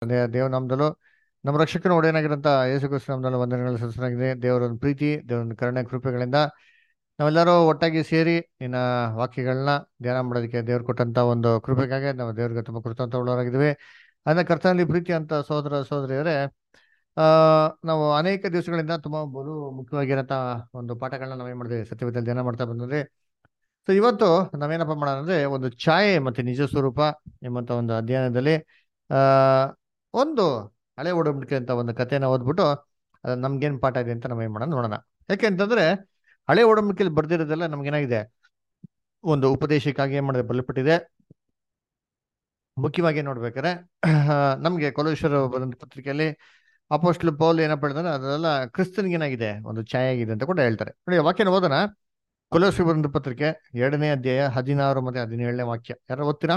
They- ದೇವ ನಾಮದಲ್ಲೂ ನಮ್ಮ ರಕ್ಷಕನ ಒಡೆಯನಾಗಿರಂತ ಯೇಸು ಕ್ರಿಸ್ತ ನಾಮದಲ್ಲಿ ವಂದನೆಗಳು ಸಲ್ಲಿಸಲಾಗಿದೆ ದೇವರ ಒಂದು ಪ್ರೀತಿ ದೇವರ ಒಂದು ಕರುಣೆ ಕೃಪೆಗಳಿಂದ ನಾವೆಲ್ಲರೂ ಒಟ್ಟಾಗಿ ಸೇರಿ ನಿನ್ನ ವಾಕ್ಯಗಳನ್ನ ಧ್ಯಾನ ಮಾಡೋದಕ್ಕೆ ದೇವ್ರು ಕೊಟ್ಟಂತ ಒಂದು ಕೃಪೆಗಾಗಿ ನಾವು ದೇವ್ರಿಗೆ ತುಂಬ ಕೃತಜ್ಞತವುಳ್ಳವರಾಗಿದ್ದೀವಿ ಅದನ್ನ ಕರ್ತನಲ್ಲಿ ಪ್ರೀತಿ ಅಂತ ಸಹೋದರ ಸಹೋದರಿಯರೇ ಆ ನಾವು ಅನೇಕ ದಿವಸಗಳಿಂದ ತುಂಬಾ ಬಲು ಮುಖ್ಯವಾಗಿರಂತ ಒಂದು ಪಾಠಗಳನ್ನ ನಾವೇನ್ ಮಾಡಿದ್ವಿ ಸತ್ಯವೇದಲ್ಲಿ ಧ್ಯಾನ ಮಾಡ್ತಾ ಬಂದಿದ್ವಿ ಸೊ ಇವತ್ತು ನಾವೇನಪ್ಪ ಮಾಡೋಣ ಅಂದ್ರೆ ಒಂದು ಛಾಯೆ ಮತ್ತೆ ನಿಜ ಸ್ವರೂಪ ಎಂಬಂತ ಒಂದು ಅಧ್ಯಯನದಲ್ಲಿ ಆ ಒಂದು ಹಳೆ ಒಡಂಬಡಿಕೆ ಅಂತ ಒಂದು ಕಥೆನ ಓದ್ಬಿಟ್ಟು ಅದು ನಮ್ಗೇನ್ ಪಾಠ ಇದೆ ಅಂತ ನಾವೇನ್ ಮಾಡೋಣ ನೋಡೋಣ ಯಾಕೆ ಅಂತಂದ್ರೆ ಹಳೆ ಒಡಂಬಡಿಕೆಯಲ್ಲಿ ಬರ್ದಿರೋದೆಲ್ಲ ನಮ್ಗೇನಾಗಿದೆ ಒಂದು ಉಪದೇಶಕ್ಕಾಗಿ ಏನ್ ಮಾಡಿದೆ ಬಲಪಟ್ಟಿದೆ ಮುಖ್ಯವಾಗಿ ನೋಡ್ಬೇಕಾದ್ರೆ ನಮ್ಗೆ ಕೊಲೇಶ್ವರ ಬರೆದ ಪತ್ರಿಕೆಯಲ್ಲಿ ಅಪೋಸ್ಟ್ಲ್ ಪೌಲ್ ಏನಪ್ಪ ಹೇಳಿದ್ರೆ ಅದೆಲ್ಲ ಕ್ರಿಸ್ತನ್ಗೆ ಏನಾಗಿದೆ ಒಂದು ಛಾಯೆ ಆಗಿದೆ ಅಂತ ಕೂಡ ಹೇಳ್ತಾರೆ ನೋಡಿ ವಾಕ್ಯನ ಓದೋಣ ಕೊಲೇಶ್ವರ ಬರೆದ ಪತ್ರಿಕೆ ಎರಡನೇ ಅಧ್ಯಾಯ ಹದಿನಾರು ಮತ್ತೆ ಹದಿನೇಳನೇ ವಾಕ್ಯ ಯಾರು ಓದ್ತೀರಾ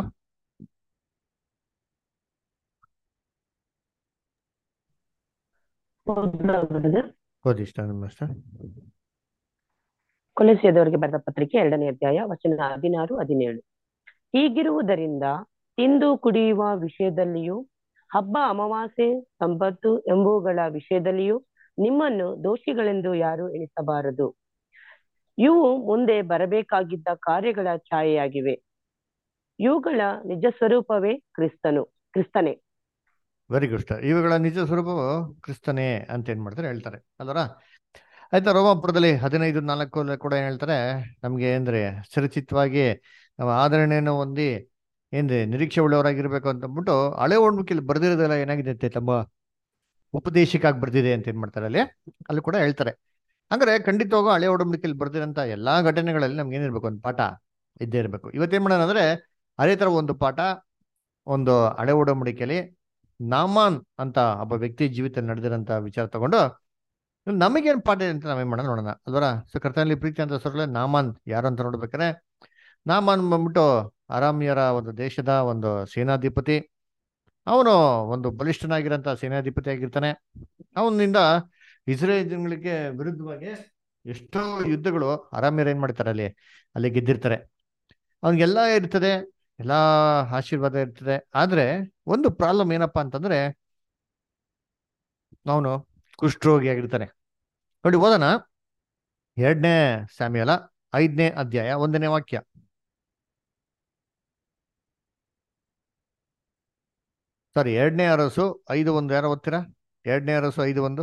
ಓದಿ ಇಷ್ಟ ನಿಮ್ಮ ಇಷ್ಟ ಕೊಲೆಸಿಯದವರಿಗೆ ಬರೆದ ಪತ್ರಿಕೆ ಎರಡನೇ ಅಧ್ಯಾಯ ವಚನ ಹದಿನಾರು ಹದಿನೇಳು ಹೀಗಿರುವುದರಿಂದ ತಿಂದು ಕುಡಿಯುವ ವಿಷಯದಲ್ಲಿಯೂ ಹಬ್ಬ ಅಮಾವಾಸ್ಯೆ ಸಂಪತ್ತು ಎಂಬುವುಗಳ ವಿಷಯದಲ್ಲಿಯೂ ನಿಮ್ಮನ್ನು ದೋಷಿಗಳೆಂದು ಯಾರು ಎಣಿಸಬಾರದು ಇವು ಮುಂದೆ ಬರಬೇಕಾಗಿದ್ದ ಕಾರ್ಯಗಳ ಛಾಯೆಯಾಗಿವೆ ಇವುಗಳ ನಿಜ ಸ್ವರೂಪವೇ ಕ್ರಿಸ್ತನು ಕ್ರಿಸ್ತನೇ ವೆರಿ ಗುಡ್ ಸರ್ ಇವುಗಳ ನಿಜ ಸ್ವರೂಪವು ಕ್ರಿಸ್ತನೇ ಅಂತ ಏನ್ ಮಾಡ್ತಾರೆ ಹೇಳ್ತಾರೆ ಅಲ್ವರ ಆಯ್ತಾ ರೋಮಾಪುರದಲ್ಲಿ ಹದಿನೈದು ನಾಲ್ಕು ಕೂಡ ಏನ್ ಹೇಳ್ತಾರೆ ನಮ್ಗೆ ಏನ್ರಿ ಸುರಕ್ಷಿತವಾಗಿ ನಾವು ಆದರಣೆಯನ್ನು ಹೊಂದಿ ಏನ್ರಿ ನಿರೀಕ್ಷೆ ಉಳ್ಳವರಾಗಿರ್ಬೇಕು ಅಂತ ಅಂದ್ಬಿಟ್ಟು ಹಳೆ ಒಣಮುಖಿಲಿ ಬರ್ದಿರೋದೆಲ್ಲ ಏನಾಗಿದೆ ಅಂತೆ ತಮ್ಮ ಉಪದೇಶಕ್ಕಾಗಿ ಬರ್ದಿದೆ ಅಂತ ಏನ್ ಮಾಡ್ತಾರೆ ಅಲ್ಲಿ ಅಲ್ಲಿ ಕೂಡ ಹೇಳ್ತಾರೆ ಅಂದ್ರೆ ಖಂಡಿತವಾಗೂ ಹಳೆ ಒಡಂಬಡಿಕೆಯಲ್ಲಿ ಬರ್ದಿರೋಂಥ ಎಲ್ಲಾ ಘಟನೆಗಳಲ್ಲಿ ನಮ್ಗೆ ಏನಿರ್ಬೇಕು ಒಂದು ಪಾಠ ಇದ್ದೇ ಇರಬೇಕು ಇವತ್ತೇನ್ ಮಾಡೋಣ ಅಂದ್ರೆ ಅದೇ ತರ ಒಂದು ಪಾಠ ಒಂದು ಹಳೆ ಒಡಂಬಡಿಕೆಯಲ್ಲಿ ನಾಮಾನ್ ಅಂತ ಒಬ್ಬ ವ್ಯಕ್ತಿ ಜೀವಿತದಲ್ಲಿ ನಡೆದಿರೋಂಥ ವಿಚಾರ ತಗೊಂಡು ನಮಗೇನು ಪಾಠ ಇದೆ ಅಂತ ನಾವೇನ್ ಮಾಡೋಣ ನೋಡೋಣ ಅಲ್ವರ ಸೊ ಕರ್ತನಲ್ಲಿ ಪ್ರೀತಿ ಅಂತ ಸೊರಲೆ ನಾಮಾನ್ ಯಾರು ಅಂತ ನೋಡ್ಬೇಕಾರೆ ನಾಮಾನ್ ಬಂದ್ಬಿಟ್ಟು ಅರಾಮಿಯರ ಒಂದು ದೇಶದ ಒಂದು ಸೇನಾಧಿಪತಿ ಅವನು ಒಂದು ಬಲಿಷ್ಠನಾಗಿರೋಂಥ ಸೇನಾಧಿಪತಿ ಆಗಿರ್ತಾನೆ ಅವನಿಂದ ಇಸ್ರೇಲ್ ಜನಗಳಿಗೆ ವಿರುದ್ಧವಾಗಿ ಎಷ್ಟೋ ಯುದ್ಧಗಳು ಅರಾಮಿಯರು ಏನ್ ಮಾಡ್ತಾರೆ ಅಲ್ಲಿ ಅಲ್ಲಿ ಗೆದ್ದಿರ್ತಾರೆ ಅವನಿಗೆಲ್ಲ ಇರ್ತದೆ ಎಲ್ಲಾ ಆಶೀರ್ವಾದ ಇರ್ತದೆ ಆದ್ರೆ ಒಂದು ಪ್ರಾಬ್ಲಮ್ ಏನಪ್ಪಾ ಅಂತಂದ್ರೆ ಅವನು ಕುಷ್ಠರೋಗಿ ಆಗಿರ್ತಾನೆ ನೋಡಿ ಓದೋಣ ಎರಡನೇ ಸ್ಯಾಮಿಯಲ ಐದನೇ ಅಧ್ಯಾಯ ಒಂದನೇ ವಾಕ್ಯ ಸಾರಿ ಎರಡನೇ ಅರಸು ಐದು ಒಂದು ಯಾರೋ ಓದ್ತೀರಾ ಎರಡನೇ ಅರಸು ಐದು ಒಂದು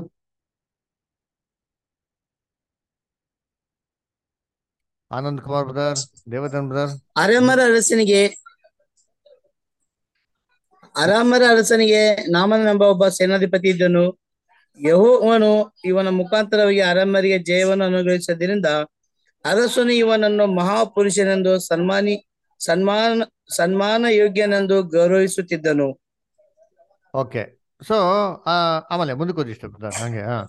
ಆನಂದ್ ಕುಮಾರ್ ಬ್ರದರ್ ದೇವದನ್ ಬ್ರದರ್ ಅರಮರ ಅರಸನಿಗೆ ಅರಾಮರ ಅರಸನಿಗೆ ನಾಮನೆಂಬ ಒಬ್ಬ ಸೇನಾಧಿಪತಿ ಇದ್ದನು ಯಹೋವನು ಇವನ ಮುಖಾಂತರವಾಗಿ ಅರಮರಿಗೆ ಜಯವನ್ನು ಅನುಗ್ರಹಿಸೋದ್ರಿಂದ ಅರಸನು ಇವನನ್ನು ಮಹಾಪುರುಷನೆಂದು ಸನ್ಮಾನಿ ಸನ್ಮಾನ ಸನ್ಮಾನ ಯೋಗ್ಯನೆಂದು ಗೌರವಿಸುತ್ತಿದ್ದನು ಓಕೆ ಸೊ ಆಮೇಲೆ ಮುಂದಕ್ಕೆ ಓದಿ ಇಷ್ಟ ಬ್ರದರ್ ಹಂಗೆ ಹಾ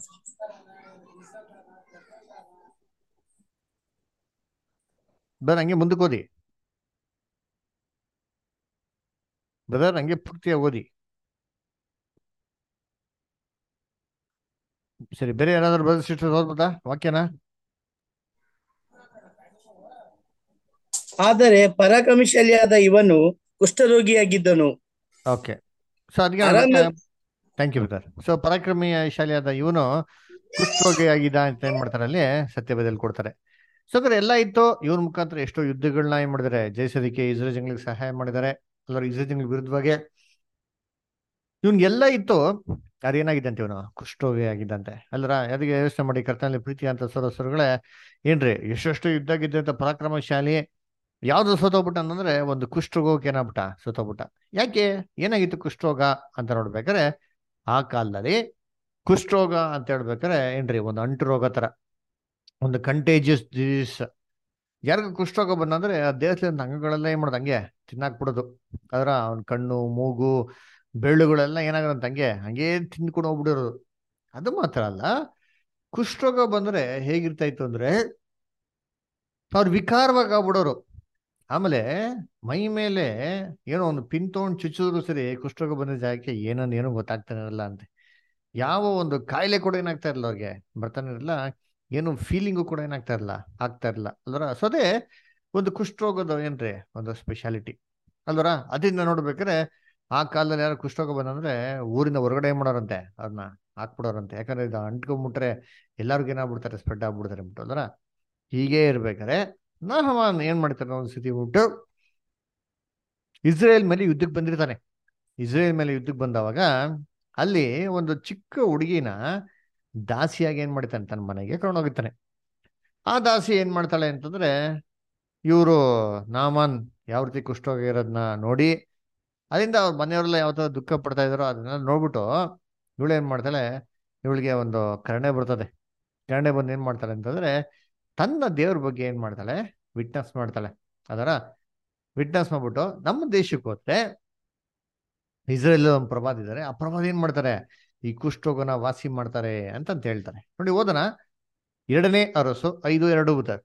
ಬ್ರದರ್ ಹಂಗೆ ಮುಂದಕ್ಕೆ ಓದಿ ಬ್ರದರ್ ಹಂಗೆ ಪೂರ್ತಿಯಾಗಿ ಓದಿ ಸರಿ ಬೇರೆ ಯಾರಾದ್ರೂ ಬ್ರದರ್ ಸಿಸ್ಟರ್ ಓದ್ಬೋದಾ ವಾಕ್ಯನ ಆದರೆ ಪರಾಕ್ರಮಶಾಲಿಯಾದ ಇವನು ಕುಷ್ಠರೋಗಿಯಾಗಿದ್ದನು ಓಕೆ ಸೊ ಅದಕ್ಕೆ ಅರಾಮ- ಥ್ಯಾಂಕ್ ಯು ಬ್ರದರ್ ಸೊ ಪರಾಕ್ರಮಿ ಶಾಲಿಯಾದ ಇವನು ಕುಷ್ಠರೋಗಿ ಆಗಿದ್ದ ಅಂತ ಏನ್ ಮಾಡ್ತಾರೆ ಅಲ್ಲಿ ಸತ್ಯವೇದಲ್ಲಿ ಕೊಡ್ತಾರೆ ಸೊ ಅದ್ರ ಎಲ್ಲ ಇತ್ತು ಇವನ ಮುಖಾಂತರ ಎಷ್ಟೋ ಯುದ್ಧಗಳನ್ನ ಏನ್ ಮಾಡಿದ್ದಾರೆ ಜಯಿಸೋದಕ್ಕೆ ಇಸ್ರೇಲ್ ಜನಗಳಿಗೆ ಸಹಾಯ ಮಾಡಿದ್ದಾರೆ ಅಲ್ಲರ ಇಸ್ರೇಲ್ ಜನಗಳ ವಿರುದ್ಧವಾಗಿ ಇವನ್ಗೆಲ್ಲ ಇತ್ತು ಅದೇನಾಗಿದ್ದಂತೆ ಇವನು ಕುಷ್ಠರೋಗಿ ಆಗಿದ್ದಂತೆ ಅಲ್ಲರ ಅದಕ್ಕೆ ಯೋಚನೆ ಮಾಡಿ ಕರ್ತನಲ್ಲಿ ಪ್ರೀತಿ ಅಂತ ಸೊರಸರುಗಳೇ ಏನ್ರಿ ಎಷ್ಟೆಷ್ಟು ಯುದ್ಧ ಗಿದ್ದಂತ ಪರಾಕ್ರಮಶಾಲಿ ಯಾವ್ದು ಸೋತೋಗ್ಬಿಟ್ಟ ಅಂತಂದ್ರೆ ಒಂದು ಕುಷ್ಠರೋಗಕ್ಕೆ ಏನಾಗ್ಬಿಟ್ಟ ಸೋತೋಗ್ಬಿಟ್ಟ ಯಾಕೆ ಏನಾಗಿತ್ತು ಕುಷ್ಠರೋಗ ಅಂತ ನೋಡ್ಬೇಕಾದ್ರೆ ಆ ಕಾಲದಲ್ಲಿ ಕುಷ್ಠರೋಗ ಅಂತ ಹೇಳ್ಬೇಕಾದ್ರೆ ಏನ್ರಿ ಒಂದು ಅಂಟು ರೋಗ ತರ ಒಂದು ಕಂಟೇಜಿಯಸ್ ಡಿಸೀಸ್ ಯಾರಿಗ ಕುಷ್ಠರೋಗ ಬಂದಂದ್ರೆ ಆ ದೇಹದ ಅಂಗಗಳೆಲ್ಲ ಏನ್ ಮಾಡೋದು ಹಂಗೆ ತಿನ್ನಾಕ್ ಬಿಡೋದು ಅದರ ಅವ್ನ ಕಣ್ಣು ಮೂಗು ಬೆಳ್ಳುಗಳೆಲ್ಲ ಏನಾಗದಂತ ಹಂಗೆ ಹಂಗೆ ತಿಂದ್ಕೊಂಡು ಹೋಗ್ಬಿಡಿರೋದು ಅದು ಮಾತ್ರ ಅಲ್ಲ ಕುಷ್ಠರೋಗ ಬಂದ್ರೆ ಹೇಗಿರ್ತಾ ಇತ್ತು ಅಂದ್ರೆ ಅವ್ರು ವಿಕಾರವಾಗಿ ಆಗ್ಬಿಡೋರು ಆಮೇಲೆ ಮೈ ಮೇಲೆ ಏನೋ ಒಂದು ಪಿನ್ ತಗೊಂಡು ಚುಚ್ಚಿದ್ರು ಸರಿ ಕುಷ್ಠರೋಗ ಬಂದ ಜಾಗಕ್ಕೆ ಏನನ್ನ ಏನೋ ಗೊತ್ತಾಗ್ತಾನೆ ಇರಲ್ಲ ಅಂತೆ ಯಾವ ಒಂದು ಕಾಯಿಲೆ ಕೂಡ ಏನಾಗ್ತಾ ಇರಲ್ಲ ಅವ್ರಿಗೆ ಬರ್ತಾನೆ ಇರಲ್ಲ ಏನು ಫೀಲಿಂಗು ಕೂಡ ಏನಾಗ್ತಾ ಇರಲ್ಲ ಆಗ್ತಾ ಇರಲ್ಲ ಅಲ್ವರ ಸೊ ಅದೇ ಒಂದು ಕುಷ್ಠರೋಗದ ಏನ್ರಿ ಒಂದು ಸ್ಪೆಷಾಲಿಟಿ ಅಲ್ವರ ಅದರಿಂದ ನೋಡ್ಬೇಕಾದ್ರೆ ಆ ಕಾಲದಲ್ಲಿ ಯಾರು ಕುಷ್ಠರೋಗ ಬಂದಂದ್ರೆ ಊರಿಂದ ಹೊರಗಡೆ ಏನ್ ಮಾಡೋರಂತೆ ಅವ್ರನ್ನ ಹಾಕ್ಬಿಡೋರಂತೆ ಯಾಕಂದ್ರೆ ಇದು ಅಂಟ್ಕೊಂಡ್ಬಿಟ್ರೆ ಎಲ್ಲರಿಗೂ ಏನಾಗ್ಬಿಡ್ತಾರೆ ಸ್ಪ್ರೆಡ್ ಆಗ್ಬಿಡ್ತಾರೆ ಅಂದ್ಬಿಟ್ಟು ಅಲ್ರ ಹೀಗೆ ಇರ್ಬೇಕಾರೆ ನಾಹಮಾನ್ ಏನ್ ಮಾಡ್ತಾರೆ ಒಂದು ಸ್ಥಿತಿ ಬಿಟ್ಟು ಇಸ್ರೇಲ್ ಮೇಲೆ ಯುದ್ಧಕ್ಕೆ ಬಂದಿರ್ತಾನೆ ಇಸ್ರೇಲ್ ಮೇಲೆ ಯುದ್ಧಕ್ಕೆ ಬಂದವಾಗ ಅಲ್ಲಿ ಒಂದು ಚಿಕ್ಕ ಹುಡುಗಿನ ದಾಸಿಯಾಗಿ ಏನ್ ಮಾಡ್ತಾನೆ ತನ್ನ ಮನೆಗೆ ಕರ್ಕೊಂಡೋಗಿರ್ತಾನೆ ಆ ದಾಸಿ ಏನ್ ಮಾಡ್ತಾಳೆ ಅಂತಂದ್ರೆ ಇವರು ನಾಮನ್ ಯಾವ ರೀತಿ ಕುಷ್ಠರೋಗ ಇರೋದನ್ನ ನೋಡಿ ಅದರಿಂದ ಅವ್ರ ಮನೆಯವರೆಲ್ಲ ಯಾವ ಥರ ದುಃಖ ಪಡ್ತಾ ಇದಾರೋ ಅದನ್ನೆಲ್ಲ ನೋಡ್ಬಿಟ್ಟು ಇವಳು ಏನ್ ಮಾಡ್ತಾಳೆ ಇವಳಿಗೆ ಒಂದು ಕರುಣೆ ಬರ್ತದೆ ಕರುಣೆ ಬಂದು ಏನ್ ಮಾಡ್ತಾಳೆ ಅಂತಂದ್ರೆ ತನ್ನ ದೇವ್ರ ಬಗ್ಗೆ ಏನ್ ಮಾಡ್ತಾಳೆ ವಿಟ್ನೆಸ್ ಮಾಡ್ತಾಳೆ ಅದರ ವಿಟ್ನೆಸ್ ಮಾಡ್ಬಿಟ್ಟು ನಮ್ಮ ದೇಶಕ್ಕೆ ಹೋದ್ರೆ ಇಸ್ರೇಲ್ ಒಂದು ಪ್ರವಾದ ಇದ್ದಾರೆ ಆ ಪ್ರವಾದ ಏನ್ ಮಾಡ್ತಾರೆ ಈ ಕುಷ್ಠರೋಗನ ವಾಸಿ ಮಾಡ್ತಾರೆ ಅಂತಂತ ಹೇಳ್ತಾರೆ ನೋಡಿ ಓದನ ಎರಡನೇ ಅರಸು ಐದು ಎರಡು ಬುಧರ್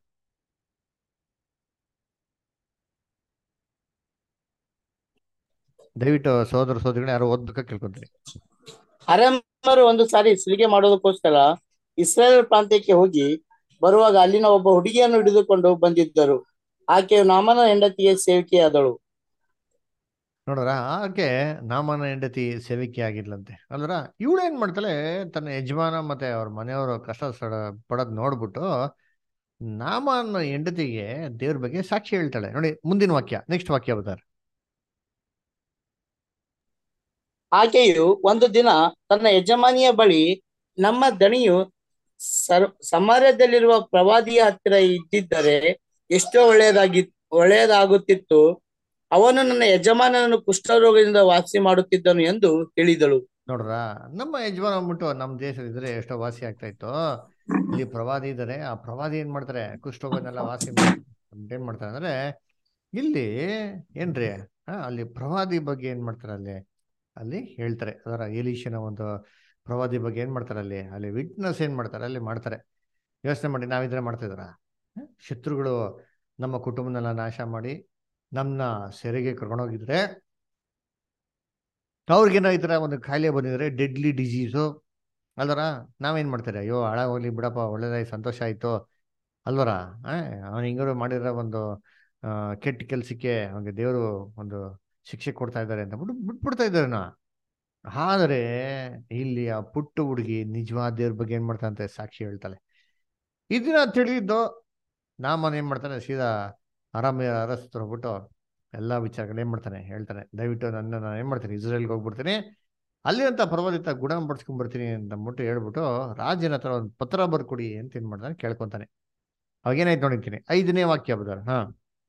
ದಯವಿಟ್ಟು ಸೋದರ ಸೋದರಿಗಳು ಯಾರು ಓದ್ಬೇಕಾ ಕೇಳ್ಕೊಂತೀನಿ ಅರಮರು ಒಂದು ಸಾರಿ ಸುಲಿಗೆ ಮಾಡೋದಕ್ಕೋಸ್ಕರ ಇಸ್ರೇಲ್ ಪ್ರಾಂತ್ಯಕ್ಕೆ ಹೋಗಿ ಬರುವಾಗ ಅಲ್ಲಿನ ಒಬ್ಬ ಹುಡುಗಿಯನ್ನು ಹಿಡಿದುಕೊಂಡು ಬಂದಿದ್ದರು ಆಕೆಯು ನಾಮನ ಹೆಂಡತಿಗೆ ಸೇವಿಕೆಯಾದಳು ನೋಡ್ರ ಆಕೆ ನಾಮನ ಹೆಂಡತಿ ಸೇವಿಕೆ ಆಗಿರ್ಲಂತೆ ಅಲ್ರ ಇವಳು ಏನ್ ಮಾಡ್ತಾಳೆ ತನ್ನ ಯಜಮಾನ ಮತ್ತೆ ಅವ್ರ ಮನೆಯವರು ಕಷ್ಟ ಸಡ ಪಡೋದ್ ನೋಡ್ಬಿಟ್ಟು ನಾಮನ ಹೆಂಡತಿಗೆ ದೇವ್ರ ಬಗ್ಗೆ ಸಾಕ್ಷಿ ಹೇಳ್ತಾಳೆ ನೋಡಿ ಮುಂದಿನ ವಾಕ್ಯ ನೆಕ್ಸ್ಟ್ ವಾಕ್ಯ ಬರ್ತಾರೆ ಆಕೆಯು ಒಂದು ದಿನ ತನ್ನ ಯಜಮಾನಿಯ ಬಳಿ ನಮ್ಮ ದಣಿಯು ಸರ್ ಸಮಾರ್ಯದಲ್ಲಿರುವ ಪ್ರವಾದಿಯ ಹತ್ತಿರ ಇದ್ದಿದ್ದರೆ ಎಷ್ಟೋ ಒಳ್ಳೆಯದಾಗಿ ಒಳ್ಳೆಯದಾಗುತ್ತಿತ್ತು ಅವನು ನನ್ನ ಯಜಮಾನನನ್ನು ಕುಷ್ಠರೋಗದಿಂದ ವಾಸಿ ಮಾಡುತ್ತಿದ್ದನು ಎಂದು ಹೇಳಿದಳು ನೋಡ್ರ ನಮ್ಮ ಯಜಮಾನ ಅಂದ್ಬಿಟ್ಟು ನಮ್ಮ ದೇಶದಿದ್ರೆ ಎಷ್ಟೋ ವಾಸಿ ಆಗ್ತಾ ಇತ್ತು ಇಲ್ಲಿ ಪ್ರವಾದಿ ಇದ್ದಾರೆ ಆ ಪ್ರವಾದಿ ಏನ್ ಮಾಡ್ತಾರೆ ಕುಷ್ಠರೋಗನೆಲ್ಲ ವಾಸಿ ಮಾಡಿ ಏನ್ ಮಾಡ್ತಾರೆ ಅಂದ್ರೆ ಇಲ್ಲಿ ಏನ್ರಿ ಆ, ಅಲ್ಲಿ ಪ್ರವಾದಿ ಬಗ್ಗೆ ಏನ್ ಮಾಡ್ತಾರೆ ಅಲ್ಲಿ ಅಲ್ಲಿ ಹೇಳ್ತಾರೆ ಅದರ ಏಲೀಶನ ಒಂದು ಪ್ರವಾದಿ ಬಗ್ಗೆ ಏನ್ ಮಾಡ್ತಾರೆ ಅಲ್ಲಿ ಅಲ್ಲಿ ವಿಟ್ನೆಸ್ ಏನ್ ಮಾಡ್ತಾರೆ ಅಲ್ಲಿ ಮಾಡ್ತಾರೆ ಯೋಚನೆ ಮಾಡಿ ನಾವಿದ್ರೆ ಮಾಡ್ತಾ ಇದ್ರ ಶತ್ರುಗಳು ನಮ್ಮ ಕುಟುಂಬನೆಲ್ಲ ನಾಶ ಮಾಡಿ ನಮ್ಮನ್ನ ಸೆರೆಗೆ ಕರ್ಕೊಂಡೋಗಿದ್ರೆ ಅವ್ರಿಗೇನೋ ಈ ಥರ ಒಂದು ಕಾಯಿಲೆ ಬಂದಿದ್ರೆ ಡೆಡ್ಲಿ ಡಿಸೀಸು ಅಲ್ವರ ನಾವೇನ್ ಮಾಡ್ತಾರೆ ಅಯ್ಯೋ ಹಾಳಾಗೋಗ್ಲಿ ಬಿಡಪ್ಪ ಒಳ್ಳೇದಾಗಿ ಸಂತೋಷ ಆಯ್ತು ಅಲ್ವರ ಅವನು ಹಿಂಗಾರು ಮಾಡಿರೋ ಒಂದು ಆ, ಕೆಟ್ಟ ಕೆಲ್ಸಕ್ಕೆ ಅವನಿಗೆ ದೇವರು ಒಂದು ಶಿಕ್ಷೆ ಕೊಡ್ತಾ ಇದ್ದಾರೆ ಅಂತ ಬಿಟ್ಟು ಬಿಟ್ಬಿಡ್ತಾ ಇದ್ದಾರೆ ನಾ ಆದರೆ ಇಲ್ಲಿ ಆ ಪುಟ್ಟ ಹುಡುಗಿ ನಿಜವಾದ ದೇವ್ರ ಬಗ್ಗೆ ಏನ್ ಮಾಡ್ತಾನಂತೆ ಸಾಕ್ಷಿ ಹೇಳ್ತಾಳೆ ಇದನ್ನ ತಿಳಿದು ನಾಮನ್ ಏನ್ ಮಾಡ್ತಾನೆ ಸೀದಾ ಆರಾಮ ಅರಸ್ತ್ರ ಹೋಗ್ಬಿಟ್ಟು ಎಲ್ಲಾ ವಿಚಾರಗಳು ಏನ್ ಮಾಡ್ತಾನೆ ಹೇಳ್ತಾನೆ ದಯವಿಟ್ಟು ನನ್ನ ನಾನು ಏನ್ ಮಾಡ್ತೀನಿ ಇಸ್ರೇಲ್ಗೆ ಹೋಗ್ಬಿಡ್ತೀನಿ ಅಲ್ಲಿರಂತ ಪರ್ವದಿತ ಗುಣ ಪಡಿಸ್ಕೊಂಡ್ ಬರ್ತೀನಿ ಅಂತ ಅಂದ್ಬಿಟ್ಟು ಹೇಳ್ಬಿಟ್ಟು ರಾಜನ ಹತ್ರ ಒಂದು ಪತ್ರ ಬರ್ಕೊಡಿ ಅಂತ ಏನ್ ಮಾಡ್ತಾನೆ ಕೇಳ್ಕೊಂತಾನೆ ಅವಾಗೇನಾಯ್ತು ನೋಡಿರ್ತೀನಿ ಐದನೇ ವಾಕ್ಯ ಬದಾರ ಹಾ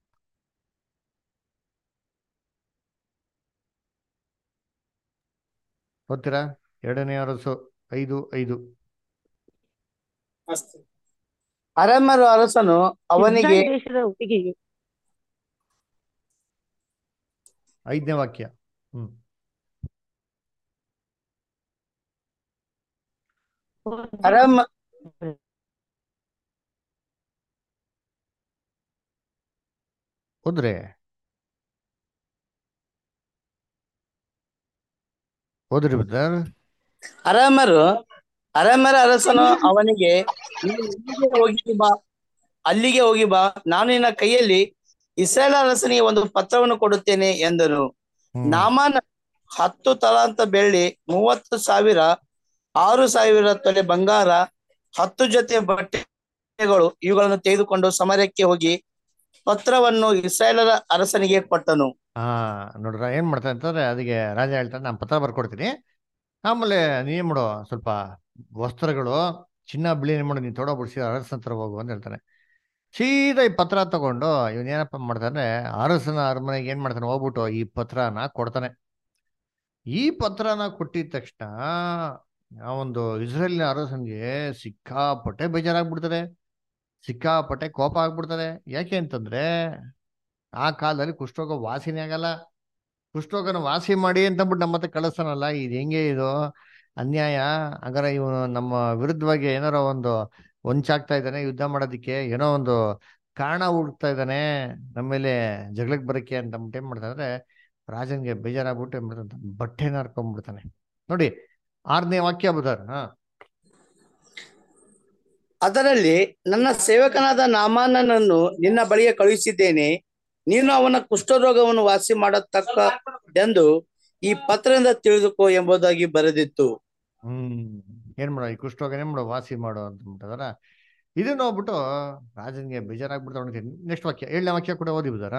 ಓದ್ತೀರಾ ಎರಡನೇ ಅರಸು ಐದು ಐದು ಅರಮರು ಅರಸನು ಅವನಿಗೆ ಇಸ್ರಾಯೇಲ್ ದೇಶದ ಹುಡುಗಿಯು ಐದನೇ ವಾಕ್ಯ ಹ್ಮ್ ಅರಮ ಓದ್ರೆ ಓದ್ರಿ ಬ್ರದರ್ ಅರಮರು ಅರಮರ ಅರಸನು ಅವನಿಗೆ ನೀನು ಇಲ್ಲಿಗೆ ಹೋಗಿ ಬಾ ಅಲ್ಲಿಗೆ ಹೋಗಿ ಬಾ ನಾನು ನಿನ್ನ ಕೈಯಲ್ಲಿ ಇಸ್ರೇಲ್ ಅರಸನಿಗೆ ಒಂದು ಪತ್ರವನ್ನು ಕೊಡುತ್ತೇನೆ ಎಂದನು ನಾಮಾನ ಹತ್ತು ತಲಾಂತ ಬೆಳ್ಳಿ ಮೂವತ್ತು ಸಾವಿರ ಆರು ಸಾವಿರ ತೊಲೆ ಬಂಗಾರ ಹತ್ತು ಜೊತೆ ಬಟ್ಟೆಗಳು ಇವುಗಳನ್ನು ತೆಗೆದುಕೊಂಡು ಸಮರಕ್ಕೆ ಹೋಗಿ ಪತ್ರವನ್ನು ಇಸ್ರಾಯೇಲರ ಅರಸನಿಗೆ ಕೊಟ್ಟನು ಹಾ ನೋಡ್ರ ಏನ್ ಮಾಡ್ತಾನೆ ಅಂತಂದ್ರೆ ಅದಕ್ಕೆ ರಾಜ ಹೇಳ್ತಾನೆ ನಾನು ಪತ್ರ ಬರ್ಕೊಡ್ತೀನಿ ಆಮೇಲೆ ನೀನ್ ಮಾಡು ಸ್ವಲ್ಪ ವಸ್ತ್ರಗಳು ಚಿನ್ನ ಬಿಳಿ ಏನ್ ಮಾಡು ನೀನ್ ತೊಡೋ ಬಿಡಿಸಿ ಅರಸನ ಹತ್ರ ಹೋಗು ಅಂತ ಹೇಳ್ತಾನೆ ಸೀದಾ ಈ ಪತ್ರ ತಗೊಂಡು ಇವನ್ ಏನಪ್ಪ ಮಾಡ್ತಾನೆ ಅರಸನ ಅರಮನೆಗೆ ಏನ್ ಮಾಡ್ತಾನೆ ಹೋಗ್ಬಿಟ್ಟು ಈ ಪತ್ರನ ಕೊಡ್ತಾನೆ ಈ ಪತ್ರನ ಕೊಟ್ಟಿದ ತಕ್ಷಣ ಆ ಒಂದು ಇಸ್ರೇಲಿನ ಅರಸನ್ಗೆ ಸಿಕ್ಕಾಪಟ್ಟೆ ಬೇಜಾರಾಗ್ಬಿಡ್ತದೆ ಸಿಕ್ಕಾಪಟ್ಟೆ ಕೋಪ ಆಗ್ಬಿಡ್ತದೆ ಯಾಕೆ ಅಂತಂದ್ರೆ ಆ ಕಾಲದಲ್ಲಿ ಕುಷ್ಠರೋಗ ವಾಸಿನೇ ಆಗಲ್ಲ ಕುಷ್ಠರೋಗನ ವಾಸಿ ಮಾಡಿ ಅಂತ ಅಂದ್ಬಿಟ್ಟು ನಮ್ಮ ಹತ್ರ ಕಳಿಸ್ತಾನಲ್ಲ ಇದು ಹೆಂಗೆ ಇದು ಅನ್ಯಾಯ ಹಾಗಾದ್ರೆ ಇವನು ನಮ್ಮ ವಿರುದ್ಧವಾಗಿ ಏನಾರ ಒಂದು ಹೊಂಚಾಗ್ತಾ ಇದ್ದಾನೆ ಯುದ್ಧ ಮಾಡೋದಕ್ಕೆ ಏನೋ ಒಂದು ಕಾರಣ ಹುಡುಕ್ತಾ ಇದ್ದಾನೆ ನಮ್ಮ ಮೇಲೆ ಜಗಳಕ್ಕೆ ಬರಕ್ಕೆ ಅಂತ ಅಂದ್ಬಿಟ್ಟು ಏನ್ ಮಾಡ್ತಾನೆ ಅಂದ್ರೆ ರಾಜನ್ಗೆ ಬೇಜಾರಾಗ್ಬಿಟ್ಟು ಏನ್ ಮಾಡ್ತಾನೆ ಬಟ್ಟೆನ ಹರ್ಕೊಂಡ್ಬಿಡ್ತಾನೆ ನೋಡಿ ಆರನೇ ವಾಕ್ಯ ಬುಧಾರ್ ಹಾ ಅದರಲ್ಲಿ ನನ್ನ ಸೇವಕನಾದ ನಾಮಾನನನ್ನು ನಿನ್ನ ಬಳಿಗೆ ಕಳುಹಿಸಿದ್ದೇನೆ ನೀನು ಅವನ ಕುಷ್ಠರೋಗವನ್ನು ವಾಸಿ ಮಾಡತಕ್ಕದೆಂದು ಈ ಪತ್ರದಿಂದ ತಿಳಿದುಕೋ ಎಂಬುದಾಗಿ ಬರೆದಿತ್ತು ಹ್ಮ್ ಏನ್ ಮಾಡೋ ಈ ಕುಷ್ಠರೋಗ ಏನ್ ಮಾಡೋ ವಾಸಿ ಮಾಡೋ ಅಂತ ಬಿಟ್ಟದಾರ ಇದು ನೋಡ್ಬಿಟ್ಟು ರಾಜನ್ಗೆ ಬೇಜಾರಾಗ್ಬಿಡ್ತಾವ ನೆಕ್ಸ್ಟ್ ವಾಕ್ಯ ಏಳನೇ ವಾಕ್ಯ ಕೂಡ ಓದಿ ಬಿದ್ದಾರ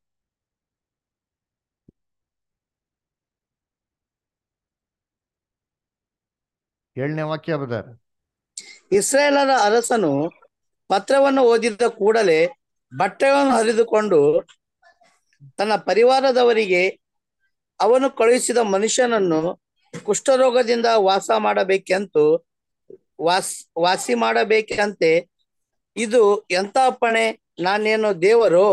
ಏಳನೇ ವಾಕ್ಯ ಬದಾರ ಇಸ್ರಾಯೇಲರ ಅರಸನು ಪತ್ರವನ್ನು ಓದಿದ ಕೂಡಲೇ ಬಟ್ಟೆಗಳನ್ನು ಹರಿದುಕೊಂಡು ತನ್ನ ಪರಿವಾರದವರಿಗೆ ಅವನು ಕಳುಹಿಸಿದ ಮನುಷ್ಯನನ್ನು ಕುಷ್ಠರೋಗದಿಂದ ವಾಸ ಮಾಡಬೇಕೆಂತು ವಾಸ್ ವಾಸಿ ಮಾಡಬೇಕಂತೆ ಇದು ಎಂತ ಅಪ್ಪಣೆ ನಾನೇನು ದೇವರು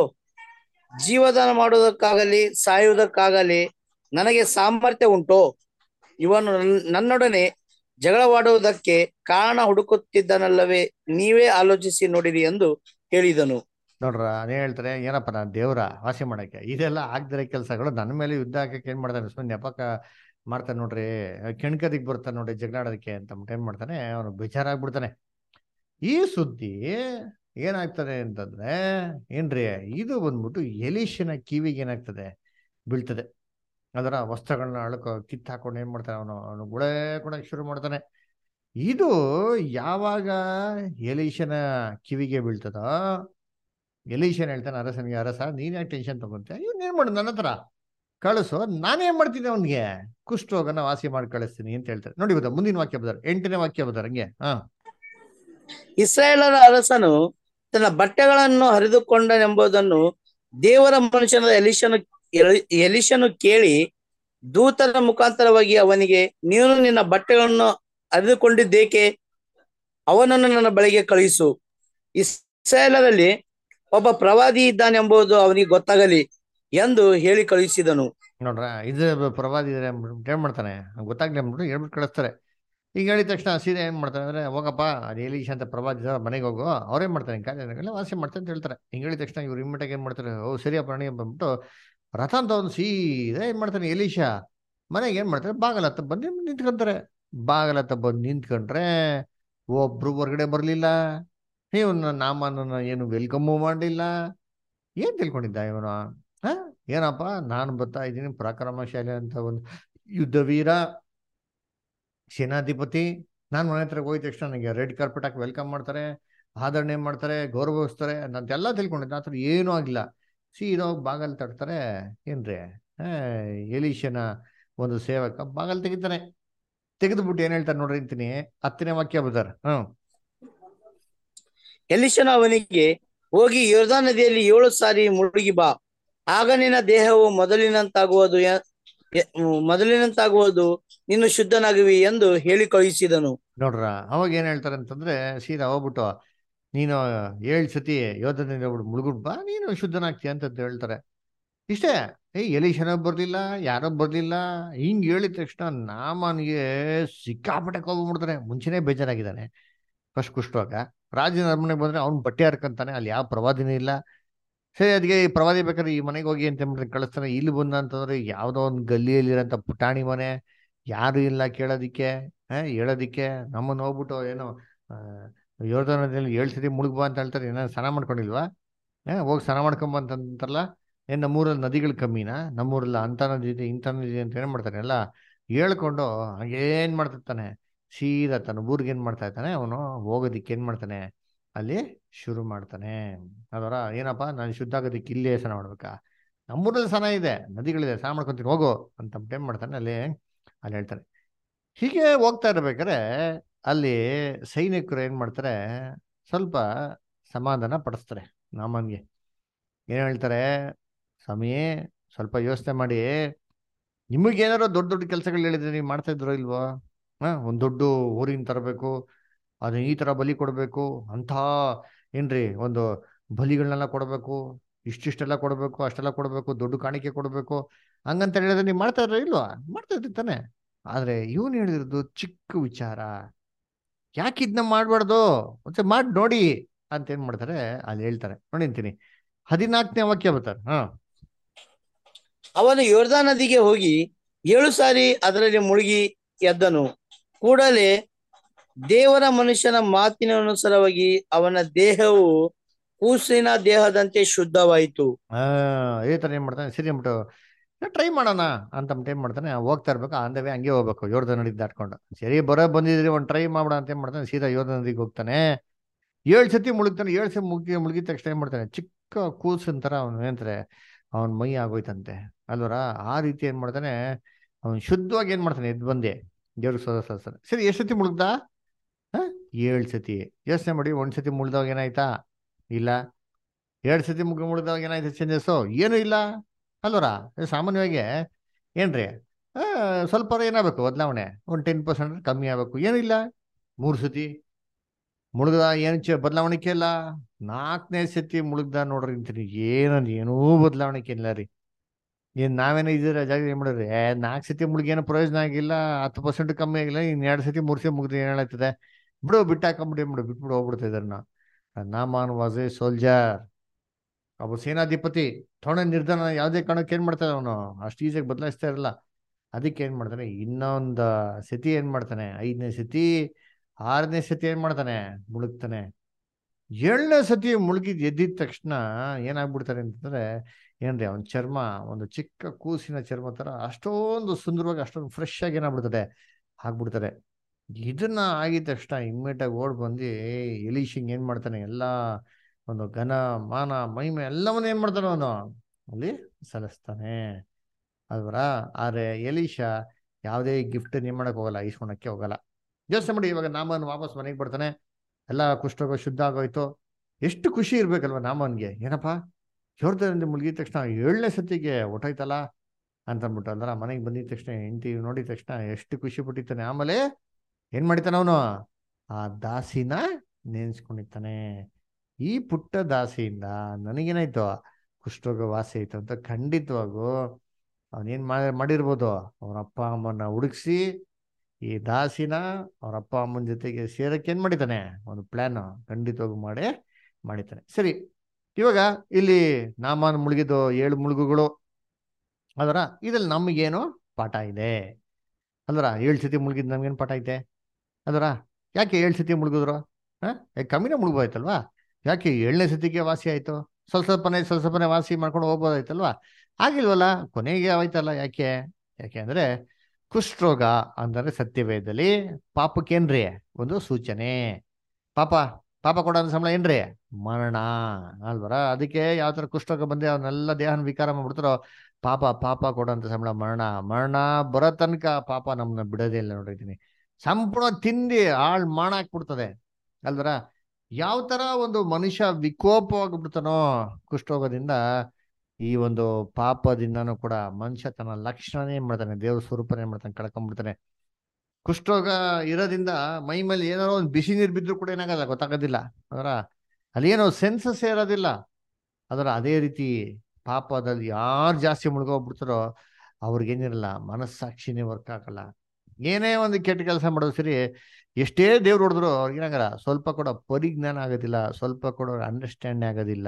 ಜೀವದಾನ ಮಾಡುವುದಕ್ಕಾಗಲಿ ಸಾಯುವುದಕ್ಕಾಗಲಿ ನನಗೆ ಸಾಮರ್ಥ್ಯ ಉಂಟು ಇವನು ನನ್- ನನ್ನೊಡನೆ ಜಗಳವಾಡುವುದಕ್ಕೆ ಕಾರಣ ಹುಡುಕುತ್ತಿದ್ದನಲ್ಲವೇ ನೀವೇ ಆಲೋಚಿಸಿ ನೋಡಿರಿ ಎಂದು ಹೇಳಿದನು ನೋಡ್ರ ಅದೇ ಹೇಳ್ತಾರೆ ಏನಪ್ಪ ನಾನು ದೇವ್ರ ವಾಸಿ ಮಾಡಕ್ಕೆ ಇದೆಲ್ಲ ಆಗ್ದಿರೋ ಕೆಲಸಗಳು ನನ್ನ ಮೇಲೆ ಯುದ್ಧ ಹಾಕಕ್ಕೆ ಏನ್ ಮಾಡ್ತಾನೆ ಸುಮ್ಮನೆ ನೆಪಕ ಮಾಡ್ತಾನೆ ನೋಡ್ರಿ ಕೆಣ್ಕದಿಗ್ ಬರ್ತಾನೆ ನೋಡ್ರಿ ಜಗಳಾಡೋದಕ್ಕೆ ಅಂತ ಅಂದ್ಬಿಟ್ಟು ಏನ್ ಮಾಡ್ತಾನೆ ಅವನು ಬೇಜಾರಾಗ್ಬಿಡ್ತಾನೆ ಈ ಸುದ್ದಿ ಏನಾಗ್ತದೆ ಅಂತಂದ್ರೆ ಏನ್ರಿ ಇದು ಬಂದ್ಬಿಟ್ಟು ಎಲೀಶನ ಕಿವಿಗೆ ಏನಾಗ್ತದೆ ಬೀಳ್ತದೆ ಅದರ ವಸ್ತ್ರಗಳನ್ನ ಅಳ್ಕೊ ಕಿತ್ತು ಹಾಕೊಂಡು ಏನ್ ಮಾಡ್ತಾನೆ ಅವನು ಅವನು ಗುಳೆ ಕೊಡಕ್ ಶುರು ಮಾಡ್ತಾನೆ ಇದು ಯಾವಾಗ ಎಲೀಶನ ಕಿವಿಗೆ ಬೀಳ್ತದೋ ಎಲೀಶನ್ ಹೇಳ್ತಾನೆ ಅರಸನಿಗೆ ಅರಸ ನೀನ್ ಯಾಕೆ ಟೆನ್ಷನ್ ತಗೊಂತೆ ಇವ್ನು ಏನ್ ಮಾಡು ನನ್ನ ಹತ್ರ ಕಳಿಸು ನಾನೇನ್ ಮಾಡ್ತೀನಿ ಅವನಿಗೆ ಕುಷ್ಠರೋಗನ ವಾಸಿ ಮಾಡಿ ಕಳಿಸ್ತೀನಿ ಅಂತ ಹೇಳ್ತಾರೆ ನೋಡಿ ಬದ ಮುಂದಿನ ವಾಕ್ಯ ಬದಾರ ಎಂಟನೇ ವಾಕ್ಯ ಬದಾರ ಹಂಗೆ ಹಾ ಇಸ್ರಾಯೇಲರ ಅರಸನು ತನ್ನ ಬಟ್ಟೆಗಳನ್ನು ಹರಿದುಕೊಂಡನೆಂಬುದನ್ನು ದೇವರ ಮನುಷ್ಯನಾದ ಎಲಿಶನು ಎಲಿ- ಎಲಿಶನು ಕೇಳಿ ದೂತರ ಮುಖಾಂತರವಾಗಿ ಅವನಿಗೆ ನೀನು ನಿನ್ನ ಬಟ್ಟೆಗಳನ್ನು ಹರಿದುಕೊಂಡಿದ್ದೇಕೆ ಅವನನ್ನು ನನ್ನ ಬಳಿಗೆ ಕಳುಹಿಸು ಇಸ್ರಾಯೇಲರಲ್ಲಿ ಒಬ್ಬ ಪ್ರವಾದಿ ಇದ್ದಾನೆಂಬುದು ಅವನಿಗೆ ಗೊತ್ತಾಗಲಿ ಎಂದು ಹೇಳಿ ಕಳುಹಿಸಿದನು ನೋಡ್ರ ಇದು ಪ್ರವಾದಿ ಇದಾರೆ ಅಂದ್ಬಿಟ್ಟು ಏನ್ ಮಾಡ್ತಾನೆ ಗೊತ್ತಾಗ್ಲಿ ಅಂದ್ಬಿಟ್ಟು ಹೇಳ್ಬಿಟ್ಟು ಕಳಿಸ್ತಾರೆ ಈಗ ಹೇಳಿದ ತಕ್ಷಣ ಸೀದಾ ಏನ್ ಮಾಡ್ತಾನೆ ಅಂದ್ರೆ ಹೋಗಪ್ಪ ಅದು ಎಲೀಶ ಅಂತ ಪ್ರವಾದಿ ಇದಾರೆ, ಮನೆಗೆ ಹೋಗು ಅವ್ರೇನ್ ಮಾಡ್ತಾನೆ ಕಾರ್ಯಗಳನ್ನ ವಾಸಿ ಮಾಡ್ತಾರೆ ಅಂತ ಹೇಳ್ತಾರೆ ಹಿಂಗ್ ಹೇಳಿದ ತಕ್ಷಣ ಇವ್ರು ಇಮ್ಮಿಟಾಗಿ ಏನ್ ಮಾಡ್ತಾರೆ ಓ ಸರಿಯಪ್ಪ ಪ್ರಾಣಿ ಬಂದ್ಬಿಟ್ಟು ರಥ ಅಂತ ಒಂದು ಸೀದಾ ಏನ್ ಮಾಡ್ತಾನೆ ಎಲೀಶ ಮನೆಗೆ ಏನ್ ಮಾಡ್ತಾರೆ ಬಾಗಲ ಹತ್ತ ಬಂದು ನಿಂತ್ಕೊಂತಾರೆ ಬಾಗಲ ಹತ್ತ ಬಂದು ನಿಂತ್ಕೊಂಡ್ರೆ ಒಬ್ರು ಹೊರಗಡೆ ಬರ್ಲಿಲ್ಲ ಇವನ್ನ ನಾಮನ ಏನು ವೆಲ್ಕಮ್ಮು ಮಾಡಲಿಲ್ಲ ಏನ್ ತಿಳ್ಕೊಂಡಿದ್ದ ಇವನು ಹ ಏನಪ್ಪ ನಾನು ಬರ್ತಾ ಇದ್ದೀನಿ ಪರಾಕ್ರಮಶಾಲಿ ಅಂತ ಒಂದು ಯುದ್ಧ ವೀರ ಸೇನಾಧಿಪತಿ ನಾನು ಮನೆ ಹತ್ರ ಹೋಗಿದ ತಕ್ಷಣ ನನಗೆ ರೆಡ್ ಕಾರ್ಪೆಟ್ ಹಾಕಿ ವೆಲ್ಕಮ್ ಮಾಡ್ತಾರೆ ಆದರಣೆ ಮಾಡ್ತಾರೆ ಗೌರವಿಸ್ತಾರೆ ಅಂತೆಲ್ಲ ತಿಳ್ಕೊಂಡಿದ್ದ ಆ ಥರ ಏನೂ ಆಗಿಲ್ಲ ಸೀದಾ ಹೋಗಿ ಬಾಗಲ್ ತಡ್ತಾರೆ ಏನ್ರಿ ಆ, ಎಲೀಶನ ಒಂದು ಸೇವಕ ಬಾಗಲ್ ತೆಗಿತಾನೆ ತೆಗೆದ್ಬಿಟ್ಟು ಏನ್ ಹೇಳ್ತಾರೆ ನೋಡ್ರಿ ಅಂತೀನಿ ಹತ್ತನೇ ವಾಕ್ಯ ಬದಾರ ಹ್ಮ್ ಎಲಿಶನು ಅವನಿಗೆ ಹೋಗಿ ಯೋರ್ದಾ ನದಿಯಲ್ಲಿ ಏಳು ಸಾರಿ ಮುಳುಗಿ ಬಾ ಆಗ ನಿನ್ನ ದೇಹವು ಮೊದಲಿನಂತಾಗುವುದು ಯ- ಯ- ಮೊದಲಿನಂತಾಗುವುದು ನೀನು ಶುದ್ಧನಾಗುವಿ ಎಂದು ಹೇಳಿ ಕಳುಹಿಸಿದನು ನೋಡ್ರ ಅವಾಗ ಏನ್ ಹೇಳ್ತಾರೆ ಅಂತಂದ್ರೆ ಸೀದಾ ಹೋಗ್ಬಿಟ್ಟು ನೀನು ಏಳ್ ಸತಿ ಯೋಧನಿಂದ ಹೋಗ್ಬಿಟ್ಟು ಮುಳುಗುಡ್ ಬಾ ನೀನು ಶುದ್ಧನಾಗ್ತೀಯ ಅಂತ ಹೇಳ್ತಾರೆ ಇಷ್ಟೇ ಏ ಎಲೀಶನ ಬರ್ಲಿಲ್ಲ ಯಾರೋ ಬರ್ಲಿಲ್ಲ ಹಿಂಗ್ ಹೇಳಿದ ತಕ್ಷಣ ನಾಮನಿಗೆ ಸಿಕ್ಕಾಪಟ್ಟೆ ಕೋಪ ಮಾಡ್ತಾನೆ ಮುಂಚೆನೆ ಬೇಜಾರಾಗಿದ್ದಾನೆ ಫಸ್ಟ್ ಕುಷ್ಠವಾಗ ರಾಜನ ಅರಮನೆಗೆ ಬಂದ್ರೆ ಅವ್ನ್ ಬಟ್ಟೆ ಹರ್ಕಂತಾನೆ ಅಲ್ಲಿ ಯಾವ ಪ್ರವಾದಿನೇ ಇಲ್ಲ ಸರಿ ಅದಕ್ಕೆ ಈ ಪ್ರವಾದಿ ಬೇಕಾದ್ರೆ ಈ ಮನೆಗೆ ಹೋಗಿ ಅಂತ ಹೇಳ್ಬಿಟ್ಟು ಕಳಿಸ್ತಾನೆ ಇಲ್ಲಿ ಬಂದ ಅಂತಂದ್ರೆ ಯಾವ್ದೋ ಒಂದು ಗಲ್ಲಿಯಲ್ಲಿರೋಂಥ ಪುಟಾಣಿ ಮನೆ ಯಾರು ಇಲ್ಲ ಕೇಳೋದಿಕ್ಕೆ ಆ, ಹೇಳೋದಿಕ್ಕೆ ನಮ್ಮನ್ನ ಹೋಗ್ಬಿಟ್ಟು ಏನೋ ಯೋರ್ಧನದಲ್ಲಿ ಏಳು ಸತಿ ಮುಳುಗ್ಬಾ ಅಂತ ಹೇಳ್ತಾರೆ ಏನೋ ಸ್ನಾನ ಮಾಡ್ಕೊಂಡಿಲ್ವಾ ಆ, ಹೋಗಿ ಸ್ನಾನ ಮಾಡ್ಕೊಂಬ ಅಂತಂತಾರಲ್ಲ ಏನ್ ನಮ್ಮೂರಲ್ಲಿ ನದಿಗಳು ಕಮ್ಮಿನಾ ನಮ್ಮೂರಲ್ಲಿ ಅಂತ ನದಿ ಇದೆ ಇಂಥ ನದಿ ಇದೆ ಅಂತ ಏನ್ ಮಾಡ್ತಾನೆ ಎಲ್ಲ ಹೇಳ್ಕೊಂಡು ಏನ್ ಮಾಡ್ತಿರ್ತಾನೆ ಸೀದಾ ತನ್ನ ಊರಿಗೆ ಏನ್ ಮಾಡ್ತಾ ಇರ್ತಾನೆ ಅವನು ಹೋಗೋದಿಕ್ಕೆ ಏನ್ ಮಾಡ್ತಾನೆ ಅಲ್ಲಿ ಶುರು ಮಾಡ್ತಾನೆ ಅದರ ಏನಪ್ಪ ನಾನು ಶುದ್ಧ ಆಗೋದಿಕ್ಕೆ ಇಲ್ಲೇ ಸ್ನಾನ ಮಾಡ್ಬೇಕಾ ನಮ್ಮೂರಲ್ಲಿ ಸ್ನಾನ ಇದೆ ನದಿಗಳಿದೆ ಸ್ನಾನ ಮಾಡ್ಕೊಂತೀನಿ ಹೋಗು ಅಂತ ಏನ್ ಮಾಡ್ತಾನೆ ಅಲ್ಲಿ ಅಲ್ಲಿ ಹೇಳ್ತಾರೆ ಹೀಗೆ ಹೋಗ್ತಾ ಇರ್ಬೇಕಾದ್ರೆ ಅಲ್ಲಿ ಸೈನಿಕರು ಏನ್ ಮಾಡ್ತಾರೆ ಸ್ವಲ್ಪ ಸಮಾಧಾನ ಪಡಿಸ್ತಾರೆ ನಾಮನ್ಗೆ ಏನ್ ಹೇಳ್ತಾರೆ ಸ್ವಾಮಿ ಸ್ವಲ್ಪ ಯೋಚನೆ ಮಾಡಿ ನಿಮಗೇನಾರೋ ದೊಡ್ಡ ದೊಡ್ಡ ಕೆಲಸಗಳು ಹೇಳಿದ್ರೆ ನೀವು ಮಾಡ್ತಾ ಇದ್ರೋ ಇಲ್ವೋ ಹಾ ಒಂದ್ ದೊಡ್ಡ ಊರಿನ ತರಬೇಕು ಅದನ್ನ ಈ ತರ ಬಲಿ ಕೊಡ್ಬೇಕು ಅಂತ ಏನ್ರಿ ಒಂದು ಬಲಿಗಳನ್ನೆಲ್ಲ ಕೊಡ್ಬೇಕು ಇಷ್ಟಿಷ್ಟೆಲ್ಲ ಕೊಡ್ಬೇಕು ಅಷ್ಟೆಲ್ಲ ಕೊಡ್ಬೇಕು ದೊಡ್ಡ ಕಾಣಿಕೆ ಕೊಡ್ಬೇಕು ಹಂಗಂತ ಹೇಳಿದ್ರೆ ನೀವು ಮಾಡ್ತಾ ಇದ್ರ ಇಲ್ವಾ ಮಾಡ್ತಾ ಇದ್ರಿ ತಾನೆ ಆದ್ರೆ ಇವನು ಹೇಳಿರೋದು ಚಿಕ್ಕ ವಿಚಾರ ಯಾಕೆ ಇದನ್ನ ಮಾಡ್ಬಾರ್ದು ಮತ್ತೆ ಮಾಡಿ ನೋಡಿ ಅಂತ ಏನ್ ಮಾಡ್ತಾರೆ ಅಲ್ಲಿ ಹೇಳ್ತಾರೆ ನೋಡಿ ಅಂತೀನಿ ಹದಿನಾಲ್ಕನೇ ವಾಕ್ಯ ಬರ್ತಾರೆ ಹಾ ಅವನು ಯೋರ್ದಾ ನದಿಗೆ ಹೋಗಿ ಏಳು ಸಾರಿ ಅದರಲ್ಲಿ ಮುಳುಗಿ ಎದ್ದನು ಕೂಡಲೇ ದೇವರ ಮನುಷ್ಯನ ಮಾತಿನ ಅನುಸಾರವಾಗಿ ಅವನ ದೇಹವು ಕೂಸಿನ ದೇಹದಂತೆ ಶುದ್ಧವಾಯಿತು ಆ ಇದೇ ತರ ಏನ್ ಮಾಡ್ತಾನೆ ಸರಿ ಅಂದ್ಬಿಟ್ಟು ಟ್ರೈ ಮಾಡೋಣ ಅಂತ ಏನ್ ಮಾಡ್ತಾನೆ ಹೋಗ್ತಾ ಇರ್ಬೇಕು ಅಂದವೇ ಹಂಗೆ ಹೋಗ್ಬೇಕು ಯೋರ್ದ ನದಿ ದಾಟ್ಕೊಂಡು ಸರಿ ಬರೋ ಬಂದಿದ್ರಿ ಒಂದು ಟ್ರೈ ಮಾಡೋಣ ಅಂತ ಏನ್ ಮಾಡ್ತಾನೆ ಸೀದಾ ಯೋರ್ದ ನದಿಗೆ ಹೋಗ್ತಾನೆ ಏಳು ಸತಿ ಮುಳುಗ್ತಾನೆ ಏಳು ಸತಿ ಮುಗಿ ಮುಳುಗಿದ ತಕ್ಷಣ ಏನ್ ಮಾಡ್ತಾನೆ ಚಿಕ್ಕ ಕೂಸಿನ ತರ ಅವನು ಏನಂತಾರೆ ಅವನ ಮೈ ಆಗೋಯ್ತಂತೆ ಅಲ್ವರ ಆ ರೀತಿ ಏನ್ ಮಾಡ್ತಾನೆ ಅವನು ಶುದ್ಧವಾಗಿ ಏನ್ ಮಾಡ್ತಾನೆ ಎದ್ದು ಬಂದೆ ದೇವ್ರ ಸದಸ್ಯ ಸರಿ ಎಷ್ಟು ಸತಿ ಮುಳುಗ್ದ ಹ ಏಳು ಸತಿ ಯೋಚನೆ ಮಾಡಿ ಒಂದ್ ಸತಿ ಮುಳ್ದವಾಗ ಏನಾಯ್ತಾ ಇಲ್ಲ ಎರಡು ಸತಿ ಮುಗಿ ಮುಳ್ದವಾಗ ಏನಾಯ್ತು ಚೇಂಜಸ್ಸು ಏನೂ ಇಲ್ಲ ಅಲ್ವರ ಸಾಮಾನ್ಯವಾಗಿ ಏನ್ರಿ ಆ, ಸ್ವಲ್ಪ ಏನಾಗಬೇಕು ಬದಲಾವಣೆ ಒಂದು ಟೆನ್ ಪರ್ಸೆಂಟ್ ಕಮ್ಮಿ ಆಗಬೇಕು ಏನಿಲ್ಲ ಮೂರು ಸತಿ ಮುಳುಗ್ದ ಏನು ಚ ಬದಲಾವಣೆ ಇಲ್ಲ ನಾಲ್ಕನೇ ಸತಿ ಮುಳುಗ್ದ ನೋಡ್ರಿ ಅಂತೀನಿ ಏನಂದ್ ಏನೂ ಬದಲಾವಣೆ ಇಲ್ಲ ರೀ ಏನ್ ನಾವೇನೋ ಇದ್ದೀರ ಜಾಗ ಏನ್ ಮಾಡಿದ್ರಿ ಏ ನಾಲ್ಕು ಸತಿ ಮುಳುಗಿ ಏನೋ ಪ್ರಯೋಜನ ಆಗಿಲ್ಲ ಹತ್ತು ಪರ್ಸೆಂಟ್ ಕಮ್ಮಿ ಆಗಿಲ್ಲ ಇನ್ ಎರಡು ಸತಿ ಮೂರು ಸತಿ ಮುಗಿದ್ರೆ ಏನ್ ಹೇಳಾಗ್ತದೆ ಬಿಡು ಬಿಟ್ಟು ಹಾಕೊಂಬಿಡಿ ಬಿಡು ಬಿಟ್ಬಿಡು ಹೋಗ್ಬಿಡ್ತಿದಾರೆ ನಾ ನಾಮಾನ್ ವಾಸ್ ಎ ಸೋಲ್ಜರ್ ಒಬ್ಬ ಸೇನಾಧಿಪತಿ ಥೋಣ ನಿರ್ಧಾರ ಯಾವುದೇ ಕಾರಣಕ್ಕೆ ಏನ್ ಮಾಡ್ತಾನೆ ಅವನು ಅಷ್ಟು ಈಸಿಯಾಗಿ ಬದಲಾಯಿಸ್ತಾ ಇರಲ್ಲ ಅದಕ್ಕೆ ಏನ್ ಮಾಡ್ತಾನೆ ಇನ್ನೊಂದು ಸತಿ ಏನ್ ಮಾಡ್ತಾನೆ ಐದನೇ ಸತಿ ಆರನೇ ಸತಿ ಏನ್ ಮಾಡ್ತಾನೆ ಮುಳುಗ್ತಾನೆ ಏಳನೇ ಸತಿ ಮುಳುಗಿದ್ ಎದ್ದಿದ ತಕ್ಷಣ ಏನಾಗ್ಬಿಡ್ತಾರೆ ಅಂತಂದ್ರೆ ಏನ್ರಿ ಅವನ ಚರ್ಮ ಒಂದು ಚಿಕ್ಕ ಕೂಸಿನ ಚರ್ಮ ತರ ಅಷ್ಟೊಂದು ಸುಂದರವಾಗಿ ಅಷ್ಟೊಂದು ಫ್ರೆಶ್ ಆಗಿ ಏನಾಗ್ಬಿಡ್ತದೆ ಆಗ್ಬಿಡ್ತಾರೆ ಇದನ್ನ ಆಗಿದ ತಕ್ಷಣ ಇಮ್ಮಿಡಿಯೇಟ್ ಆಗಿ ಓಡ್ ಬಂದು ಎಲಿಶಿಂಗ್ ಏನ್ ಮಾಡ್ತಾನೆ ಎಲ್ಲಾ ಒಂದು ಘನ ಮಾನ ಮಹಿಮೆ ಎಲ್ಲವನ್ನ ಏನ್ ಮಾಡ್ತಾನೆ ಅವನು ಅಲ್ಲಿ ಸಲ್ಲಿಸ್ತಾನೆ ಅಲ್ವರ ಆದ್ರೆ ಎಲೀಶ ಯಾವುದೇ ಗಿಫ್ಟ್ ಏನ್ ಮಾಡಕ್ ಹೋಗಲ್ಲ ಇಸ್ಕೊಳಕ್ಕೆ ಹೋಗಲ್ಲ ಯೋಚನೆ ಮಾಡಿ ಇವಾಗ ನಾಮನ್ ವಾಪಸ್ ಮನೆಗೆ ಬರ್ತಾನೆ ಎಲ್ಲ ಕುಷ್ಠರೋಗ ಶುದ್ಧ ಆಗೋಯ್ತು ಎಷ್ಟು ಖುಷಿ ಇರ್ಬೇಕಲ್ವ ನಾಮನ್ಗೆ ಏನಪ್ಪಾ ಜೋರ್ದಿಂದ ಮುಳುಗಿದ ತಕ್ಷಣ ಏಳನೇ ಸತಿಗೆ ಹೊಟ್ಟೋಯ್ತಲ್ಲ ಅಂತ ಅಂದ್ಬಿಟ್ಟು ಅಂದ್ರೆ ಮನೆಗೆ ಬಂದಿದ ತಕ್ಷಣ ಹೆಂಡತಿ ನೋಡಿದ ತಕ್ಷಣ ಎಷ್ಟು ಖುಷಿ ಪಟ್ಟಿರ್ತಾನೆ ಆಮೇಲೆ ಏನ್ ಮಾಡಿತಾನೆ ಅವನು ಆ ದಾಸಿನ ನೆನ್ಸ್ಕೊಂಡಿರ್ತಾನೆ ಈ ಪುಟ್ಟ ದಾಸಿಯಿಂದ ನನಗೇನಾಯ್ತು ಕುಷ್ಠರೋಗ ವಾಸಿ ಆಯ್ತು ಅಂತ ಖಂಡಿತವಾಗೂ ಅವನೇನ್ ಮಾಡಿ ಮಾಡಿರ್ಬೋದು ಅವ್ರ ಅಪ್ಪ ಅಮ್ಮನ ಹುಡುಕ್ಸಿ ಈ ದಾಸಿನ ಅವ್ರ ಅಪ್ಪ ಅಮ್ಮನ ಜೊತೆಗೆ ಸೇರಕ್ಕೆ ಏನ್ ಮಾಡಿತಾನೆ ಒಂದು ಪ್ಲಾನ್ ಖಂಡಿತವಾಗೂ ಮಾಡೇ ಮಾಡಿತಾನೆ ಸರಿ ಇವಾಗ ಇಲ್ಲಿ ನಾಮಾನ್ ಮುಳುಗಿದ್ದು ಏಳು ಮುಳುಗುಗಳು ಅದರ ಇದ್ರಲ್ಲಿ ನಮಗೇನು ಪಾಠ ಇದೆ ಅಲ್ವರ ಏಳು ಸತಿ ಮುಳುಗಿದ್ ನಮ್ಗೇನು ಪಾಠ ಐತೆ ಅದರ ಯಾಕೆ ಏಳು ಸತಿ ಮುಳುಗಿದ್ರು ಹಾಂ ಕಮ್ಮಿನೇ ಮುಳುಗೋಯ್ತಲ್ವಾ ಯಾಕೆ ಏಳನೇ ಸತಿಗೆ ವಾಸಿ ಆಯ್ತು ಸ್ವಲ್ಪ ಸ್ವಲ್ಪನೇ ಸ್ವಲ್ಪ ಸ್ವಲ್ಪನೇ ವಾಸಿ ಮಾಡ್ಕೊಂಡು ಹೋಗ್ಬೋದಾಯ್ತಲ್ವಾ ಆಗಿಲ್ವಲ್ಲ ಕೊನೆಗೆ ಆಯ್ತಲ್ಲ ಯಾಕೆ ಯಾಕೆ ಅಂದ್ರೆ ಕುಷ್ಠರೋಗ ಅಂದರೆ ಸತ್ಯವೇದದಲ್ಲಿ ಪಾಪಕ್ಕೇನ್ರಿ ಒಂದು ಸೂಚನೆ ಪಾಪ ಪಾಪ ಕೊಡೋ ಸಂಬಳ ಏನ್ರಿ ಮರಣ ಅಲ್ವರ ಅದಕ್ಕೆ ಯಾವ ತರ ಕುಷ್ಠರೋಗ ಬಂದೆ ಅವನ್ನೆಲ್ಲ ದೇಹನ ವಿಕಾರ ಮಾಡ್ಬಿಡ್ತಾರೋ ಪಾಪ ಪಾಪ ಕೊಡೋಂಥ ಸಂಬಳ ಮರಣ ಮರಣ ಬರೋ ತನಕ ಪಾಪ ನಮ್ಮನ್ನ ಬಿಡೋದೇ ಇಲ್ಲ ನೋಡಿದ್ದೀನಿ ಸಂಪೂರ್ಣ ತಿಂದಿ ಹಾಳ್ ಮಾಡಾಕ್ಬಿಡ್ತದೆ ಅಲ್ವರ ಯಾವ ತರ ಒಂದು ಮನುಷ್ಯ ವಿಕೋಪವಾಗಿಬಿಡ್ತಾನೋ ಕುಷ್ಠರೋಗದಿಂದ ಈ ಒಂದು ಪಾಪದಿಂದನೂ ಕೂಡ ಮನುಷ್ಯ ತನ್ನ ಲಕ್ಷಣನೇ ಏನ್ ಮಾಡ್ತಾನೆ ದೇವ್ರ ಸ್ವರೂಪನೇ ಏನ್ ಮಾಡ್ತಾನೆ ಕಳ್ಕೊಂಡ್ಬಿಡ್ತಾನೆ ಕುಷ್ಠರೋಗ ಇರೋದ್ರಿಂದ ಮೈ ಮೇಲೆ ಏನಾರೋ ಒಂದು ಬಿಸಿ ನೀರು ಬಿದ್ರು ಕೂಡ ಏನಾಗಲ್ಲ ಗೊತ್ತಾಗೋದಿಲ್ಲ ಅದರ ಅಲ್ಲೇನೋ ಸೆನ್ಸಸ್ ಇರೋದಿಲ್ಲ ಅದರ ಅದೇ ರೀತಿ ಪಾಪದಲ್ಲಿ ಯಾರು ಜಾಸ್ತಿ ಮುಳುಗೋಗ್ಬಿಡ್ತಾರೋ ಅವ್ರಿಗೇನಿರಲ್ಲ ಮನಸ್ಸಾಕ್ಷಿನೇ ವರ್ಕ್ ಆಗಲ್ಲ ಏನೇ ಒಂದು ಕೆಟ್ಟ ಕೆಲಸ ಮಾಡೋದು ಸರಿ ಎಷ್ಟೇ ದೇವ್ರು ಹೊಡೆದ್ರು ಅವ್ರಿಗೇನಾಗಲ್ಲ ಸ್ವಲ್ಪ ಕೂಡ ಪರಿಜ್ಞಾನ ಆಗೋದಿಲ್ಲ ಸ್ವಲ್ಪ ಕೂಡ ಅಂಡರ್ಸ್ಟ್ಯಾಂಡ್ ಆಗೋದಿಲ್ಲ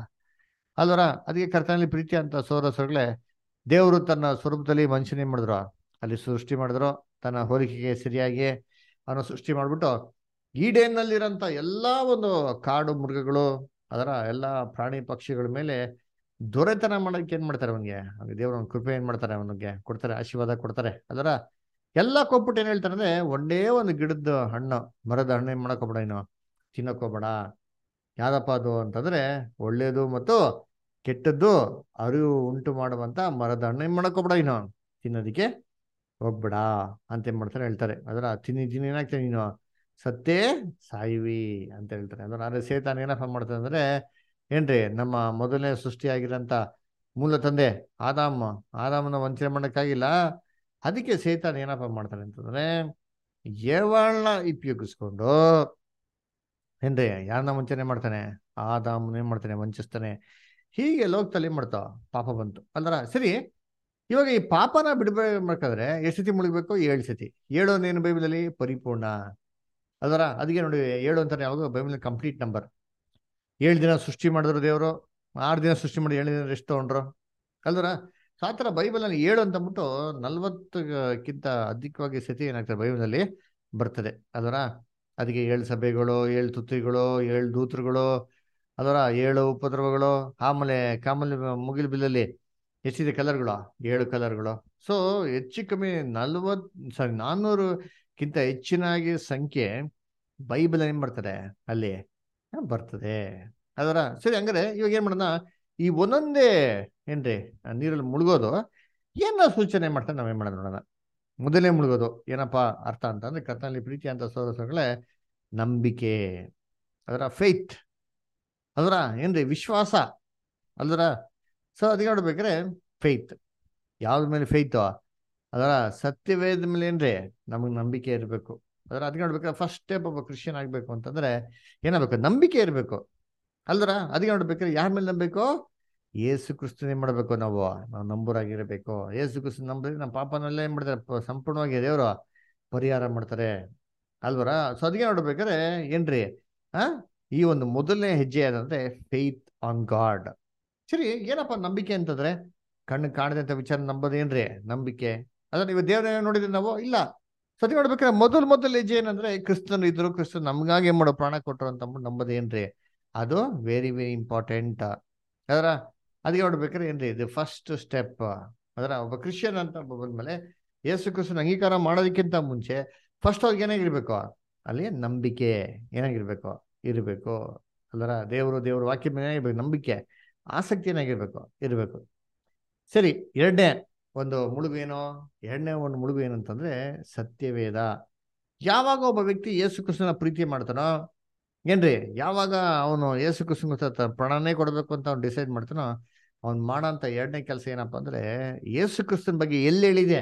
ಅಲ್ವರ ಅದಕ್ಕೆ ಕರ್ತನಲ್ಲಿ ಪ್ರೀತಿ ಅಂತ ಸೋರ ಸೊರಗಳೆ ದೇವರು ತನ್ನ ಸ್ವರೂಪದಲ್ಲಿ ಮನುಷ್ಯನ ಏನ್ ಮಾಡಿದ್ರು ಅಲ್ಲಿ ಸೃಷ್ಟಿ ಮಾಡಿದ್ರು ತನ್ನ ಹೋಲಿಕೆಗೆ ಸರಿಯಾಗಿ ಅವನು ಸೃಷ್ಟಿ ಮಾಡ್ಬಿಟ್ಟು ಈಡೇನ್ನಲ್ಲಿರೋಂಥ ಎಲ್ಲಾ ಒಂದು ಕಾಡು ಮೃಗಗಳು ಅದರ ಎಲ್ಲಾ ಪ್ರಾಣಿ ಪಕ್ಷಿಗಳ ಮೇಲೆ ದೊರೆತನ ಮಾಡೋದಕ್ಕೆ ಏನ್ ಮಾಡ್ತಾರೆ ಅವನಿಗೆ ದೇವ್ರ ಒಂದು ಕೃಪೆ ಏನ್ ಮಾಡ್ತಾರೆ ಅವನಿಗೆ ಕೊಡ್ತಾರೆ ಆಶೀರ್ವಾದ ಕೊಡ್ತಾರೆ ಅದರ ಎಲ್ಲ ಕೊಟ್ಬಿಟ್ಟು ಏನ್ ಹೇಳ್ತಾರೆ ಅಂದ್ರೆ ಒಂದೇ ಒಂದು ಗಿಡದ ಹಣ್ಣು ಮರದ ಹಣ್ಣು ಏನ್ ಮಾಡಕ್ ಹೋಗ್ಬೇಡ ಇನ್ನು ತಿನ್ನಕ್ ಹೋಗ್ಬೇಡ ಯಾವ್ದಪ್ಪ ಅದು ಅಂತಂದ್ರೆ ಒಳ್ಳೇದು ಮತ್ತು ಕೆಟ್ಟದ್ದು ಅರಿವು ಉಂಟು ಮಾಡುವಂತ ಮರದ ಹಣ್ಣು ಏನ್ ಮಾಡಕ್ ಹೋಗ್ಬೇಡ ಇನ್ನು ತಿನ್ನೋದಿಕ್ಕೆ ಹೋಗ್ಬೇಡ ಅಂತ ಏನ್ ಮಾಡ್ತಾರೆ ಹೇಳ್ತಾರೆ ಅದರ ತಿನ್ನಿ ತಿನ್ನಿ ಏನಾಗ್ತದೆ ನೀನು ಸತ್ತೇ ಸಾಯುವಿ ಅಂತ ಹೇಳ್ತಾರೆ ಅದರ ಆದ್ರೆ ಸೇತಾನ ಏನಪ್ಪ ಮಾಡ್ತಾರೆ ಅಂದ್ರೆ ಏನ್ರಿ ನಮ್ಮ ಮೊದಲನೇ ಸೃಷ್ಟಿಯಾಗಿರೋಂಥ ಮೂಲ ತಂದೆ ಆದಾಮ ಆದಾಮನ ವಂಚನೆ ಮಾಡಕ್ಕಾಗಿಲ್ಲ ಅದಕ್ಕೆ ಸೇತಾನ ಏನಪ್ಪ ಮಾಡ್ತಾನೆ ಅಂತಂದ್ರೆ ಏವಳನ್ನ ಉಪಯೋಗಿಸ್ಕೊಂಡು ಏನ್ರಿ ಯಾರನ್ನ ವಂಚನೆ ಮಾಡ್ತಾನೆ ಆದಾಮನ ಏನ್ ಮಾಡ್ತಾನೆ ವಂಚಿಸ್ತಾನೆ ಹೀಗೆ ಲೋಕದಲ್ಲಿ ಏನ್ ಮಾಡ್ತಾವ ಪಾಪ ಬಂತು ಅಲ್ದರ ಸರಿ ಇವಾಗ ಈ ಪಾಪನ ಬಿಡ್ಬೇಕಾದ್ರೆ ಎಷ್ಟು ಸತಿ ಮುಳುಗಬೇಕು ಏಳು ಸತಿ ಏಳು ಏನು ಬೈಬಲಲ್ಲಿ ಪರಿಪೂರ್ಣ ಅದರ ಅದಕ್ಕೆ ನೋಡಿ ಏಳು ಅಂತಾನೆ ಯಾವಾಗ ಬೈಬಲ್ ಕಂಪ್ಲೀಟ್ ನಂಬರ್ ಏಳು ದಿನ ಸೃಷ್ಟಿ ಮಾಡಿದ್ರು ದೇವರು ಆರು ದಿನ ಸೃಷ್ಟಿ ಮಾಡಿ ಏಳು ದಿನ ರೆಸ್ಟ್ ತಗೊಂಡ್ರು ಅಲ್ದರ ಸೊ ಆ ಥರ ಬೈಬಲಲ್ಲಿ ಏಳು ಅಂತ ಅಂದ್ಬಿಟ್ಟು ನಲ್ವತ್ತಕ್ಕಿಂತ ಅಧಿಕವಾಗಿ ಸತಿ ಏನಾಗ್ತದೆ ಬೈಬಲಲ್ಲಿ ಬರ್ತದೆ ಅದರ ಅದಕ್ಕೆ ಏಳು ಸಭೆಗಳು ಏಳು ತುತ್ತಿಗಳು ಏಳು ದೂತರುಗಳು ಅದರ ಏಳು ಉಪದ್ರವಗಳು ಆಮೇಲೆ ಕಾಮಲಿ ಮುಗಿಲು ಬಿಲ್ಲಲ್ಲಿ ಎಷ್ಟಿದೆ ಕಲರ್ಗಳು ಏಳು ಕಲರ್ಗಳು ಸೊ ಹೆಚ್ಚು ಕಮ್ಮಿ ನಲ್ವತ್ ಸಾರಿ ನಾನ್ನೂರಕ್ಕಿಂತ ಹೆಚ್ಚಿನಾಗಿ ಸಂಖ್ಯೆ ಬೈಬಲ್ ಏನ್ ಮಾಡ್ತಾರೆ ಅಲ್ಲಿ ಬರ್ತದೆ ಅದರ ಸರಿ ಹಂಗಾರೆ ಇವಾಗ ಏನ್ ಮಾಡೋಣ ಈ ಒಂದೊಂದೇ ಏನ್ರಿ ಆ ನೀರಲ್ಲಿ ಮುಳುಗೋದು ಏನ ಸೂಚನೆ ಮಾಡ್ತಾರೆ ನಾವೇನ್ ಮಾಡೋಣ ನೋಡೋಣ ಮೊದಲೇ ಮುಳುಗೋದು ಏನಪ್ಪಾ ಅರ್ಥ ಅಂತ ಅಂದ್ರೆ ಕರ್ತನಲ್ಲಿ ಪ್ರೀತಿ ಅಂತ ಸೋದರಗಳೇ ನಂಬಿಕೆ ಅದರ ಫೇತ್ ಅದರ ಏನ್ರಿ ವಿಶ್ವಾಸ ಅಲ್ದರ ಸೊ ಅದಕ್ಕೆ ನೋಡ್ಬೇಕಾದ್ರೆ ಫೇತ್ ಯಾವ್ದ ಮೇಲೆ ಫೇತ್ ಅದರ ಸತ್ಯವೇದ ಮೇಲೆ ಏನ್ರಿ ನಮಗೆ ನಂಬಿಕೆ ಇರಬೇಕು ಅದರ ಅದಕ್ಕೆ ನೋಡ್ಬೇಕಾದ್ರೆ ಫಸ್ಟ್ ಸ್ಟೆಪ್ ಒಬ್ಬ ಕ್ರಿಶ್ಚಿಯನ್ ಆಗ್ಬೇಕು ಅಂತಂದ್ರೆ ಏನಾಗಬೇಕು ನಂಬಿಕೆ ಇರಬೇಕು ಅಲ್ದರ ಅದಕ್ಕೆ ನೋಡ್ಬೇಕಾದ್ರೆ ಯಾರ ಮೇಲೆ ನಂಬೇಕು ಏಸು ಕ್ರಿಸ್ತನ ಏನ್ ಮಾಡ್ಬೇಕು ನಾವು ನಾವು ನಂಬೂರಾಗಿರ್ಬೇಕು ಏಸು ಕ್ರಿಸ್ತ ನಂಬಿದ್ರೆ ನಮ್ಮ ಪಾಪನೆಲ್ಲ ಏನ್ ಮಾಡ್ತಾರೆ ಪ- ಸಂಪೂರ್ಣವಾಗಿ ದೇವರು ಪರಿಹಾರ ಮಾಡ್ತಾರೆ ಅಲ್ವರ ಸೊ ಅದಕ್ಕೆ ನೋಡ್ಬೇಕಾದ್ರೆ ಏನ್ರಿ ಆ ಈ ಒಂದು ಮೊದಲನೇ ಹೆಜ್ಜೆ ಏನಂದ್ರೆ ಫೇತ್ ಆನ್ ಗಾಡ್ ಸರಿ ಏನಪ್ಪ ನಂಬಿಕೆ ಅಂತಂದ್ರೆ ಕಣ್ಣು ಕಾಣದಂತ ವಿಚಾರ ನಂಬೋದೇನ್ರಿ ನಂಬಿಕೆ ಅದ್ರ ನೀವು ದೇವ್ರ ನೋಡಿದ್ರೆ ನಾವು ಇಲ್ಲ ಸತಿ ನೋಡ್ಬೇಕಾದ್ರೆ ಮೊದಲು ಮೊದಲು ಹೆಜ್ಜೆ ಏನಂದ್ರೆ ಕ್ರಿಸ್ತನು ಇದ್ರು ಕ್ರಿಸ್ತನ್ ನಮ್ಗಾಗಿ ಏನ್ ಮಾಡೋ ಪ್ರಾಣ ಕೊಟ್ಟರು ಅಂತ ಅಂದ್ಬಿಟ್ಟು ನಂಬೋದೇನ್ರಿ ಅದು ವೆರಿ ವೆರಿ ಇಂಪಾರ್ಟೆಂಟ್ ಅದರ ಅದಕ್ಕೆ ನೋಡ್ಬೇಕಾದ್ರೆ ಏನ್ರಿ ಇದು ಫಸ್ಟ್ ಸ್ಟೆಪ್ ಅದರ ಒಬ್ಬ ಕ್ರಿಶ್ಚಿಯನ್ ಅಂತ ಬಂದ್ಮೇಲೆ ಯೇಸು ಕ್ರಿಸ್ತನ ಅಂಗೀಕಾರ ಮಾಡೋದಕ್ಕಿಂತ ಮುಂಚೆ ಫಸ್ಟ್ ಅವ್ರಿಗೆ ಏನಾಗಿರ್ಬೇಕು ಅಲ್ಲಿ ನಂಬಿಕೆ ಏನಾಗಿರ್ಬೇಕು ಇರಬೇಕು ಅಲ್ಲರ ದೇವರು ದೇವ್ರ ವಾಕ್ಯ ಮೇಲೆ ಇರ್ಬೇಕು ನಂಬಿಕೆ ಆಸಕ್ತಿ ಏನಾಗಿರ್ಬೇಕು ಇರಬೇಕು ಸರಿ ಎರಡನೇ ಒಂದು ಮುಳುಗು ಏನು ಎರಡನೇ ಒಂದು ಮುಳುಗು ಏನಂತಂದ್ರೆ ಸತ್ಯವೇದ ಯಾವಾಗ ಒಬ್ಬ ವ್ಯಕ್ತಿ ಯೇಸು ಕ್ರಿಸ್ತನ ಪ್ರೀತಿ ಮಾಡ್ತಾನೋ ಏನ್ರಿ ಯಾವಾಗ ಅವನು ಯೇಸು ಕ್ರಿಸ್ತನ ಪ್ರಾಣನೇ ಕೊಡಬೇಕು ಅಂತ ಅವ್ನು ಡಿಸೈಡ್ ಮಾಡ್ತಾನೋ ಅವ್ನು ಮಾಡೋಂಥ ಎರಡನೇ ಕೆಲಸ ಏನಪ್ಪಾ ಅಂದ್ರೆ ಯೇಸು ಕ್ರಿಸ್ತನ ಬಗ್ಗೆ ಎಲ್ಲಿ ಹೇಳಿದೆ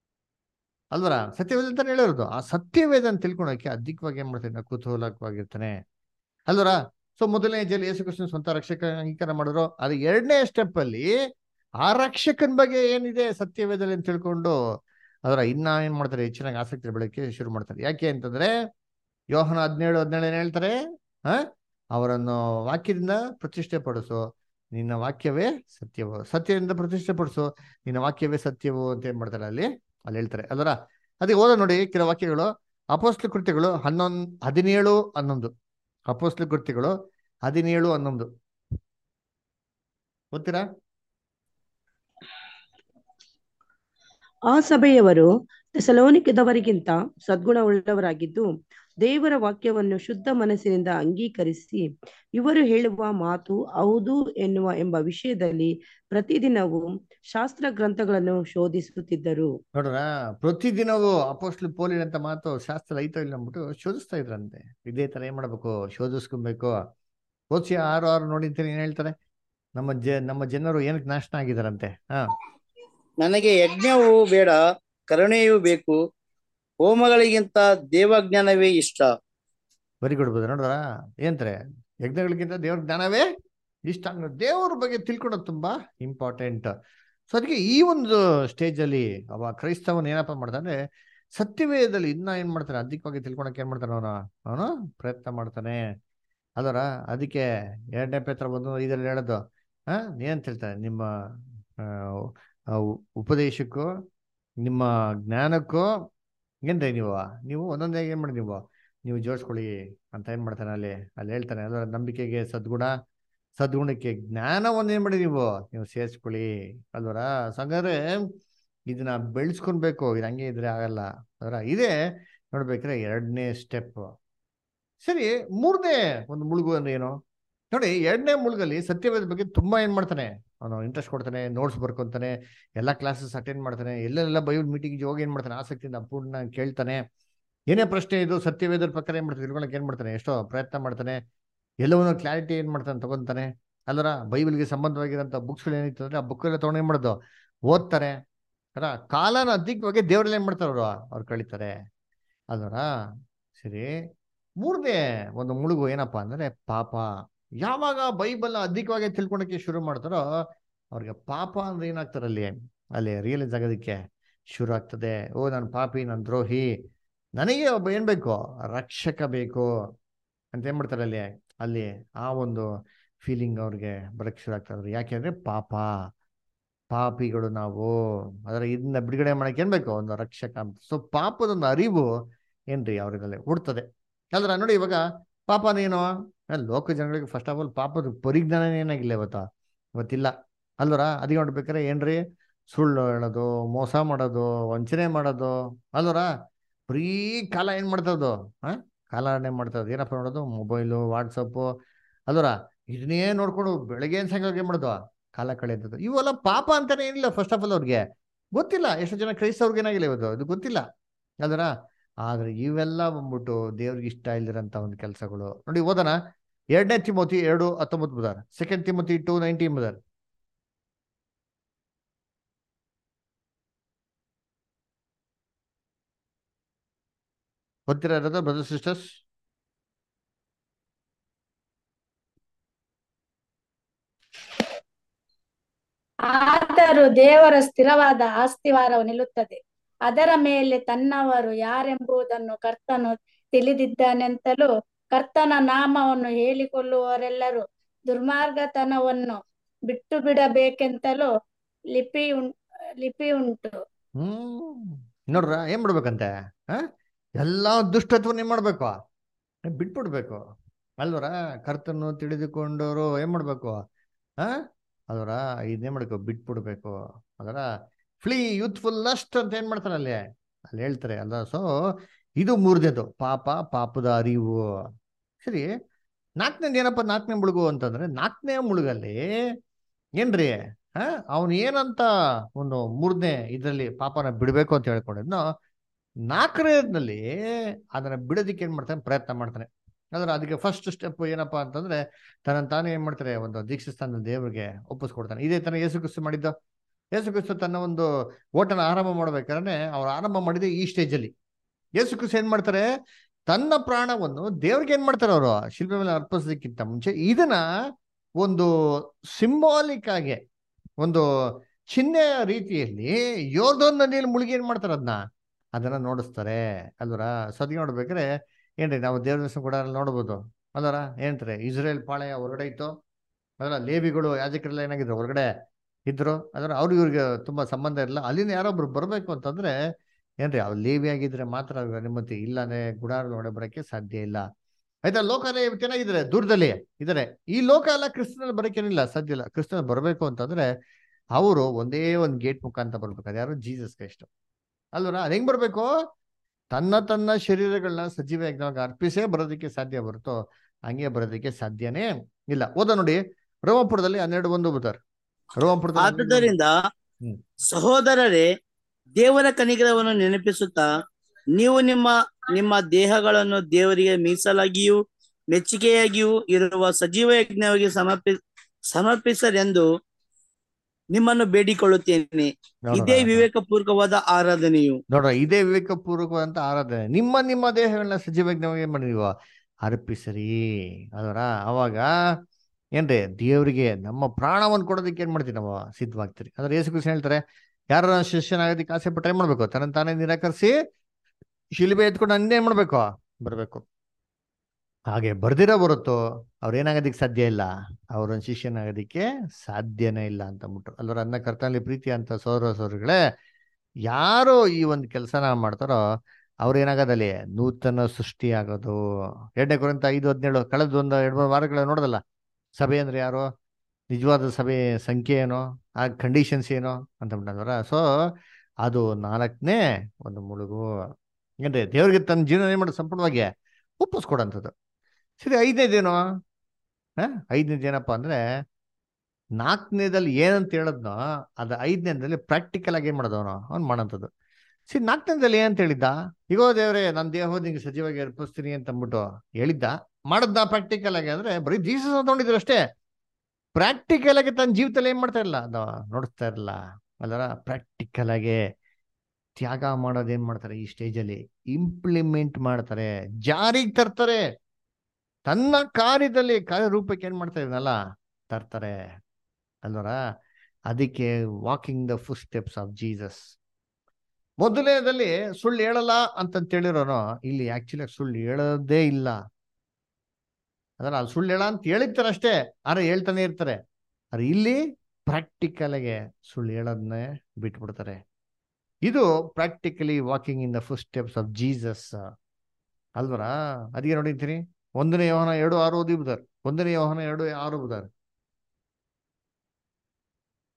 ಅಲ್ವರ ಸತ್ಯವೇದ ಅಂತಾನೆ ಹೇಳಿರೋದು ಆ ಸತ್ಯವೇದ ಅಂತ ತಿಳ್ಕೊಳಕ್ಕೆ ಅಧಿಕವಾಗಿ ಏನ್ ಮಾಡ್ತಾನೆ ಕುತೂಹಲವಾಗಿರ್ತಾನೆ ಅಲ್ವರ ಸೊ ಮೊದಲನೇ ಹೆಜ್ಜೆಯಲ್ಲಿ ಯೇಸು ಕ್ರಿಸ್ತನ ಸ್ವಂತ ರಕ್ಷಕ ಅಂಗೀಕಾರ ಮಾಡಿದ್ರು ಅದು ಎರಡನೇ ಸ್ಟೆಪ್ ಅಲ್ಲಿ ಆ ರಕ್ಷಕನ ಬಗ್ಗೆ ಏನಿದೆ ಸತ್ಯವೇದಲ್ಲಿ ಅಂತ ತಿಳ್ಕೊಂಡು ಅದರ ಇನ್ನ ಏನ್ ಮಾಡ್ತಾರೆ ಹೆಚ್ಚಿನಾಗಿ ಆಸಕ್ತಿ ಬೆಳಕ್ಕೆ ಶುರು ಮಾಡ್ತಾರೆ ಯಾಕೆ ಅಂತಂದ್ರೆ ಯೋಹನ ಹದಿನೇಳು ಹದಿನೇಳು ಏನ್ ಹೇಳ್ತಾರೆ ಹ ಅವರನ್ನು ವಾಕ್ಯದಿಂದ ಪ್ರತಿಷ್ಠೆ ಪಡಿಸು ನಿನ್ನ ವಾಕ್ಯವೇ ಸತ್ಯವು ಸತ್ಯದಿಂದ ಪ್ರತಿಷ್ಠೆ ಪಡಿಸು ನಿನ್ನ ವಾಕ್ಯವೇ ಸತ್ಯವು ಅಂತ ಏನ್ ಮಾಡ್ತಾರೆ ಅಲ್ಲಿ ಅಲ್ಲಿ ಹೇಳ್ತಾರೆ ಅಲ್ವರ ಅದಕ್ಕೆ ಓದ ನೋಡಿ ಕೆಲವು ವಾಕ್ಯಗಳು ಅಪೋಸ್ಲ ಕೃತ್ಯಗಳು ಹನ್ನೊಂದು ಹದಿನೇಳು ಹನ್ನೊಂದು ಅಪೋಸ್ಲ ಕೃತ್ಯಗಳು ಹದಿನೇಳು ಹನ್ನೊಂದು ಗೊತ್ತೀರಾ ಆ ಸಭೆಯವರು ತೆಸಲೋನಿಕದವರಿಗಿಂತ ಸದ್ಗುಣವುಳ್ಳವರಾಗಿದ್ದು ದೇವರ ವಾಕ್ಯವನ್ನು ಶುದ್ಧ ಮನಸ್ಸಿನಿಂದ ಅಂಗೀಕರಿಸಿ ಇವರು ಹೇಳುವ ಮಾತು ಹೌದು ಎನ್ನುವ ಎಂಬ ವಿಷಯದಲ್ಲಿ ಪ್ರತಿದಿನವೂ ಶಾಸ್ತ್ರ ಗ್ರಂಥಗಳನ್ನು ಶೋಧಿಸುತ್ತಿದ್ದರು ನೋಡ್ರ ಪ್ರತಿದಿನವೂ ಅಪೋಸ್ಟ್ಲ್ ಪೋಲಿನ ಅಂತ ಮಾತು ಶಾಸ್ತ್ರ ಐತೋ ಇಲ್ಲ ಅಂದ್ಬಿಟ್ಟು ಶೋಧಿಸ್ತಾ ಇದ್ರಂತೆ ಇದೇ ತರ ಏನ್ ಮಾಡ್ಬೇಕು ಶೋಧಿಸ್ಕೊಬೇಕು ಓದ್ಸಿ ಆರು ಆರು ನೋಡಿಂತೀನಿ ಏನ್ ಹೇಳ್ತಾರೆ ನಮ್ಮ ಜ ನಮ್ಮ ಜನರು ಏನಕ್ಕೆ ನಾಶನ ಆಗಿದಾರಂತೆ ಹಾ ನನಗೆ ಯಜ್ಞವು ಬೇಡ ಕರುಣೆಯೂ ಬೇಕು ಹೋಮಗಳಿಗಿಂತ ದೇವಜ್ಞಾನವೇ ಇಷ್ಟ ಬರಿ ಕೊಡ್ಬೋದು ನೋಡ್ರ ಏನಂತಾರೆ ಯಜ್ಞಗಳಿಗಿಂತ ದೇವ್ರ ಜ್ಞಾನವೇ ಇಷ್ಟ ಅನ್ನೋ ದೇವ್ರ ಬಗ್ಗೆ ತಿಳ್ಕೊಳೋದು ತುಂಬಾ ಇಂಪಾರ್ಟೆಂಟ್ ಸೊ ಅದಕ್ಕೆ ಈ ಒಂದು ಸ್ಟೇಜ್ ಅಲ್ಲಿ ಅವ ಕ್ರೈಸ್ತವನ್ ಏನಪ್ಪ ಮಾಡ್ತಾನೆ ಸತ್ಯವೇದದಲ್ಲಿ ಇನ್ನ ಏನ್ ಮಾಡ್ತಾನೆ ಅಧಿಕವಾಗಿ ತಿಳ್ಕೊಳಕ್ ಏನ್ ಮಾಡ್ತಾನೆ ಅವನು ಅವನು ಪ್ರಯತ್ನ ಮಾಡ್ತಾನೆ ಅದರ ಅದಕ್ಕೆ ಎರಡನೇ ಪೇತ್ರ ಒಂದು ಇದರಲ್ಲಿ ಹೇಳೋದು ಹಾ ಏನಂತ ಹೇಳ್ತಾರೆ ನಿಮ್ಮ ಆ, ಆ, ಉ- ಉಪದೇಶಕ್ಕೂ ನಿಮ್ಮ ಜ್ಞಾನಕ್ಕೂ ಏನ್ರಿ ನೀವು ನೀವು ಒಂದೊಂದೇ ಏನ್ ಮಾಡಿ ನೀವು ನೀವು ಜೋಡಿಸ್ಕೊಳ್ಳಿ ಅಂತ ಏನ್ ಮಾಡ್ತಾನೆ ಅಲ್ಲಿ ಅಲ್ಲಿ ಹೇಳ್ತಾನೆ ಅದರ ನಂಬಿಕೆಗೆ ಸದ್ಗುಣ ಸದ್ಗುಣಕ್ಕೆ ಜ್ಞಾನವನ್ನು ಏನ್ ಮಾಡಿ ನೀವು ನೀವು ಸೇರಿಸ್ಕೊಳ್ಳಿ ಅಲ್ವರ ಸಂಗಾದ್ರೆ ಇದನ್ನ ಬೆಳೆಸ್ಕೊಳ್ಬೇಕು ಇದು ಹಂಗೆ ಇದ್ರೆ ಆಗಲ್ಲ ಅದರ ಇದೇ ನೋಡ್ಬೇಕ್ರೆ ಎರಡನೇ ಸ್ಟೆಪ್ ಸರಿ ಮೂರನೇ ಒಂದು ಮುಳುಗು ಅಂದ್ರೆ ಏನು ನೋಡಿ ಎರಡನೇ ಮುಳುಗಲ್ಲಿ ಸತ್ಯವೇದ ಬಗ್ಗೆ ತುಂಬಾ ಏನ್ ಮಾಡ್ತಾನೆ ಅವನು ಇಂಟ್ರೆಸ್ಟ್ ಕೊಡ್ತಾನೆ ನೋಟ್ಸ್ ಬರ್ಕೊಂತಾನೆ ಎಲ್ಲ ಕ್ಲಾಸಸ್ ಅಟೆಂಡ್ ಮಾಡ್ತಾನೆ ಎಲ್ಲೆಲ್ಲ ಬೈಬಲ್ ಮೀಟಿಂಗ್ ಹೋಗಿ ಏನ್ ಮಾಡ್ತಾನೆ ಆಸಕ್ತಿಯಿಂದ ಪೂರ್ಣ ಕೇಳ್ತಾನೆ ಏನೇ ಪ್ರಶ್ನೆ ಇದು ಸತ್ಯವೇದರ ಪ್ರಕಾರ ಏನ್ ಮಾಡ್ತಾನೆ ತಿಳ್ಕೊಳಕ್ ಏನ್ ಮಾಡ್ತಾನೆ ಎಷ್ಟೋ ಪ್ರಯತ್ನ ಮಾಡ್ತಾನೆ ಎಲ್ಲವನ್ನೂ ಕ್ಲಾರಿಟಿ ಏನ್ ಮಾಡ್ತಾನೆ ತಗೊಂತಾನೆ ಅಲ್ಲರ ಬೈಬಲ್ಗೆ ಸಂಬಂಧವಾಗಿರೋಂಥ ಬುಕ್ಸ್ಗಳು ಏನಿತ್ತು ಅಂದ್ರೆ ಆ ಬುಕ್ ಎಲ್ಲ ತಗೊಂಡು ಏನ್ ಮಾಡೋದು ಓದ್ತಾರೆ ಅಲ್ಲ ಕಾಲನ ಅಧಿಕವಾಗಿ ದೇವ್ರಲ್ಲಿ ಏನ್ ಮಾಡ್ತಾರೆ ಅವರು ಅವ್ರು ಕಳೀತಾರೆ ಅಲ್ವರ ಸರಿ ಮೂರನೇ ಒಂದು ಮುಳುಗು ಏನಪ್ಪಾ ಅಂದ್ರೆ ಪಾಪ ಯಾವಾಗ ಬೈಬಲ್ ಅಧಿಕವಾಗಿ ತಿಳ್ಕೊಳಕ್ಕೆ ಶುರು ಮಾಡ್ತಾರೋ ಅವ್ರಿಗೆ ಪಾಪ ಅಂದ್ರೆ ಏನಾಗ್ತಾರೆ ಅಲ್ಲಿ ಅಲ್ಲಿ ರಿಯಲೈಸ್ ಆಗೋದಕ್ಕೆ ಶುರು ಆಗ್ತದೆ ಓ ನಾನು ಪಾಪಿ ನಾನು ದ್ರೋಹಿ ನನಗೆ ಒಬ್ಬ ಏನ್ ಬೇಕು ರಕ್ಷಕ ಬೇಕು ಅಂತ ಏನ್ ಮಾಡ್ತಾರೆ ಅಲ್ಲಿ ಅಲ್ಲಿ ಆ ಒಂದು ಫೀಲಿಂಗ್ ಅವ್ರಿಗೆ ಬರಕ್ ಶುರು ಆಗ್ತದೆ ಯಾಕೆಂದ್ರೆ ಪಾಪ ಪಾಪಿಗಳು ನಾವು ಅದರ ಇದನ್ನ ಬಿಡುಗಡೆ ಮಾಡಕ್ಕೆ ಏನ್ ಬೇಕು ಒಂದು ರಕ್ಷಕ ಅಂತ ಸೊ ಪಾಪದ ಒಂದು ಅರಿವು ಏನ್ರಿ ಅವ್ರಿಗಲ್ಲಿ ಹುಡ್ತದೆ ಅಲ್ರ ನೋಡಿ ಇವಾಗ ಪಾಪನೇನು ಲೋಕ ಜನಗಳಿಗೆ ಫಸ್ಟ್ ಆಫ್ ಆಲ್ ಪಾಪದ ಪರಿಜ್ಞಾನ ಏನಾಗಿಲ್ಲ ಇವತ್ತ ಇವತ್ತಿಲ್ಲ ಅಲ್ವರ ಅದಕ್ಕೆ ನೋಡ್ಬೇಕಾರೆ ಏನ್ರಿ ಸುಳ್ಳು ಹೇಳೋದು ಮೋಸ ಮಾಡೋದು ವಂಚನೆ ಮಾಡೋದು ಅಲ್ವರ ಬರೀ ಕಾಲ ಏನ್ ಮಾಡ್ತದೋ ಹಾ ಕಾಲನೇ ಮಾಡ್ತದ ಏನಪ್ಪ ನೋಡೋದು ಮೊಬೈಲು ವಾಟ್ಸಪ್ಪು ಅಲ್ವರ ಇದನ್ನೇ ನೋಡ್ಕೊಂಡು ಬೆಳಗ್ಗೆ ಸಂಘ ಏನ್ ಮಾಡೋದು ಕಾಲ ಕಳೆಯೋದು ಇವೆಲ್ಲ ಪಾಪ ಅಂತಾನೆ ಏನಿಲ್ಲ ಫಸ್ಟ್ ಆಫ್ ಆಲ್ ಅವ್ರಿಗೆ ಗೊತ್ತಿಲ್ಲ ಎಷ್ಟು ಜನ ಕ್ರೈಸ್ತವ್ರಿಗೆ ಏನಾಗಿಲ್ಲ ಇವತ್ತು ಇದು ಗೊತ್ತಿಲ್ಲ ಅಲ್ವರ ಆದ್ರೆ ಇವೆಲ್ಲ ಬಂದ್ಬಿಟ್ಟು ದೇವ್ರಿಗೆ ಇಷ್ಟ ಇಲ್ದಿರಂತ ಒಂದು ಕೆಲಸಗಳು ನೋಡಿ ಓದೋಣ ಎರಡನೇ ತಿಮೋತಿ ಎರಡು ಹತ್ತೊಂಬತ್ತು ಬುಧಾರ್ ಸೆಕೆಂಡ್ ತಿಮೋತಿ ಟೂ ನೈನ್ಟೀನ್ ಬುಧಾರ್ ಗೊತ್ತಿರ ಇರೋದು ಬ್ರದರ್ ಸಿಸ್ಟರ್ಸ್ ಆದರೂ ದೇವರ ಸ್ಥಿರವಾದ ಆಸ್ತಿವಾರವು ನಿಲ್ಲುತ್ತದೆ ಅದರ ಮೇಲೆ ತನ್ನವರು ಯಾರೆಂಬುದನ್ನು ಕರ್ತನು ತಿಳಿದಿದ್ದಾನೆಂತಲೂ ಕರ್ತನ ನಾಮವನ್ನು ಹೇಳಿಕೊಳ್ಳುವವರೆಲ್ಲರೂ ದುರ್ಮಾರ್ಗತನವನ್ನು ಬಿಟ್ಟು ಬಿಡಬೇಕೆಂತಲೂ ಲಿಪಿ ಉಂ ಲಿಪಿ ಉಂಟು ಹ್ಮ್ ನೋಡ್ರ ಏನ್ ಮಾಡ್ಬೇಕಂತೆ ಹ ಎಲ್ಲಾ ದುಷ್ಟತ್ವನ ಏನ್ ಮಾಡ್ಬೇಕು ಬಿಟ್ಬಿಡ್ಬೇಕು ಅಲ್ವರ ಕರ್ತನ್ನು ತಿಳಿದುಕೊಂಡವರು ಏನ್ ಮಾಡ್ಬೇಕು ಹ ಅದರ ಇದನ್ನೇ ಮಾಡ್ಕೋ ಬಿಟ್ಬಿಡ್ಬೇಕು ಅದರ ಫ್ಲೀ ಯೂತ್ಫುಲ್ ಲಸ್ಟ್ ಅಂತ ಏನ್ ಮಾಡ್ತಾರೆ ಅಲ್ಲಿ ಅಲ್ಲಿ ಹೇಳ್ತಾರೆ ಅಲ್ಲ ಸೊ ಇದು ಮೂರನೇದು ಪಾಪ ಪಾಪದ ಅರಿವು ಸರಿ ನಾಲ್ಕನೇದು ಏನಪ್ಪ ನಾಲ್ಕನೇ ಮುಳುಗು ಅಂತಂದ್ರೆ ನಾಲ್ಕನೇ ಮುಳುಗಲ್ಲಿ ಏನ್ರಿ ಹ ಅವನು ಏನಂತ ಒಂದು ಮೂರನೇ ಇದರಲ್ಲಿ ಪಾಪನ ಬಿಡಬೇಕು ಅಂತ ಹೇಳ್ಕೊಂಡಿದ್ನೋ ನಾಲ್ಕನೇದ್ನಲ್ಲಿ ಅದನ್ನ ಬಿಡೋದಿಕ್ಕೆ ಏನ್ ಮಾಡ್ತಾನೆ ಪ್ರಯತ್ನ ಮಾಡ್ತಾನೆ ಅಂದ್ರೆ ಅದಕ್ಕೆ ಫಸ್ಟ್ ಸ್ಟೆಪ್ ಏನಪ್ಪಾ ಅಂತಂದ್ರೆ ತನ್ನ ತಾನೇ ಏನ್ ಮಾಡ್ತಾರೆ ಒಂದು ದೀಕ್ಷಾಸ್ಥಾನ ದೇವರಿಗೆ ಒಪ್ಪಿಸ್ಕೊಡ್ತಾನೆ ಇದೇ ತರ ಯೇಸು ಕ್ರಿಸ್ತು ಮಾಡಿದ್ದು ಯೇಸು ಕ್ರಿಸ್ತು ತನ್ನ ಒಂದು ಓಟನ ಆರಂಭ ಮಾಡ್ಬೇಕಾದ್ರೆ ಅವ್ರು ಆರಂಭ ಮಾಡಿದ ಈ ಸ್ಟೇಜ್ ಅಲ್ಲಿ ಯೇಸು ಕ್ರಿಸ್ತು ಏನ್ ಮಾಡ್ತಾರೆ ತನ್ನ ಪ್ರಾಣವನ್ನು ದೇವ್ರಿಗೆ ಏನ್ ಮಾಡ್ತಾರೆ ಅವರು ಶಿಲ್ಪೆ ಮೇಲೆ ಅರ್ಪಿಸೋದಕ್ಕಿಂತ ಮುಂಚೆ ಇದನ್ನ ಒಂದು ಸಿಂಬಾಲಿಕ್ ಆಗಿ ಒಂದು ಚಿಹ್ನೆಯ ರೀತಿಯಲ್ಲಿ ಯೋರ್ದೋನ್ ನದಿಯಲ್ಲಿ ಮುಳುಗಿ ಏನ್ ಮಾಡ್ತಾರೆ ಅದನ್ನ ಅದನ್ನ ನೋಡಿಸ್ತಾರೆ ಅಲ್ವರ ಸದ್ಯ ನೋಡ್ಬೇಕಾದ್ರೆ ಏನ್ರಿ ನಾವು ದೇವ್ರ ದೇವಸ್ಥಾನ ಕೂಡ ನೋಡ್ಬೋದು ಅಲ್ವರ ಏನಂತಾರೆ ಇಸ್ರೇಲ್ ಪಾಳೆಯ ಹೊರಗಡೆ ಇತ್ತು ಅದರ ಲೇವಿಗಳು ಯಾಜಕರೆಲ್ಲ ಏನಾಗಿದ್ರು ಹೊರಗಡೆ ಇದ್ರು ಅದರ ಅವ್ರಿಗೆ ಇವ್ರಿಗೆ ತುಂಬಾ ಸಂಬಂಧ ಇರಲ್ಲ ಅಲ್ಲಿಂದ ಯಾರೊಬ್ರು ಬರ್ಬೇಕು ಅಂತಂದ್ರೆ ಏನ್ರಿ ಅವ್ರು ಲೇವಿ ಆಗಿದ್ರೆ ಮಾತ್ರ ಅವ್ರಿಗೆ ಅನುಮತಿ ಇಲ್ಲಾಂದ್ರೆ ಗುಡಾರ ಒಳಗೆ ಬರಕ್ಕೆ ಸಾಧ್ಯ ಇಲ್ಲ ಆಯ್ತಾ ಲೋಕನೇ ಚೆನ್ನಾಗಿದ್ದಾರೆ ದೂರದಲ್ಲಿ ಇದಾರೆ ಈ ಲೋಕ ಎಲ್ಲ ಕ್ರಿಸ್ತನಲ್ಲಿ ಬರಕ್ಕೇನಿಲ್ಲ ಸಾಧ್ಯ ಇಲ್ಲ ಕ್ರಿಸ್ತನಲ್ಲಿ ಬರಬೇಕು ಅಂತಂದ್ರೆ ಅವರು ಒಂದೇ ಒಂದು ಗೇಟ್ ಮುಖಾಂತರ ಬರ್ಬೇಕು ಅದು ಯಾರು ಜೀಸಸ್ ಕ್ರೈಸ್ಟ್ ಅಲ್ವರ ಅದ್ ಹೆಂಗ್ ಬರ್ಬೇಕು ತನ್ನ ತನ್ನ ಶರೀರಗಳನ್ನ ಸಜೀವ ಯಜ್ಞವಾಗಿ ಅರ್ಪಿಸೇ ಬರೋದಕ್ಕೆ ಸಾಧ್ಯ ಹೊರತು ಹಂಗೆ ಬರೋದಕ್ಕೆ ಸಾಧ್ಯನೇ ಇಲ್ಲ ಓದ ನೋಡಿ ರೋಮಪುರದಲ್ಲಿ ಹನ್ನೆರಡು ಒಂದು ಬರ್ತಾರೆ ರೋಮಪುರದಲ್ಲಿ ಹನ್ನೆರಡು ಒಂದು. ಆದುದರಿಂದ ಹ್ಮ್. ಸಹೋದರರೇ ದೇವರ ಕನಿಕರವನ್ನು ನೆನಪಿಸುತ್ತಾ ನೀವು ನಿಮ್ಮ ನಿಮ್ಮ ದೇಹಗಳನ್ನು ದೇವರಿಗೆ ಮೀಸಲಾಗಿಯೂ ಮೆಚ್ಚುಗೆಯಾಗಿಯೂ ಇರುವ ಸಜೀವ ಯಜ್ಞವಾಗಿ ಸಮರ್ಪಿ ಸಮರ್ಪಿಸರೆಂದು ನಿಮ್ಮನ್ನು ಬೇಡಿಕೊಳ್ಳುತ್ತೇನೆ ನೋಡೋಣ. ಇದೇ ವಿವೇಕಪೂರ್ವಕವಾದ ಆರಾಧನೆಯು ನೋಡ್ರ ಇದೇ ವಿವೇಕಪೂರ್ವಕವಾದಂತ ಆರಾಧನೆ ನಿಮ್ಮ ನಿಮ್ಮ ದೇಹಗಳನ್ನ ಸಜೀವಜ್ಞವಾಗಿ ಏನ್ ಮಾಡಿ ನೀವು ಅರ್ಪಿಸರಿ ಅದರ ಅವಾಗ ಏನ್ರಿ ದೇವರಿಗೆ ನಮ್ಮ ಪ್ರಾಣವನ್ನು ಕೊಡೋದಕ್ಕೆ ಏನ್ ಮಾಡ್ತೀವಿ ನಾವು ಸಿದ್ಧವಾಗ್ತೀರಿ ಅಂದ್ರೆ ಯೇಸು ಕೃಷ್ಣ ಹೇಳ್ತಾರೆ ಯಾರ ಶಿಷ್ಯನಾಗೋದಕ್ಕೆ ಆಸೆ ಪಟ್ರೆ ಏನ್ ಮಾಡ್ಬೇಕು ತನ್ನ ತಾನೇ ನಿರಾಕರಿಸಿ ಶಿಲ್ಬೆ ಎತ್ಕೊಂಡು ಅನ್ನೇ ಏನ್ ಮಾಡ್ಬೇಕು ಬರ್ಬೇಕು ಹಾಗೆ ಬರ್ದಿರೋ ಬರುತ್ತೋ ಅವ್ರು ಏನಾಗೋದಿಕ್ಕೆ ಸಾಧ್ಯ ಇಲ್ಲ ಅವ್ರೊಂದು ಶಿಷ್ಯನಾಗೋದಿಕ್ಕೆ ಸಾಧ್ಯನೇ ಇಲ್ಲ ಅಂತ ಅಂದ್ಬಿಟ್ರು ಅಲ್ವರ ಅನ್ನ ಕರ್ತನಲ್ಲಿ ಪ್ರೀತಿ ಅಂತ ಸೋದರ ಸೋದರಿಗಳೇ ಯಾರು ಈ ಒಂದು ಕೆಲಸನ ಮಾಡ್ತಾರೋ ಅವ್ರು ಏನಾಗೋದಲ್ಲಿ ನೂತನ ಸೃಷ್ಟಿ ಆಗೋದು ಎರಡನೇ ಕುರಿತ ಐದು ಹದಿನೇಳು ಕಳೆದ ಒಂದು ಎರಡು ಮೂರು ವಾರಗಳ ನೋಡೋದಲ್ಲ ಸಭೆ ಅಂದ್ರೆ ಯಾರು ನಿಜವಾದ ಸಭೆ ಸಂಖ್ಯೆ ಏನೋ ಆ ಕಂಡೀಷನ್ಸ್ ಏನೋ ಅಂತ ಬಿಟ್ಟಂದ್ರ ಸೊ ಅದು ನಾಲ್ಕನೇ ಒಂದು ಮುಳುಗು ಏನ್ರಿ ದೇವ್ರಿಗೆ ತನ್ನ ಜೀವನ ಏನ್ ಮಾಡೋದು ಸಂಪೂರ್ಣವಾಗಿ ಒಪ್ಪಿಸ್ಕೊಡಂಥದ್ದು ಸರಿ ಐದನೇದೇನು ಹಾ ಐದನೇದು ಏನಪ್ಪಾ ಅಂದ್ರೆ ನಾಲ್ಕನೇದಲ್ಲಿ ಏನಂತ ಹೇಳದ್ನೋ ಅದು ಐದನೇದಲ್ಲಿ ಪ್ರಾಕ್ಟಿಕಲ್ ಆಗಿ ಏನ್ ಮಾಡೋದವನು ಅವ್ನು ಮಾಡೋಂಥದ್ದು ಸಿ ನಾಲ್ಕನೇದಲ್ಲಿ ಏನಂತ ಹೇಳಿದ್ದ ಈಗೋ ದೇವ್ರೆ ನನ್ನ ದೇಹ ನಿಂಗೆ ಸಜೀವಾಗಿ ಅರ್ಪಿಸ್ತೀನಿ ಅಂತ ಅಂದ್ಬಿಟ್ಟು ಹೇಳಿದ್ದ ಮಾಡದ್ದ ಪ್ರಾಕ್ಟಿಕಲ್ ಆಗಿ ಅಂದ್ರೆ ಬರೀ ಜೀಸಸ್ ತಗೊಂಡಿದ್ರು ಅಷ್ಟೇ ಪ್ರಾಕ್ಟಿಕಲ್ ಆಗಿ ತನ್ನ ಜೀವಿತದಲ್ಲಿ ಏನ್ ಮಾಡ್ತಾ ಇರಲ್ಲ ಅದು ನೋಡಿಸ್ತಾ ಇರಲ್ಲ ಅಲ್ಲರ ಪ್ರಾಕ್ಟಿಕಲ್ ಆಗಿ ತ್ಯಾಗ ಮಾಡೋದು ಏನ್ ಮಾಡ್ತಾರೆ ಈ ಸ್ಟೇಜಲ್ಲಿ ಇಂಪ್ಲಿಮೆಂಟ್ ಮಾಡ್ತಾರೆ ಜಾರಿಗೆ ತರ್ತಾರೆ ತನ್ನ ಕಾರ್ಯದಲ್ಲಿ ಕಾರ್ಯರೂಪಕ್ಕೆ ಏನ್ ಮಾಡ್ತಾ ಇದನ್ನಲ್ಲ ತರ್ತಾರೆ ಅಲ್ವರ ಅದಕ್ಕೆ walking the footsteps of Jesus ಮೊದಲನೇದಲ್ಲಿ ಸುಳ್ಳು ಹೇಳಲ್ಲ ಅಂತಂತ ಹೇಳಿರೋನು ಇಲ್ಲಿ ಆಕ್ಚುಲಿ ಸುಳ್ಳು ಹೇಳೋದೇ ಇಲ್ಲ ಅದಲ್ಲ ಅಲ್ಲಿ ಸುಳ್ಳು ಹೇಳ ಅಂತ ಹೇಳಿರ್ತಾರೆ ಅಷ್ಟೇ ಆದ್ರೆ ಹೇಳ್ತಾನೆ ಇರ್ತಾರೆ ಆದ್ರೆ ಇಲ್ಲಿ ಪ್ರಾಕ್ಟಿಕಲ್ ಆಗಿ ಸುಳ್ಳು ಹೇಳೋದನ್ನೇ ಬಿಟ್ಬಿಡ್ತಾರೆ ಇದು practically walking in the footsteps of Jesus ಅಲ್ವರಾ ಅದಕ್ಕೆ ನೋಡಿರ್ತೀನಿ ಒಂದನೇ ಯೋಹನ ಎರಡು ಆರು ಓದಿ ಬುದಾರ್ ಒಂದನೇ ಯೋಹನ ಎರಡು ಆರು ಬುದಾರ್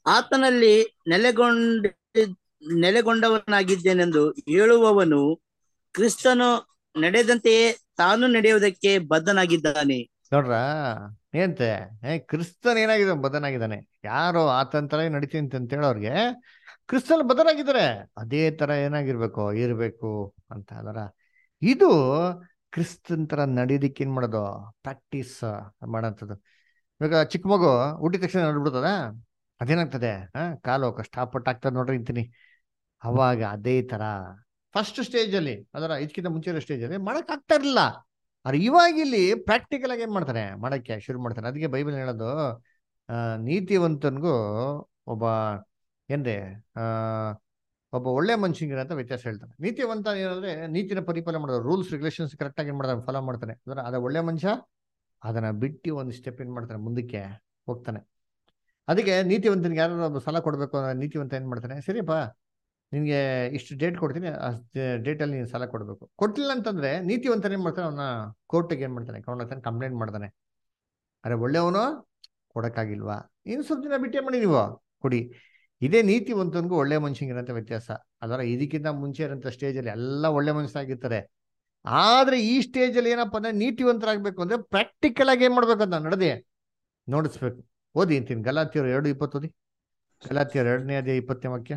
ಆತನಲ್ಲಿ ನೆಲೆಗೊಂಡ ನೆಲೆಗೊಂಡವನಾಗಿದ್ದೇನೆಂದು ಹೇಳುವವನು ಕ್ರಿಸ್ತನು ನಡೆದಂತೆಯೇ ತಾನು ನಡೆಯುವುದಕ್ಕೆ ಬದ್ಧನಾಗಿದ್ದಾನೆ ನೋಡ್ರ ಏಂತೆ ಏ ಕ್ರಿಸ್ತನ್ ಏನಾಗಿದೆ ಬದನಾಗಿದ್ದಾನೆ ಯಾರು ಆತನ ತರ ನಡಿತೀನಿ ಅಂತ ಹೇಳೋರ್ಗೆ ಕ್ರಿಸ್ತನ್ ಬದನಾಗಿದ್ದಾರೆ ಅದೇ ತರ ಏನಾಗಿರ್ಬೇಕು ಇರ್ಬೇಕು ಅಂತ ಅದರ ಇದು ಕ್ರಿಸ್ತನ್ ತರ ನಡೀಲಿಕ್ಕೆ ಏನ್ ಮಾಡೋದು ಪ್ರಾಕ್ಟೀಸ್ ಮಾಡೋಂಥದ್ದು ಇವಾಗ ಚಿಕ್ಕ ಮಗು ಹುಟ್ಟಿದ ತಕ್ಷಣ ನಡ್ಬಿಡ್ತದ ಅದೇನಾಗ್ತದೆ ಹಾ ಕಾಲು ಕಷ್ಟಪಟ್ಟು ಆಗ್ತದೆ ನೋಡ್ರಿ ಇಂತೀನಿ ಅವಾಗ ಅದೇ ತರ ಫಸ್ಟ್ ಸ್ಟೇಜ್ ಅಲ್ಲಿ ಅದರ ಇದಕ್ಕಿಂತ ಮುಂಚೆ ಇರೋ ಸ್ಟೇಜ್ ಅಲ್ಲಿ ಮಾಡಕ್ ಆಗ್ತಾ ಇರಲಿಲ್ಲ ಆದ್ರೆ ಇವಾಗ ಇಲ್ಲಿ ಪ್ರಾಕ್ಟಿಕಲ್ ಆಗಿ ಏನ್ ಮಾಡ್ತಾರೆ ಮಾಡಕ್ಕೆ ಶುರು ಮಾಡ್ತಾರೆ ಅದಕ್ಕೆ ಬೈಬಲ್ ಹೇಳೋದು ಆ ನೀತಿವಂತನ್ಗೂ ಒಬ್ಬ ಏನ್ರಿ ಆ ಒಬ್ಬ ಒಳ್ಳೆ ಮನುಷ್ಯನಿಗೆ ಅಂತ ವ್ಯತ್ಯಾಸ ಹೇಳ್ತಾನೆ ನೀತಿವಂತ ಏನಂದ್ರೆ ನೀತಿನ ಪರಿಪಾಲನೆ ಮಾಡೋದು ರೂಲ್ಸ್ ರೆಗ್ಯುಲೇಷನ್ಸ್ ಕರೆಕ್ಟ್ ಆಗಿ ಏನ್ ಮಾಡ್ತಾನೆ ಫಾಲೋ ಮಾಡ್ತಾನೆ ಅಂದ್ರೆ ಅದ ಒಳ್ಳೆ ಮನುಷ್ಯ ಅದನ್ನ ಬಿಟ್ಟು ಒಂದು ಸ್ಟೆಪ್ ಏನ್ ಮಾಡ್ತಾನೆ ಮುಂದಕ್ಕೆ ಹೋಗ್ತಾನೆ ಅದಕ್ಕೆ ನೀತಿವಂತನಿಗೆ ಯಾರು ಒಬ್ಬ ಸಾಲ ಕೊಡ್ಬೇಕು ಅಂದ್ರೆ ನೀತಿವಂತ ಏನ್ ಮಾಡ್ತಾನೆ ಸರಿಯಪ್ಪ ನಿನ್ಗೆ ಇಷ್ಟು ಡೇಟ್ ಕೊಡ್ತೀನಿ ಆ ಡೇಟಲ್ಲಿ ನೀನು ಸಾಲ ಕೊಡಬೇಕು ಕೊಟ್ಟಿಲ್ಲ ಅಂತಂದ್ರೆ ನೀತಿವಂತನ ಏನ್ ಮಾಡ್ತಾನೆ ಅವನ ಕೋರ್ಟಿಗೆ ಏನ್ ಮಾಡ್ತಾನೆ ಕೊಂಡೋಗ್ತಾನೆ ಕಂಪ್ಲೇಂಟ್ ಮಾಡ್ತಾನೆ ಅರೆ ಒಳ್ಳೆಯವನು ಕೊಡಕ್ಕಾಗಿಲ್ವಾ ಇನ್ನು ಸ್ವಲ್ಪ ದಿನ ಬಿಟ್ಟೆ ಮಾಡಿ ನೀವು ಕೊಡಿ ಇದೇ ನೀತಿವಂತನಿಗೂ ಒಳ್ಳೆ ಮನುಷ್ಯಂಗಿರಂತ ವ್ಯತ್ಯಾಸ ಅದರ ಇದಕ್ಕಿಂತ ಮುಂಚೆ ಇರೋಂಥ ಸ್ಟೇಜಲ್ಲಿ ಎಲ್ಲ ಒಳ್ಳೆ ಮನುಷ್ಯರಾಗಿರ್ತಾರೆ ಆದ್ರೆ ಈ ಸ್ಟೇಜಲ್ಲಿ ಏನಪ್ಪ ಅಂದ್ರೆ ನೀತಿವಂತರಾಗಬೇಕು ಅಂದ್ರೆ ಪ್ರಾಕ್ಟಿಕಲ್ ಆಗಿ ಏನ್ ಮಾಡ್ಬೇಕು ಅಂತ ನಡೆದೇ ನೋಡಿಸ್ಬೇಕು ಓದಿ ಅಂತೀನಿ ಗಲಾತಿಯರು ಎರಡು ಇಪ್ಪತ್ತು ಓದಿ ಗಲಾತಿಯರು ಎರಡನೇ ಅದೇ ಇಪ್ಪತ್ತನೇ ವಾಕ್ಯ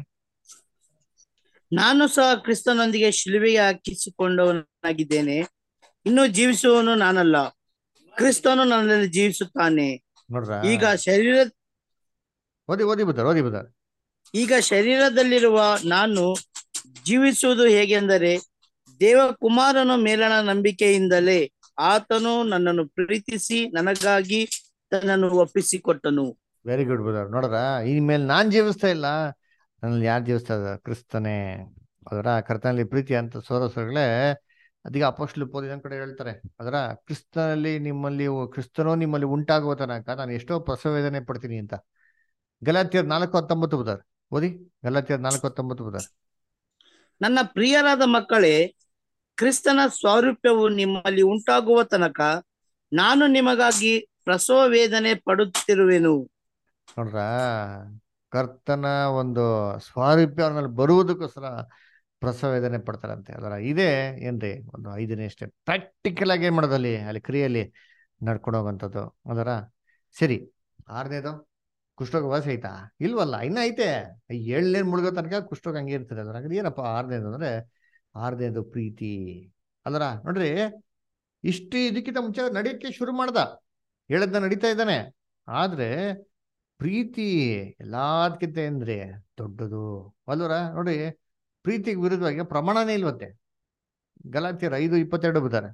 ನಾನು ಸಹ ಕ್ರಿಸ್ತನೊಂದಿಗೆ ಶಿಲುಬೆಗೆ ಹಾಕಿಸಿಕೊಂಡವನಾಗಿದ್ದೇನೆ ಇನ್ನು ಜೀವಿಸುವವನು ನಾನಲ್ಲ ಕ್ರಿಸ್ತನು ನನ್ನಲ್ಲಿ ಜೀವಿಸುತ್ತಾನೆ ನೋಡ್ರ ಈಗ ಶರೀರ ಓದಿ ಓದಿ ಬುದ್ಧಾರ ಓದಿ ಬುದ್ಧಾರ ಈಗ ಶರೀರದಲ್ಲಿರುವ ನಾನು ಜೀವಿಸುವುದು ಹೇಗೆಂದರೆ ದೇವಕುಮಾರನು ಮೇಲಣ ನಂಬಿಕೆಯಿಂದಲೇ ಆತನು ನನ್ನನ್ನು ಪ್ರೀತಿಸಿ ನನಗಾಗಿ ತನ್ನನ್ನು ಒಪ್ಪಿಸಿಕೊಟ್ಟನು ವೆರಿ ಗುಡ್ ಬುಧಾರ್ ನೋಡ್ರ ಇನ್ಮೇಲೆ ನಾನ್ ಜೀವಿಸ್ತಾ ಇಲ್ಲ ನನ್ನಲ್ಲಿ ಯಾರು ಜೀವಿಸ್ತಾ ಇದ್ದಾರೆ ಕ್ರಿಸ್ತನೇ ಅದರ ಕರ್ತನಲ್ಲಿ ಪ್ರೀತಿ ಅಂತ ಸೋರಸಗಳೇ ಅದೀಗ ಅಪೋಸ್ಟ್ಲು ಓದಿದ ಕಡೆ ಹೇಳ್ತಾರೆ ಅದರ ಕ್ರಿಸ್ತನಲ್ಲಿ ನಿಮ್ಮಲ್ಲಿ ಕ್ರಿಸ್ತನೋ ನಿಮ್ಮಲ್ಲಿ ಉಂಟಾಗುವ ತನಕ ನಾನು ಎಷ್ಟೋ ಪ್ರಸವ ವೇದನೆ ಪಡ್ತೀನಿ ಅಂತ ಗಲಾತಿಯರ್ ನಾಲ್ಕು ಹತ್ತೊಂಬತ್ತು ಬುಧಾರ್ ಓದಿ ಗಲಾತಿಯರ್ ನಾಲ್ಕು ಹತ್ತೊಂಬತ್ತು ಬುಧಾರ್ ನನ್ನ ಪ್ರಿಯರಾದ ಮಕ್ಕಳೇ ಕ್ರಿಸ್ತನ ಸ್ವಾರೂಪ್ಯವು ನಿಮ್ಮಲ್ಲಿ ಉಂಟಾಗುವ ತನಕ ನಾನು ನಿಮಗಾಗಿ ಪ್ರಸವ ವೇದನೆ ಪಡುತ್ತಿರುವೆನು ನೋಡ್ರ ಕರ್ತನ ಒಂದು ಸ್ವಾರೂಪ್ಯ ಅವ್ರ ಮೇಲೆ ಬರುವುದಕ್ಕೋಸ್ಕರ ಪ್ರಸವ ವೇದನೆ ಪಡ್ತಾರಂತೆ ಅದರ ಇದೇ ಏನ್ರಿ ಒಂದು ಐದನೇ ಸ್ಟೆಪ್ ಪ್ರಾಕ್ಟಿಕಲ್ ಆಗಿ ಏನ್ ಮಾಡೋದಲ್ಲಿ ಅಲ್ಲಿ ಕ್ರಿಯೆಯಲ್ಲಿ ನಡ್ಕೊಂಡು ಹೋಗುವಂಥದ್ದು ಅದರ ಸರಿ ಆರನೇದು ಕುಷ್ಠರೋಗ ವಾಸಿ ಆಯ್ತಾ ಇಲ್ವಲ್ಲ ಇನ್ನ ಐತೆ ಏಳನೇ ಮುಳುಗೋ ತನಕ ಕುಷ್ಠರೋಗ ಹಂಗೆ ಇರ್ತದೆ ಅದರ ಹಾಗಾದ್ರೆ ಏನಪ್ಪ ಆರನೇದು ಅಂದ್ರೆ ಆರನೇದು ಪ್ರೀತಿ ಅದರ ನೋಡ್ರಿ ಇಷ್ಟು ಇದಕ್ಕಿಂತ ಮುಂಚೆ ನಡೆಯಕ್ಕೆ ಶುರು ಮಾಡ್ದ ಹೇಳದ್ನ ನಡೀತಾ ಇದ್ದಾನೆ ಆದ್ರೆ ಪ್ರೀತಿ ಎಲ್ಲದಕ್ಕಿಂತ ಅಂದ್ರೆ ದೊಡ್ಡದು ಅಲ್ವರ ನೋಡಿ ಪ್ರೀತಿಗೆ ವಿರುದ್ಧವಾಗಿ ಪ್ರಮಾಣನೇ ಇಲ್ವತ್ತೆ ಗಲಾತಿಯರ್ ಐದು ಇಪ್ಪತ್ತೆರಡು ಬಿದ್ದಾರೆ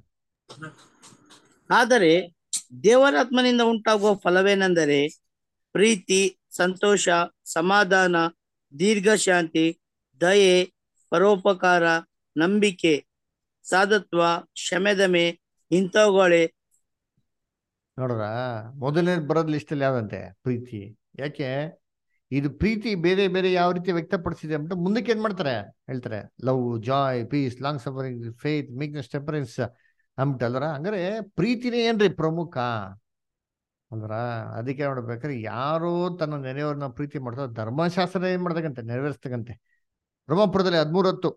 ಆದರೆ ದೇವರಾತ್ಮನಿಂದ ಉಂಟಾಗುವ ಫಲವೇನೆಂದರೆ ಪ್ರೀತಿ ಸಂತೋಷ ಸಮಾಧಾನ ದೀರ್ಘಶಾಂತಿ ದಯೆ ಪರೋಪಕಾರ ನಂಬಿಕೆ ಸಾಧತ್ವ ಶಮೆದಮೆ ಇಂಥವುಗಳೇ ನೋಡ್ರ ಮೊದಲನೇ ಬರೋದ್ ಲಿಸ್ಟಲ್ಲಿ ಯಾವಂತೆ ಪ್ರೀತಿ ಯಾಕೆ ಇದು ಪ್ರೀತಿ ಬೇರೆ ಬೇರೆ ಯಾವ ರೀತಿ ವ್ಯಕ್ತಪಡಿಸಿದೆ ಅಂತ ಮುಂದಕ್ಕೆ ಏನ್ ಮಾಡ್ತಾರೆ ಹೇಳ್ತಾರೆ love joy peace long suffering faith meekness temperance ಅಂದ್ಬಿಟ್ಟು ಅಲ್ವರ ಹಂಗಾರೆ ಪ್ರೀತಿನೇ ಏನ್ರಿ ಪ್ರಮುಖ ಅಲ್ವರ ಅದಕ್ಕೆ ನೋಡ್ಬೇಕಾದ್ರೆ ಯಾರು ತನ್ನ ನೆನೆಯವ್ರನ್ನ ಪ್ರೀತಿ ಮಾಡ್ತಾರೋ ಧರ್ಮಶಾಸ್ತ್ರ ಏನ್ ಮಾಡ್ತಕ್ಕಂತೆ ನೆರವೇರಿಸ್ತಕ್ಕಂತೆ ರೋಮಾಪುರದಲ್ಲಿ ಹದಿಮೂರತ್ತು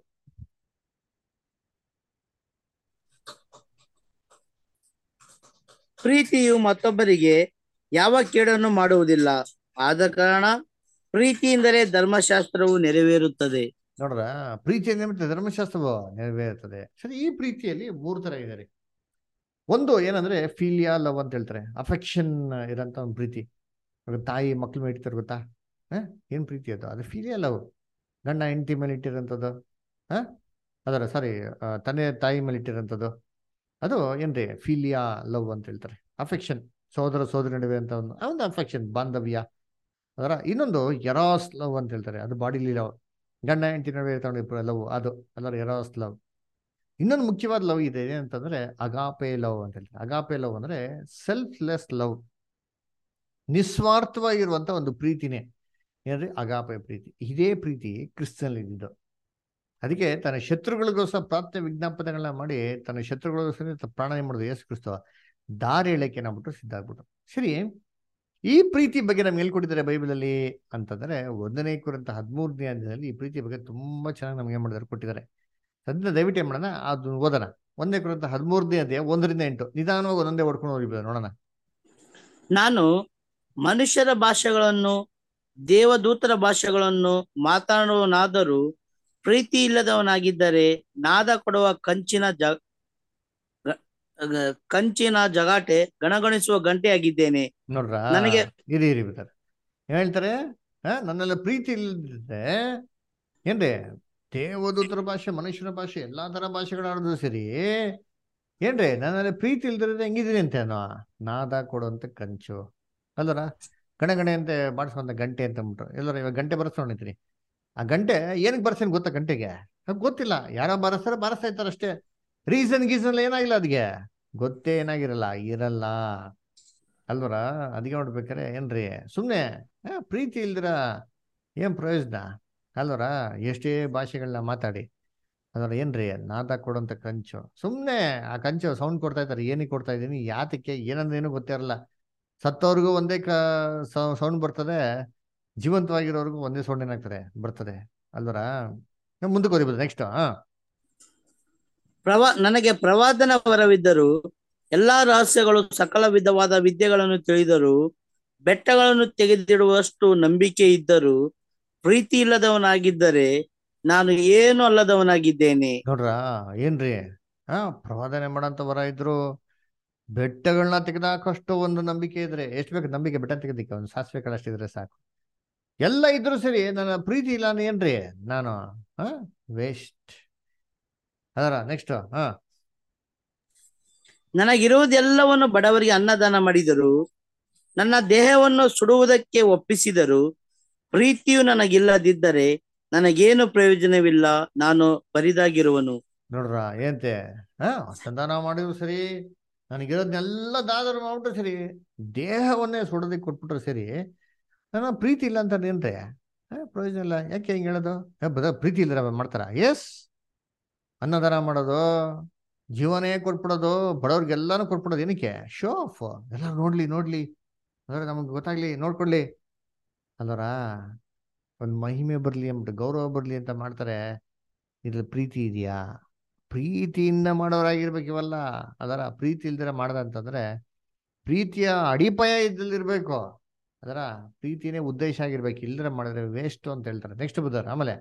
ಪ್ರೀತಿಯು ಮತ್ತೊಬ್ಬರಿಗೆ ಯಾವ ಕೇಡನ್ನು ಮಾಡುವುದಿಲ್ಲ ಆದ ಕಾರಣ ಪ್ರೀತಿಯಿಂದಲೇ ಧರ್ಮಶಾಸ್ತ್ರವು ನೆರವೇರುತ್ತದೆ ನೋಡ್ರ ಪ್ರೀತಿ ಏನ್ಬಿಟ್ಟು ಧರ್ಮಶಾಸ್ತ್ರವು ನೆರವೇರುತ್ತದೆ ಸರಿ ಈ ಪ್ರೀತಿಯಲ್ಲಿ ಮೂರು ತರ ಇದೆ ರೀ ಒಂದು ಏನಂದ್ರೆ ಫೀಲಿಯಾ ಲವ್ ಅಂತ ಹೇಳ್ತಾರೆ ಅಫೆಕ್ಷನ್ ಇರೋಂಥ ಒಂದು ಪ್ರೀತಿ ಇವಾಗ ತಾಯಿ ಮಕ್ಳ ಮೇಲೆ ಇಡ್ತಾರೆ ಗೊತ್ತಾ ಹ ಏನ್ ಪ್ರೀತಿ ಅದು ಅದು ಫೀಲಿಯಾ ಲವ್ ಗಂಡ ಹೆಂಡತಿ ಮೇಲೆ ಇಟ್ಟಿರೋಂಥದ್ದು ಹ ಅದರ ಸಾರಿ ತಂದೆ ತಾಯಿ ಮೇಲೆ ಇಟ್ಟಿರೋಂಥದ್ದು ಅದು ಏನ್ರಿ ಫೀಲಿಯಾ ಲವ್ ಅಂತ ಹೇಳ್ತಾರೆ ಅಫೆಕ್ಷನ್ ಸೋದರ ಸೋದರಿ ನಡುವೆ ಅಂತ ಒಂದು ಆ ಒಂದು ಅಫೆಕ್ಷನ್ ಬಾಂಧವ್ಯ ಅದರ ಇನ್ನೊಂದು ಎರಾಸ್ ಲವ್ ಅಂತ ಹೇಳ್ತಾರೆ ಅದು ಬಾಡಿಲಿ ಲವ್ ಗಂಡ ಹೆಂಡತಿ ನಡುವೆ ತಗೊಂಡು ಲವ್ ಅದು ಅದರ ಎರಾಸ್ ಲವ್ ಇನ್ನೊಂದು ಮುಖ್ಯವಾದ ಲವ್ ಇದೆ ಏನಂತಂದ್ರೆ ಅಗಾಪೆ ಲವ್ ಅಂತ ಹೇಳ್ತಾರೆ ಅಗಾಪೆ ಲವ್ ಅಂದ್ರೆ ಸೆಲ್ಫ್ಲೆಸ್ ಲವ್ ನಿಸ್ವಾರ್ಥವಾಗಿರುವಂತ ಒಂದು ಪ್ರೀತಿನೇ ಏನ್ರಿ ಅಗಾಪೆ ಪ್ರೀತಿ ಇದೇ ಪ್ರೀತಿ ಕ್ರಿಸ್ತನಲ್ಲಿ ಇದ್ದಿದ್ದು ಅದಕ್ಕೆ ತನ್ನ ಶತ್ರುಗಳಿಗೋಸ್ಕರ ಪ್ರಾರ್ಥನೆ ವಿಜ್ಞಾಪನೆಗಳನ್ನ ಮಾಡಿ ತನ್ನ ಶತ್ರುಗಳಿಗೋಸ್ಕರ ಪ್ರಾಣನೆ ಮಾಡೋದು ಯೇಸು ಕ್ರಿಸ್ತ ದಾರಿ ಹೇಳಕ್ಕೆ ಏನಾಗ್ಬಿಟ್ಟು ಸಿದ್ಧ ಆಗ್ಬಿಟ್ಟು ಸರಿ ಈ ಪ್ರೀತಿ ಬಗ್ಗೆ ನಮ್ಗೆ ಹೇಳ್ಕೊಟ್ಟಿದ್ದಾರೆ ಬೈಬಲಲ್ಲಿ ಅಂತಂದ್ರೆ ಒಂದನೇ ಕುರಿತ ಹದಿಮೂರನೇ ಅಧ್ಯಾಯದಲ್ಲಿ ಈ ಪ್ರೀತಿ ಬಗ್ಗೆ ತುಂಬಾ ಚೆನ್ನಾಗಿ ನಮ್ಗೆ ಏನ್ ಮಾಡಿದಾರೆ ಕೊಟ್ಟಿದ್ದಾರೆ ಸದ್ಯ ದಯವಿಟ್ಟು ಏನ್ ಮಾಡೋಣ ಅದು ಓದೋಣ ಒಂದನೇ ಕುರಿತ ಹದಿಮೂರನೇ ಅಧ್ಯಾಯ ಒಂದರಿಂದ ಎಂಟು ನಿಧಾನವಾಗಿ ಒಂದೊಂದೇ ಓಡ್ಕೊಂಡು ಹೋಗಿ ನೋಡೋಣ ನಾನು ಮನುಷ್ಯರ ಭಾಷೆಗಳನ್ನು ದೇವದೂತರ ಭಾಷೆಗಳನ್ನು ಮಾತನಾಡುವನಾದರೂ ಪ್ರೀತಿ ಇಲ್ಲದವನಾಗಿದ್ದರೆ ನಾದ ಕೊಡುವ ಕಂಚಿನ ಜ ಗ- ಗ- ಕಂಚಿನ ಜಗಾಟೆ ಗಣಗಣಿಸುವ ಗಂಟೆಯಾಗಿದ್ದೇನೆ ನೋಡ್ರ ನನಗೆ- ಇರಿ ಇರಿ ಬಿಡ್ತಾರೆ ಏನ್ ಹೇಳ್ತಾರೆ ಆ, ನನ್ನೆಲ್ಲ ಪ್ರೀತಿ ಇಲ್ಲದಿದ್ರೆ ಏನ್ರಿ ದೇವದೂತರ ಭಾಷೆ ಮನುಷ್ಯನ ಭಾಷೆ ಎಲ್ಲಾ ತರ ಭಾಷೆಗಳಾಡಿದ್ರು ಸರಿ ಏನ್ರಿ ನನ್ನಲ್ಲಿ ಪ್ರೀತಿ ಇಲ್ದಿರೋದು ಹೆಂಗಿದೀನಿ ಅಂತೇನೋ ನಾದ ಕೊಡುವಂತ ಕಂಚು ಅಲ್ಲರ ಗಣಗಣೆ ಅಂತ ಬಾಡಿಸುವಂತ ಗಂಟೆ ಅಂತ ಅಂದ್ಬಿಟ್ರು ಎಲ್ಲರ ಇವಾಗ ಗಂಟೆ ಬರ್ಸ್ಕೊಂಡಿದ್ದೀನಿ ಆ ಗಂಟೆ ಏನಕ್ಕೆ ಬರ್ಸ್ತೀನಿ ಗೊತ್ತಾ ಗಂಟೆಗೆ ಅದ್ ಗೊತ್ತಿಲ್ಲ ಯಾರೋ ಬಾರಿಸ್ತಾರೆ ಬಾರಿಸ್ತಾ ಇರ್ತಾರೆ ಅಷ್ಟೇ ರೀಸನ್ ಗೀಸನ್ ಏನಾಗಿಲ್ಲ ಅದ್ಗೆ ಗೊತ್ತೇ ಏನಾಗಿರಲ್ಲ ಇರಲ್ಲ ಅಲ್ವರ ಅದಕ್ಕೆ ನೋಡ್ಬೇಕಾರೆ ಏನ್ರಿ ಸುಮ್ಮನೆ ಪ್ರೀತಿ ಇಲ್ದಿರ ಏನ್ ಪ್ರಯೋಜನ ಅಲ್ವರ ಎಷ್ಟೇ ಭಾಷೆಗಳನ್ನ ಮಾತಾಡಿ ಅದರ ಏನ್ರಿ ನಾದ ಕೊಡೋಂಥ ಕಂಚು ಸುಮ್ಮನೆ ಆ ಕಂಚು ಸೌಂಡ್ ಕೊಡ್ತಾ ಇದ್ದಾರೆ ಏನಕ್ಕೆ ಕೊಡ್ತಾ ಇದ್ದೀನಿ ಯಾತಕ್ಕೆ ಏನಂದ್ರೆ ಏನು ಗೊತ್ತೇ ಇರಲ್ಲ ಸತ್ತವ್ರಿಗೂ ಒಂದೇ ಕ ಸೌಂಡ್ ಬರ್ತದೆ ಜೀವಂತವಾಗಿರೋರ್ಗು ಒಂದೇ ಸೌಂಡ್ ಏನಾಗ್ತದೆ ಬರ್ತದೆ ಅಲ್ವರ ಮುಂದಕ್ಕೆ ಓದಿಬೋದು ನೆಕ್ಸ್ಟ್ ಹಾ ಪ್ರವಾ ನನಗೆ ಪ್ರವಾದನ ವರವಿದ್ದರು ಎಲ್ಲಾ ರಹಸ್ಯಗಳು ಸಕಲ ವಿಧವಾದ ವಿದ್ಯೆಗಳನ್ನು ತಿಳಿದರು ಬೆಟ್ಟಗಳನ್ನು ತೆಗೆದಿಡುವಷ್ಟು ನಂಬಿಕೆ ಇದ್ದರೂ ಪ್ರೀತಿ ಇಲ್ಲದವನಾಗಿದ್ದರೆ ನಾನು ಏನು ಅಲ್ಲದವನಾಗಿದ್ದೇನೆ ನೋಡ್ರ ಏನ್ರಿ ಹಾ ಪ್ರವಾದನೆ ಮಾಡಂತ ವರ ಇದ್ರು ಬೆಟ್ಟಗಳನ್ನ ತೆಗೆದಾಕಷ್ಟು ಒಂದು ನಂಬಿಕೆ ಇದ್ರೆ ಎಷ್ಟು ಬೇಕು ನಂಬಿಕೆ ಬೆಟ್ಟ ತೆಗೆದಿಕ್ಕೆ ಒಂದು ಸಾಸಿವೆ ಕಾಳಷ್ಟಿದ್ರೆ ಸಾಕು ಎಲ್ಲ ಇದ್ರು ಸರಿ ನನ್ನ ಪ್ರೀತಿ ಇಲ್ಲ ಅಂದ್ರೆ ಏನ್ರಿ ನಾನು ಹಾ ವೇಸ್ಟ್ ಅದರ ನೆಕ್ಸ್ಟ್ ಹಾ ನನಗಿರುವುದೆಲ್ಲವನ್ನು ಬಡವರಿಗೆ ಅನ್ನದಾನ ಮಾಡಿದರು ನನ್ನ ದೇಹವನ್ನು ಸುಡುವುದಕ್ಕೆ ಒಪ್ಪಿಸಿದರು ಪ್ರೀತಿಯು ನನಗಿಲ್ಲದಿದ್ದರೆ ನನಗೇನು ಪ್ರಯೋಜನವಿಲ್ಲ ನಾನು ಬರಿದಾಗಿರುವನು ನೋಡ್ರ ಏಂತೆ ಹಾ ಸಂಧಾನ ಮಾಡಿದ್ರು ಸರಿ ನನಗಿರೋದ್ನೆಲ್ಲ ದಾದರು ಮಾಡ್ಬಿಟ್ರು ಸರಿ ದೇಹವನ್ನೇ ಸುಡೋದಕ್ಕೆ ಕೊಟ್ಬಿಟ್ರು ಸರಿ ನನ್ನ ಪ್ರೀತಿ ಇಲ್ಲ ಅಂತ ಏನ್ರಿ ಹಾ, ಪ್ರಯೋಜನ ಇಲ್ಲ ಯಾಕೆ ಹಿಂಗೆ ಹೇಳೋದು ಏ, ಬದ ಪ್ರೀತಿ ಇಲ್ಲರ ಮಾಡ್ತಾರ ಎಸ್ ಅನ್ನದಾನ ಮಾಡೋದು ಜೀವನೇ ಕೊಟ್ಬಿಡೋದು ಬಡವ್ರಿಗೆಲ್ಲಾನು ಕೊಟ್ಬಿಡೋದು ಏನಕ್ಕೆ ಶೋ ಆಫ್ ಎಲ್ಲ ನೋಡ್ಲಿ ನೋಡ್ಲಿ ಅಂದ್ರೆ ನಮಗೆ ಗೊತ್ತಾಗ್ಲಿ ನೋಡ್ಕೊಡ್ಲಿ ಅಲ್ಲರ ಒಂದು ಮಹಿಮೆ ಬರ್ಲಿ ಅಂದ್ಬಿಟ್ಟು ಗೌರವ ಬರ್ಲಿ ಅಂತ ಮಾಡ್ತಾರೆ ಇದ್ರಲ್ಲಿ ಪ್ರೀತಿ ಇದೆಯಾ ಪ್ರೀತಿಯಿಂದ ಮಾಡೋರಾಗಿರ್ಬೇಕು ಇವೆಲ್ಲ ಅದರ ಪ್ರೀತಿ ಇಲ್ದಿರ ಮಾಡ್ದ ಅಂತಂದ್ರೆ ಪ್ರೀತಿಯ ಅಡಿಪಾಯ ಇದ್ದಿರ್ಬೇಕು ಅದರ ಪ್ರೀತಿನೇ ಉದ್ದೇಶ ಆಗಿರ್ಬೇಕು ಇಲ್ದಿರ ಮಾಡಿದ್ರೆ ವೇಸ್ಟ್ ಅಂತ ಹೇಳ್ತಾರೆ ನೆಕ್ಸ್ಟ್ ಬುಧರ್ ಆಮೇಲೆ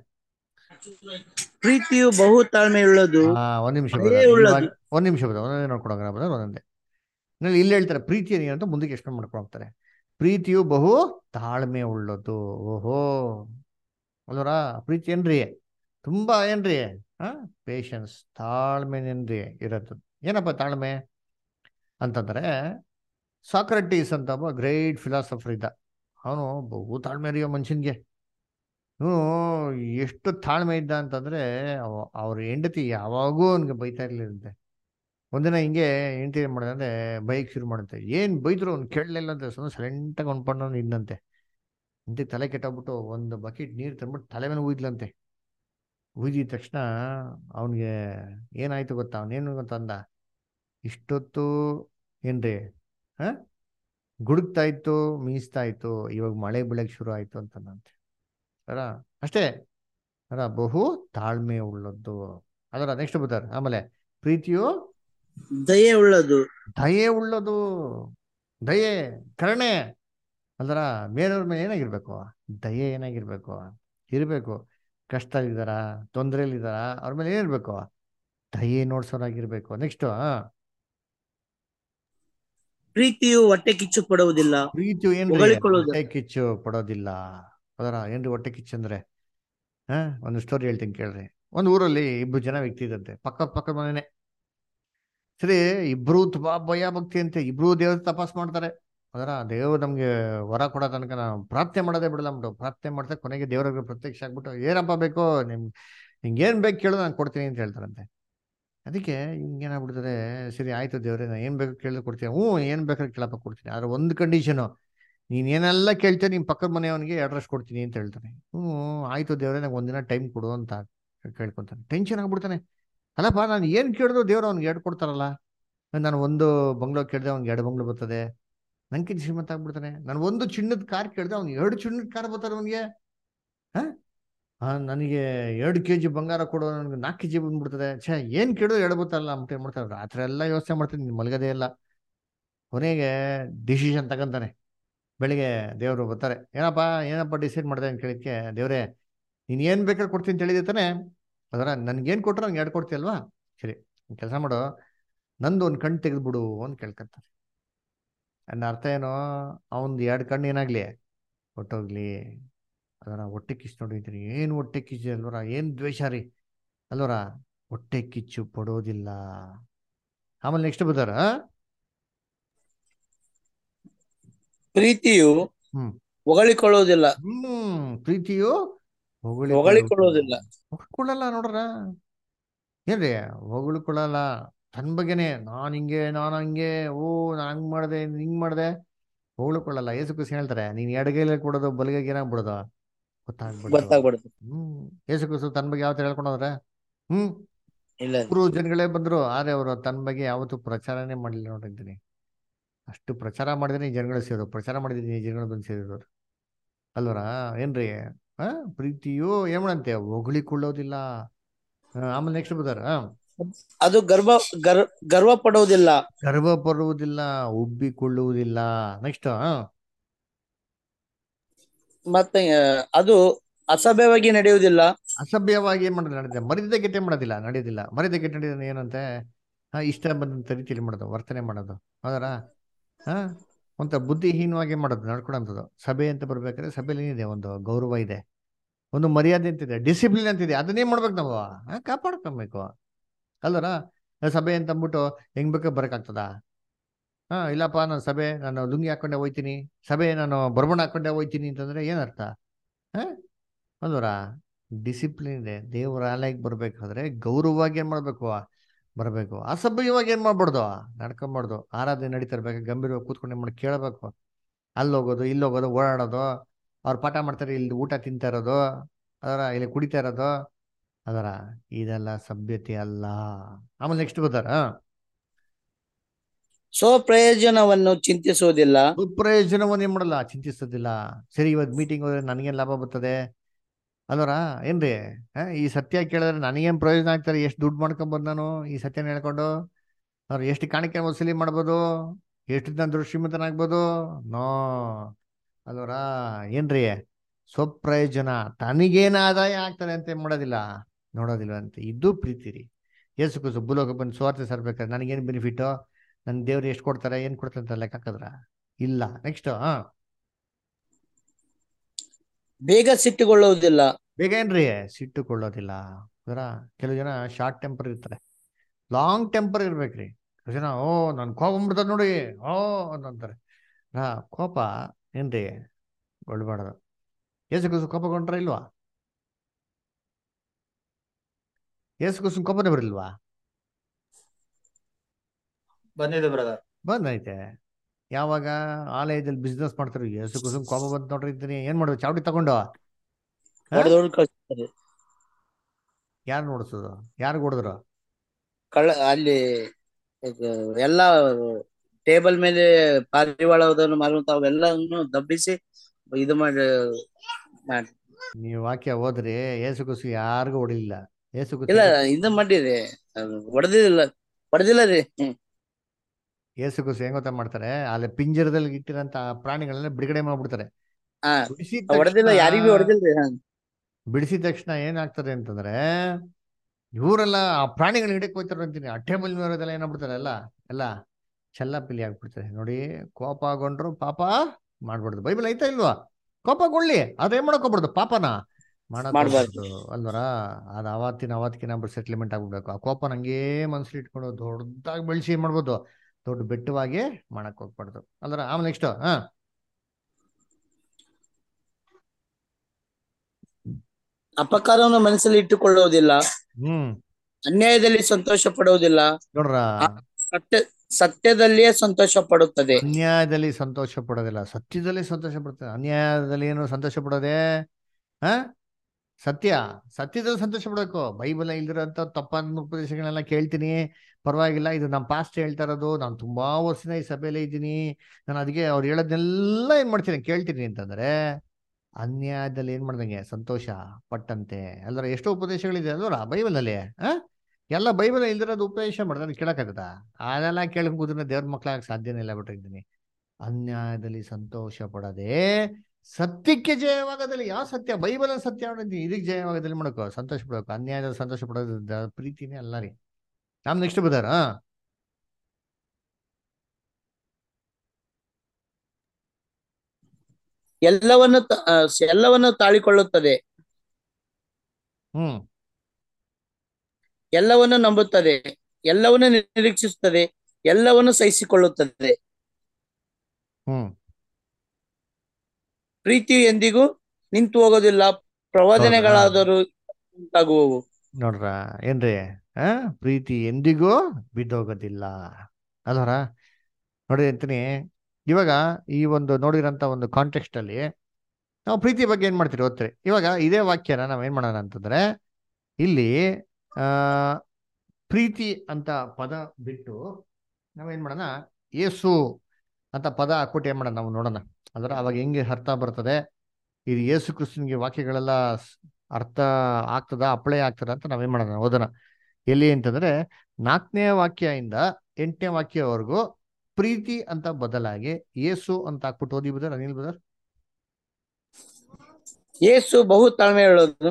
ಪ್ರೀತಿಯು ಬಹು ತಾಳ್ಮೆಯುಳ್ಳದು ಆ ಒಂದ್ ನಿಮಿಷ ಅದೇ brother. ಉಳ್ಳದು. ಇವಾಗ ಒಂದ್ ನಿಮಿಷ ಬದ ಒಂದೊಂದೇ ನೋಡ್ಕೊಡೋಣ ಬದರ್ ಒಂದೊಂದೇ ಇನ್ನು ಇಲ್ಲಿ ಹೇಳ್ತಾರೆ ಪ್ರೀತಿ ಏನಂತ ಮುಂದಕ್ಕೆ ಎಕ್ಸ್ಪ್ಲೇನ್ ಮಾಡ್ಕೊಂಡು ಹೋಗ್ತಾರೆ ಪ್ರೀತಿಯು ಬಹು ತಾಳ್ಮೆ ಉಳ್ಳದು ಓಹೋ ಅಲ್ವರ ಪ್ರೀತಿ ಏನ್ರಿ ತುಂಬಾ ಏನ್ರಿ ಹಾ ಪೇಶನ್ಸ್ ತಾಳ್ಮೆನೇನ್ರಿ ಇರತ್ತು ಏನಪ್ಪ ತಾಳ್ಮೆ ಅಂತಂದ್ರೆ ಸಾಕ್ರಟೀಸ್ ಅಂತ ಒಬ್ಬ ಗ್ರೇಟ್ ಫಿಲಾಸಫರ್ ಇದ್ದ ಅವನು ಬಹು ತಾಳ್ಮೆ ಅರಿಯೋ ಮನುಷ್ಯನ್ಗೆ ಇವನು ಎಷ್ಟು ತಾಳ್ಮೆ ಇದ್ದ ಅಂತಂದ್ರೆ ಅವ- ಅವ್ರ ಹೆಂಡತಿ ಯಾವಾಗೂ ಅವನಿಗೆ ಬೈತಾ ಇರ್ಲಿರಂತೆ ಒಂದಿನ ಹಿಂಗೆ ಹೆಂಡತಿ ಏನ್ ಮಾಡಿದೆ ಅಂದ್ರೆ ಬೈಕ್ ಶುರು ಮಾಡುತ್ತೆ ಏನ್ ಬೈದ್ರು ಅವ್ನು ಕೇಳಲಿಲ್ಲ ಅಂತ ಸುಮ್ಮನೆ ಸೈಲೆಂಟಾಗಿ ಅನ್ಕೊಂಡು ಇದ್ದಂತೆ ಹೆಂಡತಿ ತಲೆ ಕೆಟ್ಟೋಗ್ಬಿಟ್ಟು ಒಂದು ಬಕೆಟ್ ನೀರು ತಂದ್ಬಿಟ್ಟು ತಲೆ ಮೇಲೆ ಉಯ್ದ್ಲಂತೆ ಉಯ್ದಿದ ತಕ್ಷಣ ಅವನಿಗೆ ಏನಾಯ್ತು ಗೊತ್ತಾ ಅವನೇನು ಗೊತ್ತಾ ಅಂದ ಇಷ್ಟೊತ್ತು ಏನ್ರಿ ಹ ಗುಡುಗ್ತಾ ಇತ್ತು ಮೀಸ್ತಾ ಇತ್ತು ಇವಾಗ ಮಳೆ ಬೀಳಕ್ ಶುರು ಆಯ್ತು ಅಂತಂದಂತೆ ಅರ ಅಷ್ಟೇ ಅರ ಬಹು ತಾಳ್ಮೆ ಉಳ್ಳದ್ದು ಅದರ ನೆಕ್ಸ್ಟ್ ಬರ್ತಾರೆ ಆಮೇಲೆ ಪ್ರೀತಿಯು ದಯೆ ಉಳ್ಳದು ದಯೆ ಉಳ್ಳದು ದಯೆ ಕರುಣೆ ಅಲ್ದರ ಬೇರೆಯವ್ರ ಮೇಲೆ ಏನಾಗಿರ್ಬೇಕು ದಯೆ ಏನಾಗಿರ್ಬೇಕು ಇರ್ಬೇಕು ಕಷ್ಟದಲ್ಲಿದ್ದಾರ ತೊಂದರೆಯಲ್ಲಿದ್ದಾರ ಅವ್ರ ಮೇಲೆ ಏನಿರ್ಬೇಕು ದಯೆ ನೋಡ್ಸೋರಾಗಿರ್ಬೇಕು ನೆಕ್ಸ್ಟ್ ಪ್ರೀತಿಯು ಹೊಟ್ಟೆ ಕಿಚ್ಚು ಪಡುವುದಿಲ್ಲ ಪ್ರೀತಿಯು ಏನ್ರಿ ಹೊಗಳಿಕೊಳ್ಳುವುದು. ಹೊಟ್ಟೆ ಕಿಚ್ಚು ಪಡೋದಿಲ್ಲ ಅದರ ಏನ್ರಿ ಹೊಟ್ಟೆ ಕಿಚ್ಚು ಅಂದ್ರೆ ಹಾ ಒಂದು ಸ್ಟೋರಿ ಹೇಳ್ತೀನಿ ಕೇಳ್ರಿ ಒಂದು ಊರಲ್ಲಿ ಇಬ್ರು ಜನ ವ್ಯಕ್ತಿ ಇದಂತೆ ಪಕ್ಕ ಪಕ್ಕದ ಮನೆನೆ ಸರಿ ಇಬ್ರು ತುಂಬಾ ಭಯ ಭಕ್ತಿ ಅಂತೆ ಇಬ್ರು ದೇವ್ರ ತಪಾಸ್ ಮಾಡ್ತಾರೆ ಅದರ ದೇವ್ರು ನಮ್ಗೆ ವರ ಕೊಡೋ ತನಕ ನಾವು ಪ್ರಾರ್ಥನೆ ಮಾಡೋದೇ ಬಿಡಲ್ಲ ಅಂದ್ಬಿಟ್ಟು ಪ್ರಾರ್ಥನೆ ಮಾಡ್ತಾ ಕೊನೆಗೆ ದೇವ್ರಿಗೆ ಪ್ರತ್ಯಕ್ಷ ಆಗ್ಬಿಟ್ಟು ಏನಪ್ಪ ಬೇಕು ನಿಮ್ ನಿಂಗೆ ಏನ್ ಬೇಕು ಕೇಳು ನಾನು ಕೊಡ್ತೀನಿ ಅಂತ ಹೇಳ್ತಾರಂತೆ ಅದಕ್ಕೆ ಹಿಂಗೇನಾಗ್ಬಿಡ್ತದೆ ಸರಿ ಆಯ್ತು ದೇವ್ರೆ ನಾನು ಏನ್ ಬೇಕು ಕೇಳಿದ್ರೆ ಕೊಡ್ತೀನಿ ಹ್ಞೂ ಏನ್ ಬೇಕಾದ್ರೆ ಕೇಳಪ್ಪ ಕೊಡ್ತೀನಿ ಆದ್ರೆ ಒಂದು ಕಂಡೀಷನು ನೀನ್ ಏನೆಲ್ಲ ಕೇಳ್ತೀಯ ನಿಮ್ ಪಕ್ಕದ ಮನೆಯವನಿಗೆ ಅಡ್ರೆಸ್ ಕೊಡ್ತೀನಿ ಅಂತ ಹೇಳ್ತಾನೆ ಹ್ಞೂ ಆಯ್ತು ದೇವ್ರೆ ನಂಗೆ ಒಂದಿನ ಟೈಮ್ ಕೊಡು ಅಂತ ಕೇಳ್ಕೊಂತಾನೆ ಟೆನ್ಷನ್ ಆಗ್ಬಿಡ್ತಾನೆ ಅಲ್ಲಪ್ಪ ನಾನು ಏನ್ ಕೇಳಿದ್ರು ದೇವ್ರು ಅವ್ನಿಗೆ ಎರಡು ಕೊಡ್ತಾರಲ್ಲ ನಾನು ಒಂದು ಬಂಗ್ಲೋ ಕೇಳಿದೆ ಅವ್ನಿಗೆ ಎರಡು ಬಂಗ್ಲೋ ಬರ್ತದೆ ನಂಗೆ ಶ್ರೀಮಂತ ಆಗ್ಬಿಡ್ತಾನೆ ನಾನು ಒಂದು ಚಿನ್ನದ ಕಾರ್ ಕೇಳಿದೆ ಅವ್ನು ಎರಡು ಚಿನ್ನದ ಕಾರ್ ಬರ್ತಾರೆ ಅವನಿಗೆ ಹಾ ನನಗೆ ಎರಡು ಕೆ ಜಿ ಬಂಗಾರ ಕೊಡೋ ನನಗೆ ನಾಲ್ಕು ಕೆ ಜಿ ಬಂದ್ಬಿಡ್ತದೆ ಛೇ ಏನು ಕೇಳೋ ಎರಡು ಗೊತ್ತಲ್ಲ ಅಂತ ಏನ್ ಮಾಡ್ತಾರೆ ರಾತ್ರಿ ಎಲ್ಲ ಯೋಚನೆ ಮಾಡ್ತೀನಿ ಮಲಗದೇ ಇಲ್ಲ ಕೊನೆಗೆ ಡಿಸಿಷನ್ ತಗೊಂತಾನೆ ಬೆಳಿಗ್ಗೆ ದೇವರು ಬರ್ತಾರೆ ಏನಪ್ಪ ಏನಪ್ಪ ಡಿಸೈಡ್ ಮಾಡಿದೆ ಅಂತ ಕೇಳಿದ್ಕೆ ದೇವ್ರೆ ನೀನು ಏನು ಬೇಕಾದ್ರೆ ಕೊಡ್ತೀನಿ ಅಂತ ಹೇಳಿದೆ ತಾನೆ ಅದರ ನನ್ಗೇನು ಕೊಟ್ಟರು ನಂಗೆ ಎರಡು ಕೊಡ್ತೀಯಲ್ವಾ ಸರಿ ಕೆಲಸ ಮಾಡು ನಂದು ಒಂದು ಕಣ್ಣು ತೆಗೆದ್ಬಿಡು ಅಂತ ಕೇಳ್ಕೊಂತಾರೆ ನನ್ನ ಅರ್ಥ ಏನೋ ಅವನ್ದು ಎರಡು ಕಣ್ಣು ಏನಾಗ್ಲಿ ಹೊಟ್ಟೋಗ್ಲಿ ಅದರ ಹೊಟ್ಟೆ ಕಿಚ್ಚು ನೋಡಿದ್ರಿ ಏನು ಹೊಟ್ಟೆ ಕಿಚ್ಚು ಅಲ್ವರ ಏನು ದ್ವೇಷ ರೀ ಅಲ್ವರ ಹೊಟ್ಟೆ ಕಿಚ್ಚು ಪಡೋದಿಲ್ಲ ಆಮೇಲೆ ನೆಕ್ಸ್ಟ್ ಬರ್ತಾರ ಪ್ರೀತಿಯು ಹ್ಮ್. ಹೊಗಳಿಕೊಳ್ಳುವುದಿಲ್ಲ ಹ್ಮ್ ಪ್ರೀತಿಯು ಹೊಗಳಿಕೊಳ್ಳುವುದಿಲ್ಲ. ಹೊಗಳಿಕೊಳ್ಳಲ್ಲ ನೋಡ್ರ ಏನ್ರಿ ಹೊಗಳಿಕೊಳ್ಳಲ್ಲ ತನ್ನ ಬಗ್ಗೆನೆ ನಾನ್ ಹಿಂಗೆ ನಾನು ಹಂಗೆ ಓ ನಾನು ಹಂಗ್ ಮಾಡ್ದೆ ಹಿಂಗ್ ಮಾಡ್ದೆ ಹೊಗಳಿಕೊಳ್ಳಲ್ಲ ಏಸು ಕುಸಿ ಹೇಳ್ತಾರೆ ನೀನ್ ಎಡಗೈಲಿ ಕೊಡೋದು ಬಲಗೈಗೆ ಏನಾಗ್ಬಿಡೋದು ಗೊತ್ತಾಗ್ಬಿಡೋದು ಗೊತ್ತಾಗ್ಬಿಡುತ್ತೆ ಹ್ಮ್ ಏಸು ಕುಸು ತನ್ನ ಬಗ್ಗೆ ಯಾವ ತರ ಹೇಳ್ಕೊಂಡವ್ರೆ ಹ್ಮ್ ಇಲ್ಲ ಮೂರು ಜನಗಳೇ ಬಂದ್ರು ಆದ್ರೆ ಅವರು ತನ್ನ ಬಗ್ಗೆ ಯಾವತ್ತೂ ಪ್ರಚಾರನೇ ಮಾಡಲಿಲ್ಲ ನೋಡಿದ್ದೀನಿ ಅಷ್ಟು ಪ್ರಚಾರ ಮಾಡಿದ್ರೆ ಈ ಜನಗಳು ಸೇರೋದು ಪ್ರಚಾರ ಮಾಡಿದ್ದೀನಿ ಈ ಜನಗಳು ಬಂದು ಸೇರಿರೋರು ಅಲ್ವರ ಏನ್ರಿ ಆ ಪ್ರೀತಿಯು ಏನ್ ಮಾಡಂತೆ ಹೊಗಳಿಕೊಳ್ಳೋದಿಲ್ಲ ಆ, ಆಮೇಲೆ ನೆಕ್ಸ್ಟ್ ಬರ್ತಾರ ಅದು ಗರ್ವ ಗರ್ ಗರ್ವ ಪಡುವುದಿಲ್ಲ ಗರ್ವ ಪಡುವುದಿಲ್ಲ ಉಬ್ಬಿಕೊಳ್ಳುವುದಿಲ್ಲ ನೆಕ್ಸ್ಟ್ ಮತ್ತೆ ಆ, ಅದು ಅಸಭ್ಯವಾಗಿ ನಡೆಯುವುದಿಲ್ಲ ಅಸಭ್ಯವಾಗಿ ಏನ್ ಮಾಡೋದು ನಡೆದಿದೆ ಮರ್ಯಾದೆ ಗೆಟ್ಟೆ ಮಾಡೋದಿಲ್ಲ ನಡೆಯೋದಿಲ್ಲ ಮರ್ಯಾದೆ ಗೆಟ್ಟೆ ನಡೆಯೋದು ಏನಂತೆ ಹಾ ಇಷ್ಟ ಬಂದಂತ ರೀತಿಯಲ್ಲಿ ಮಾಡೋದು ವರ್ತನೆ ಮಾಡೋದು ಹೌದರ ಹಾ ಒಂಥರ ಬುದ್ಧಿಹೀನವಾಗಿ ಮಾಡೋದು ನಡ್ಕೊಳಂಥದ್ದು ಸಭೆ ಅಂತ ಬರ್ಬೇಕಾದ್ರೆ ಸಭೆಯಲ್ಲಿ ಏನಿದೆ ಒಂದು ಗೌರವ ಇದೆ ಒಂದು ಮರ್ಯಾದೆ ಅಂತಿದೆ ಡಿಸಿಪ್ಲಿನ್ ಅಂತಿದೆ ಅದನ್ನೇ ಮಾಡ್ಬೇಕು ನಾವು ಹಾ ಕಾಪಾಡ್ಕೊಬೇಕು ಅಲ್ವರ ಸಭೆ ಅಂತ ಅಂದ್ಬಿಟ್ಟು ಹೆಂಗ್ ಬೇಕಾ ಬರಕಾಗ್ತದ ಹಾ ಇಲ್ಲಪ್ಪ ನಾನು ಸಭೆ ನಾನು ಲುಂಗಿ ಹಾಕೊಂಡೆ ಹೋಯ್ತೀನಿ ಸಭೆ ನಾನು ಬರ್ಬಣ ಹಾಕೊಂಡೆ ಹೋಯ್ತೀನಿ ಅಂತಂದ್ರೆ ಏನರ್ಥ ಹಾ ಅಲ್ವರ ಡಿಸಿಪ್ಲಿನ್ ಇದೆ ದೇವರ ಆಲಯಕ್ಕೆ ಬರ್ಬೇಕಾದ್ರೆ ಗೌರವವಾಗಿ ಏನ್ ಮಾಡ್ಬೇಕು ಬರಬೇಕು ಅಸಭ್ಯವಾಗಿ ಏನ್ ಮಾಡ್ಬಾರ್ದು ನಡ್ಕೊಂಬಾರ್ದು ಆರಾಧನೆ ನಡೀತಾ ಇರ್ಬೇಕು ಗಂಭೀರವಾಗಿ ಕೂತ್ಕೊಂಡು ಏನ್ ಮಾಡಿ ಕೇಳಬೇಕು ಅಲ್ಲಿ ಹೋಗೋದು ಇಲ್ಲಿ ಹೋಗೋದು ಓಡಾಡೋದು ಅವ್ರು ಪಾಠ ಮಾಡ್ತಾರೆ ಇಲ್ಲಿ ಊಟ ತಿಂತಾ ಇರೋದು ಅದರ ಇಲ್ಲಿ ಕುಡಿತಾ ಇರೋದು ಅದರ ಇದೆಲ್ಲ ಸಭ್ಯತೆ ಅಲ್ಲ ಆಮೇಲೆ ನೆಕ್ಸ್ಟ್ ಬರ್ತಾರ ಸ್ವಪ್ರಯೋಜನವನ್ನು ಚಿಂತಿಸುವುದಿಲ್ಲ ಪ್ರಯೋಜನವನ್ನು ಏನ್ ಮಾಡಲ್ಲ ಚಿಂತಿಸೋದಿಲ್ಲ ಸರಿ ಇವತ್ತು ಮೀಟಿಂಗ್ ಹೋದ್ರೆ ನನಗೇನ್ ಲಾಭ ಬರ್ತದೆ ಅಲ್ವರ ಏನ್ರಿ ಆ, ಈ ಸತ್ಯ ಕೇಳಿದ್ರೆ ನನಗೇನ್ ಪ್ರಯೋಜನ ಆಗ್ತಾರೆ ಎಷ್ಟು ದುಡ್ಡು ಮಾಡ್ಕೊಂಬೋದು ನಾನು ಈ ಸತ್ಯನ ಹೇಳ್ಕೊಂಡು ಅವ್ರು ಎಷ್ಟು ಕಾಣಿಕೆ ವಸೂಲಿ ಮಾಡ್ಬೋದು ಎಷ್ಟು ನಾನು ಶ್ರೀಮಂತನಾಗ್ಬೋದು ನೋ ಅಲ್ವರ ಏನ್ರಿ ಸ್ವಪ್ರಯೋಜನ ತನಗೇನು ಆದಾಯ ಆಗ್ತದೆ ಅಂತ ಏನ್ ಮಾಡೋದಿಲ್ಲ ನೋಡೋದಿಲ್ಲ ಅಂತ ಇದು ಪ್ರೀತಿ ರೀ ಏಸು ಕುಸು ಭೂಲೋಕ ಬಂದು ಸ್ವಾರ್ಥ ಸರ್ಬೇಕಾದ್ರೆ ನನಗೇನು ಬೆನಿಫಿಟು ನನ್ನ ದೇವ್ರು ಎಷ್ಟು ಕೊಡ್ತಾರೆ ಏನು ಕೊಡ್ತಾರೆ ಅಂತ ಲೆಕ್ಕ ಹಾಕಿದ್ರ ಇಲ್ಲ ನೆಕ್ಸ್ಟ್ ಹಾ ಬೇಗ ಸಿಟ್ಟುಗೊಳ್ಳುವುದಿಲ್ಲ ಬೇಗ ಏನ್ರಿ ಸಿಟ್ಟುಕೊಳ್ಳೋದಿಲ್ಲ ಅದರ ಕೆಲವು ಜನ ಶಾರ್ಟ್ ಟೆಂಪರ್ ಇರ್ತಾರೆ ಲಾಂಗ್ ಟೆಂಪರ್ ಇರ್ಬೇಕ್ರಿ ಕೆಲವು ಜನ ಓ ನನ್ ಕೋಪ ಬಿಡ್ತದ ನೋಡಿ ಓ ಅಂತಾರೆ ಹಾ ಕೋಪ ಏನ್ರಿ ಗೊಳ್ಬಾರ್ದು ಏಸು ಕುಸು ಕೋಪ ಕೊಂಡ್ರ ಇಲ್ವಾ ಏಸು ಕುಸು ಕೋಪನೇ ಬರಲಿಲ್ವಾ ಬಂದಿದೆ ಬ್ರದರ್ ಬಂದೈತೆ ಯಾವಾಗ ಆಲಯದಲ್ಲಿ ಬಿಸ್ನೆಸ್ ಮಾಡ್ತಾರೆ ಏಸು ಕುಸುಮ್ ಕೋಪ ಬಂತು ನೋಡ್ರಿ ಇದ್ದೀನಿ ಏನ್ ಮಾಡೋದು ಚಾವಟಿ ತಗೊಂಡು ಹೊಡೆದು ಹೊಡೆದು ಕಳಿಸ್ತಾರೆ ಯಾರು ನೋಡಿಸೋದು ಯಾರು ಹೊಡೆದ್ರು ಕಳ್ಳ ಅಲ್ಲಿ ಇದು ಎಲ್ಲ ಟೇಬಲ್ ಮೇಲೆ ಪಾರಿವಾಳವನ್ನು ಮಾರುವಂತ ಅವೆಲ್ಲವನ್ನು ದಬ್ಬಿಸಿ ಇದು ಮಾಡಿ ಮಾಡಿ ನೀವು ವಾಕ್ಯ ಹೋದ್ರಿ ಏಸು ಕುಸು ಯಾರಿಗೂ ಹೊಡಿಲಿಲ್ಲ ಏಸು ಕುಸು ಇಲ್ಲ ಇದು ಮಾಡಿರಿ ಅದು ಹೊಡೆದಿಲ್ಲ ಹೊಡೆದಿಲ್ಲ ರೀ ಹ್ಮ್. ಏಸು ಕುಸು ಹೆಂಗ್ ಗೊತ್ತಾ ಮಾಡ್ತಾರೆ ಅಲ್ಲಿ ಪಿಂಜರದಲ್ಲಿ ಇಟ್ಟಿರಂತ ಪ್ರಾಣಿಗಳನ್ನ ಬಿಡುಗಡೆ ಮಾಡ್ಬಿಡ್ತಾರೆ ಹಾ ಬಿಡಿಸಿದ ಹೊಡೆದಿಲ್ಲ ತಕ್ಷಣ ಯಾರಿಗೂ ಹೊಡೆದಿಲ್ರಿ ಹಾ ಬಿಡಿಸಿದ ತಕ್ಷಣ ಏನಾಗ್ತದೆ ಅಂತಂದ್ರೆ ಇವರೆಲ್ಲ ಆ ಪ್ರಾಣಿಗಳನ್ನ ಹಿಡಕ್ ಹೋಗ್ತಾರೆ ಅಂತೀನಿ ಆ ಟೇಬಲ್ ಮೇಲೆಲ್ಲ ಏನಾಗ್ಬಿಡ್ತಾರೆ ಎಲ್ಲ ಎಲ್ಲ ಚೆಲ್ಲಾಪಿಲ್ಲಿ ಆಗ್ಬಿಡ್ತಾರೆ ನೋಡಿ ಕೋಪ ಆಗೊಂಡ್ರು ಪಾಪ ಮಾಡ್ಬಾರ್ದು ಬೈಬಲ್ ಐತಾ ಇಲ್ವಾ ಕೋಪಗೊಳ್ಳಿ ಅದೇನ್ ಮಾಡಕೋಗ್ಬಾರ್ದು ಪಾಪನ ಮಾಡಕ್ ಮಾಡ್ಬಾರ್ದು. ಹೋಗ್ಬಾರ್ದು ಅಲ್ವರ ಅದ್ ಅವತ್ತಿನ ಅವತ್ತಿನ ಸೆಟ್ಲ್ಮೆಂಟ್ ಆಗ್ಬಿಡ್ಬೇಕು ಆ ಕೋಪ ನಂಗೆ ಮನ್ಸಲ್ಲಿ ಇಟ್ಕೊಂಡು ದೊಡ್ಡದಾಗಿ ಬೆಳೆಸಿ ಏನ್ ಮಾಡ್ಬೋದು ದೊಡ್ಡ ಬೆಟ್ಟವಾಗಿ ಮಾಡಕ್ ಹೋಗ್ಬಾರ್ದು ಅಲ್ವರ ಆಮೇಲೆ ನೆಕ್ಸ್ಟ್ ಹಾ ಅಪಕಾರವನ್ನು ಮನಸ್ಸಲ್ಲಿ ಇಟ್ಟುಕೊಳ್ಳುವುದಿಲ್ಲ ಹ್ಮ್ ಅನ್ಯಾಯದಲ್ಲಿ ಸಂತೋಷ ಪಡುವುದಿಲ್ಲ ನೋಡ್ರ ಸತ್ಯ ಸತ್ಯದಲ್ಲಿಯೇ ಸಂತೋಷ ಪಡುತ್ತದೆ ಅನ್ಯಾಯದಲ್ಲಿ ಸಂತೋಷ ಪಡೋದಿಲ್ಲ ಸತ್ಯದಲ್ಲಿ ಸಂತೋಷ ಪಡ್ತದೆ ಅನ್ಯಾಯದಲ್ಲಿ ಏನು ಸಂತೋಷ ಪಡೋದೆ ಹ ಸತ್ಯ ಸತ್ಯದಲ್ಲಿ ಸಂತೋಷ ಪಡಬೇಕು ಬೈಬಲ್ ಇಲ್ದಿರೋಂಥ ತಪ್ಪಾದ ಉಪದೇಶಗಳನ್ನೆಲ್ಲ ಕೇಳ್ತೀನಿ ಪರವಾಗಿಲ್ಲ ಇದು ನಮ್ಮ ಪಾಸ್ಟ್ ಹೇಳ್ತಾ ಇರೋದು ನಾನು ತುಂಬಾ ವರ್ಷದಿಂದ ಈ ಸಭೆಯಲ್ಲೇ ಇದ್ದೀನಿ ನಾನು ಅದಕ್ಕೆ ಅವ್ರು ಹೇಳೋದನ್ನೆಲ್ಲ ಏನ್ ಮಾಡ್ತೀನಿ ಕೇಳ್ತೀನಿ ಅಂತಂದ್ರೆ ಅನ್ಯಾಯದಲ್ಲಿ ಏನ್ ಮಾಡ್ದಂಗೆ ಸಂತೋಷ ಪಟ್ಟಂತೆ ಅಲ್ಲರ ಎಷ್ಟೋ ಉಪದೇಶಗಳಿದೆ ಅಲ್ವರ ಬೈಬಲಲ್ಲಿ ಆ ಎಲ್ಲ ಬೈಬಲ್ ಇಲ್ದಿರೋದು ಉಪದೇಶ ಮಾಡಿದ್ರೆ ಕೇಳಕ್ಕಾಗತ್ತಾ ಅದೆಲ್ಲ ಕೇಳಕ್ ಕೂತ್ರೆ ದೇವ್ರ ಮಕ್ಳಾಗ ಸಾಧ್ಯನೇ ಇಲ್ಲ ಬಿಟ್ಟಿದ್ದೀನಿ ಅನ್ಯಾಯದಲ್ಲಿ ಸಂತೋಷ ಪಡದೆ ಸತ್ಯಕ್ಕೆ ಜಯವಾಗದಲ್ಲಿ ಯಾವ ಸತ್ಯ ಬೈಬಲ್ ಸತ್ಯ ನೋಡಿದ್ವಿ ಇದಕ್ಕೆ ಜಯವಾಗದಲ್ಲಿ ಮಾಡಬೇಕು ಸಂತೋಷ ಪಡಬೇಕು ಅನ್ಯಾಯದಲ್ಲಿ ಸಂತೋಷ ಪಡೋದು ದ- ಪ್ರೀತಿನೇ ಅಲ್ಲ ರೀ ನಮ್ ನೆಕ್ಸ್ಟ್ ಬದಾರ ಎಲ್ಲವನ್ನು ತ- ಆ, ಎಲ್ಲವನ್ನು ತಾಳಿಕೊಳ್ಳುತ್ತದೆ ಹ್ಮ್ ಎಲ್ಲವನ್ನು ನಂಬುತ್ತದೆ ಎಲ್ಲವನ್ನು ನಿರೀಕ್ಷಿಸುತ್ತದೆ ಎಲ್ಲವನ್ನು ಸಹಿಸಿಕೊಳ್ಳುತ್ತದೆ ಹ್ಮ್ ಪ್ರೀತಿಯು ಎಂದಿಗೂ ನಿಂತು ಹೋಗೋದಿಲ್ಲ ಪ್ರವಾದನೆಗಳಾದರೂ ಉಂಟಾಗುವವು ನೋಡ್ರ ಏನ್ರಿ ಆ ಪ್ರೀತಿ ಎಂದಿಗೂ ಬಿದ್ದೋಗೋದಿಲ್ಲ ಅಲ್ವರ ನೋಡಿ ಅಂತೀನಿ ಇವಾಗ ಈ ಒಂದು ನೋಡಿರೋಂಥ ಒಂದು ಕಾಂಟೆಕ್ಸ್ಟ್ ಅಲ್ಲಿ ನಾವು ಪ್ರೀತಿ ಬಗ್ಗೆ ಏನ್ ಮಾಡ್ತೀರಿ ಓದ್ತೀರಿ ಇವಾಗ ಇದೇ ವಾಕ್ಯನ ನಾವ್ ಏನ್ ಮಾಡೋಣ ಅಂತಂದ್ರೆ ಇಲ್ಲಿ ಆ ಪ್ರೀತಿ ಅಂತ ಪದ ಬಿಟ್ಟು ನಾವೇನ್ ಮಾಡೋಣ ಏಸು ಅಂತ ಪದ ಹಾಕ್ಬಿಟ್ಟು ಏನ್ ಮಾಡೋಣ ನಾವು ನೋಡೋಣ ಅದರ ಅವಾಗ ಹೆಂಗೆ ಅರ್ಥ ಬರ್ತದೆ ಇದು ಯೇಸು ಕ್ರಿಸ್ತನ್ಗೆ ವಾಕ್ಯಗಳೆಲ್ಲ ಸ್- ಅರ್ಥ ಆಗ್ತದ ಅಪ್ಲೈ ಆಗ್ತದ ಅಂತ ನಾವೇನ್ ಮಾಡೋಣ ಓದೋಣ ಎಲ್ಲಿ ಅಂತಂದ್ರೆ ನಾಲ್ಕನೇ ವಾಕ್ಯದಿಂದ ಎಂಟನೇ ವಾಕ್ಯವರೆಗೂ ಪ್ರೀತಿ ಅಂತ ಬದಲಾಗಿ ಯೇಸು ಅಂತ ಹಾಕ್ಬಿಟ್ಟು ಓದಿ ಬದರ್ ಅನಿಲ್ ಬದರ್ ಯೇಸು ಬಹು ತಾಳ್ಮೆ ಹೇಳೋದು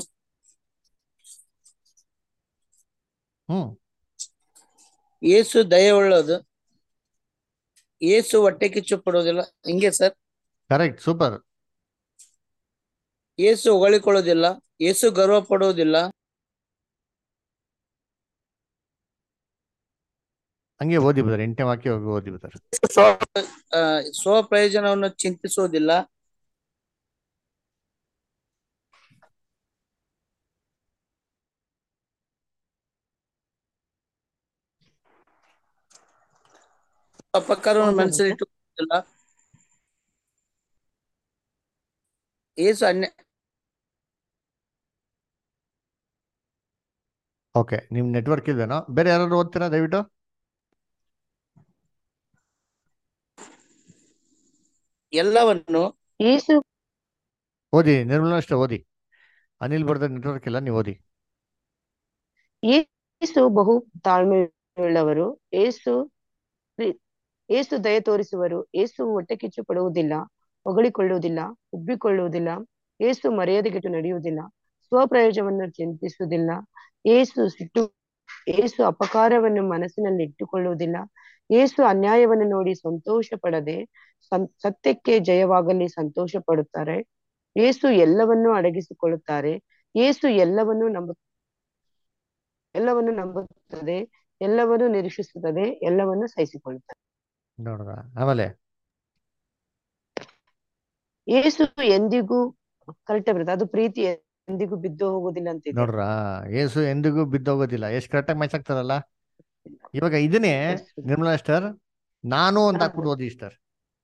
ಹ್ಮ್ ಯೇಸು ದಯೆ ಉಳ್ಳೋದು ಯೇಸು ಹೊಟ್ಟೆ ಕಿಚ್ಚು ಪಡೋದಿಲ್ಲ ಹಿಂಗೆ ಸರ್ ಕರೆಕ್ಟ್ ಸೂಪರ್ ಯೇಸು ಹೊಗಳಿಕೊಳ್ಳೋದಿಲ್ಲ ಯೇಸು ಗರ್ವ ಪಡುವುದಿಲ್ಲ ಹಂಗೆ ಓದಿ ಬದರ್ ಎಂಟನೇ ವಾಕ್ಯ ಹೋಗಿ ಓದಿ ಬದರ್ ಸ್ವ ಆ, ಸ್ವ ಪ್ರಯೋಜನವನ್ನು ಚಿಂತಿಸುವುದಿಲ್ಲ ಅಪಕಾರವನ್ನು ಮನಸ್ಸಲ್ಲಿ ಇಟ್ಟುಕೊಳ್ಳುವುದಿಲ್ಲ ಯೇಸು ಅನ್ಯ ಓಕೆ ನಿಮ್ ನೆಟ್ವರ್ಕ್ ಇಲ್ವೇನೋ ಬೇರೆ ಯಾರು ಓದ್ತೀರಾ ದಯವಿಟ್ಟು ಎಲ್ಲವನ್ನು ಯೇಸು ಓದಿ ನಿರ್ಮಲ ಅಷ್ಟೇ ಓದಿ ಅನಿಲ್ ಬರ್ದ ನೆಟ್ವರ್ಕ್ ಇಲ್ಲ ನೀವು ಓದಿ ಯೇಸು ಬಹು ತಾಳ್ಮೆಯುಳ್ಳವರು ಏಸು ಪ್ರಿ- ಏಸು ದಯ ತೋರಿಸುವರು ಏಸು ಹೊಟ್ಟೆ ಕಿಚ್ಚು ಪಡುವುದಿಲ್ಲ ಹೊಗಳಿಕೊಳ್ಳುವುದಿಲ್ಲ ಉಬ್ಬಿಕೊಳ್ಳುವುದಿಲ್ಲ ಏಸು ಮರ್ಯಾದೆಗೆಟ್ಟು ನಡೆಯುವುದಿಲ್ಲ ಸ್ವಪ್ರಯೋಜನವನ್ನು ಚಿಂತಿಸುವುದಿಲ್ಲ ಏಸು ಸಿಟ್ಟು ಏಸು ಅಪಕಾರವನ್ನು ಮನಸ್ಸಿನಲ್ಲಿ ಇಟ್ಟುಕೊಳ್ಳುವುದಿಲ್ಲ ಏಸು ಅನ್ಯಾಯವನ್ನು ನೋಡಿ ಸಂತೋಷ ಪಡದೆ ಸಂ- ಸತ್ಯಕ್ಕೆ ಜಯವಾಗಲಿ ಸಂತೋಷ ಪಡುತ್ತಾರೆ ಏಸು ಎಲ್ಲವನ್ನೂ ಅಡಗಿಸಿಕೊಳ್ಳುತ್ತಾರೆ ಏಸು ಎಲ್ಲವನ್ನೂ ನಂಬು ಎಲ್ಲವನ್ನು ನಂಬುತ್ತದೆ ಎಲ್ಲವನ್ನು ನಿರೀಕ್ಷಿಸುತ್ತದೆ ಎಲ್ಲವನ್ನು ಸಹಿಸಿಕೊಳ್ಳುತ್ತದೆ ನೋಡ್ರ ಆಮೇಲೆ ಯೇಸು ಎಂದಿಗೂ ಕರೆಕ್ಟ್ ಬರುತ್ತೆ ಅದು ಪ್ರೀತಿ ಎಂದಿಗೂ ಬಿದ್ದು ಹೋಗುದಿಲ್ಲ ಅಂತ ಇದೆ ನೋಡ್ರ ಏಸು ಎಂದಿಗೂ ಬಿದ್ದೋಗೋದಿಲ್ಲ ಎಷ್ಟು ಕರೆಕ್ಟಾಗಿ ಮ್ಯಾಚ್ ಆಗ್ತಾರಲ್ಲ ಇವಾಗ ಇದನ್ನೇ ಯೇಸು. ನಿರ್ಮಲಾ ಸ್ಟರ್ ನಾನು ಅಂತ ಹಾ. ಹಾಕ್ಬಿಟ್ಟು ಓದಿ ಸ್ಟರ್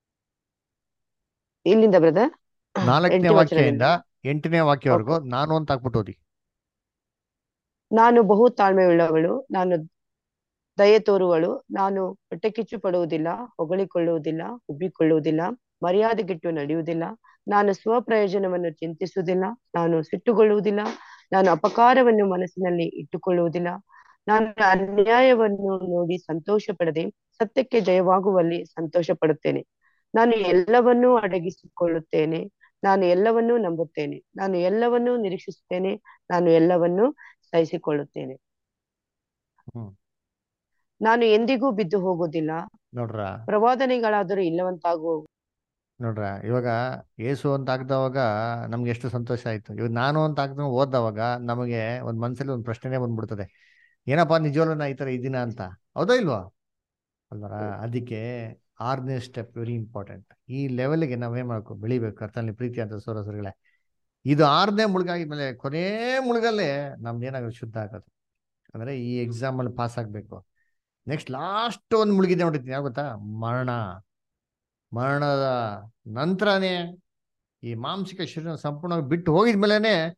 ಇಲ್ಲಿಂದ ಬ್ರದರ್ ನಾಲ್ಕನೇ ವಾಕ್ಯದಿಂದ ಎಂಟನೇ ವಾಕ್ಯವರೆಗೂ ನಾನು ಅಂತ ಹಾಕ್ಬಿಟ್ಟು ಓದಿ ನಾನು ಬಹು ತಾಳ್ಮೆಯುಳ್ಳವಳು ನಾನು ದಯೆ ತೋರುವಳು ನಾನು ಹೊಟ್ಟೆ ಕಿಚ್ಚು ಪಡುವುದಿಲ್ಲ ಹೊಗಳಿಕೊಳ್ಳುವುದಿಲ್ಲ ಉಬ್ಬಿಕೊಳ್ಳುವುದಿಲ್ಲ ಮರ್ಯಾದೆಗೆಟ್ಟು ನಡೆಯುವುದಿಲ್ಲ ನಾನು ಸ್ವಪ್ರಯೋಜನವನ್ನು ಚಿಂತಿಸುವುದಿಲ್ಲ ನಾನು ಸಿಟ್ಟುಗೊಳ್ಳುವುದಿಲ್ಲ ನಾನು ಅಪಕಾರವನ್ನು ಮನಸ್ಸಿನಲ್ಲಿ ಇಟ್ಟುಕೊಳ್ಳುವುದಿಲ್ಲ ನಾನು ಅನ್ಯಾಯವನ್ನು ನೋಡಿ ಸಂತೋಷ ಪಡದೆ ಸತ್ಯಕ್ಕೆ ಜಯವಾಗುವಲ್ಲಿ ಸಂತೋಷ ಪಡುತ್ತೇನೆ ನಾನು ಎಲ್ಲವನ್ನೂ ಅಡಗಿಸಿಕೊಳ್ಳುತ್ತೇನೆ ನಾನು ಎಲ್ಲವನ್ನೂ ನಂಬುತ್ತೇನೆ ನಾನು ಎಲ್ಲವನ್ನೂ ನಿರೀಕ್ಷಿಸುತ್ತೇನೆ ನಾನು ಎಲ್ಲವನ್ನೂ ಸಹಿಸಿಕೊಳ್ಳುತ್ತೇನೆ ಹ್ಮ್. ನಾನು ಎಂದಿಗೂ ಬಿದ್ದು ಹೋಗುವುದಿಲ್ಲ ನೋಡ್ರ ಪ್ರವಾದನೆಗಳಾದರೂ ಇಲ್ಲವಂತಾಗುವ ನೋಡ್ರ ಇವಾಗ ಏಸು ಅಂತ ಹಾಕ್ದವಾಗ ನಮ್ಗೆ ಎಷ್ಟು ಸಂತೋಷ ಆಯ್ತು ಇವಾಗ ನಾನು ಅಂತ ಹಾಕ್ದ ಓದ್ದವಾಗ ನಮಗೆ ಒಂದ್ ಮನ್ಸಲ್ಲಿ ಒಂದು ಪ್ರಶ್ನೆನೇ ಬಂದ್ಬಿಡ್ತದೆ ಏನಪ್ಪಾ ನಿಜವಲ್ಲ ನಾ ಈ ತರ ಇದೀನ ಅಂತ ಹೌದಾ ಇಲ್ವಾ ಅಲ್ವರ ಅದಕ್ಕೆ ಆರನೇ ಸ್ಟೆಪ್ ವೆರಿ ಇಂಪಾರ್ಟೆಂಟ್ ಈ ಲೆವೆಲ್ಗೆ ನಾವೇನ್ ಮಾಡ್ಕೊ ಬೆಳಿಬೇಕು ಕರ್ತನಲ್ಲಿ ಪ್ರೀತಿ ಅಂತ ಸೋರಸರುಗಳೇ ಇದು ಆರನೇ ಮುಳುಗಾಗಿದ್ಮೇಲೆ ಕೊನೇ ಮುಳುಗಲ್ಲೇ ನಮ್ದು ಏನಾಗುತ್ತೆ ಶುದ್ಧ ಆಗೋದು ಅಂದ್ರೆ ಈ ಎಕ್ಸಾಮ್ ಅಲ್ಲಿ ಪಾಸ್ ಆಗ್ಬೇಕು ನೆಕ್ಸ್ಟ್ ಲಾಸ್ಟ್ ಒಂದು ಮುಳುಗಿದೆ ನೋಡಿರ್ತೀನಿ ಯಾವ ಗೊತ್ತಾ ಮರಣ ಮರಣದ ನಂತರನೇ ಈ ಮಾಂಸಿಕ ಶರೀರ ಸಂಪೂರ್ಣವಾಗಿ ಬಿಟ್ಟು ಹೋಗಿದ್ಮೇಲೆನೆ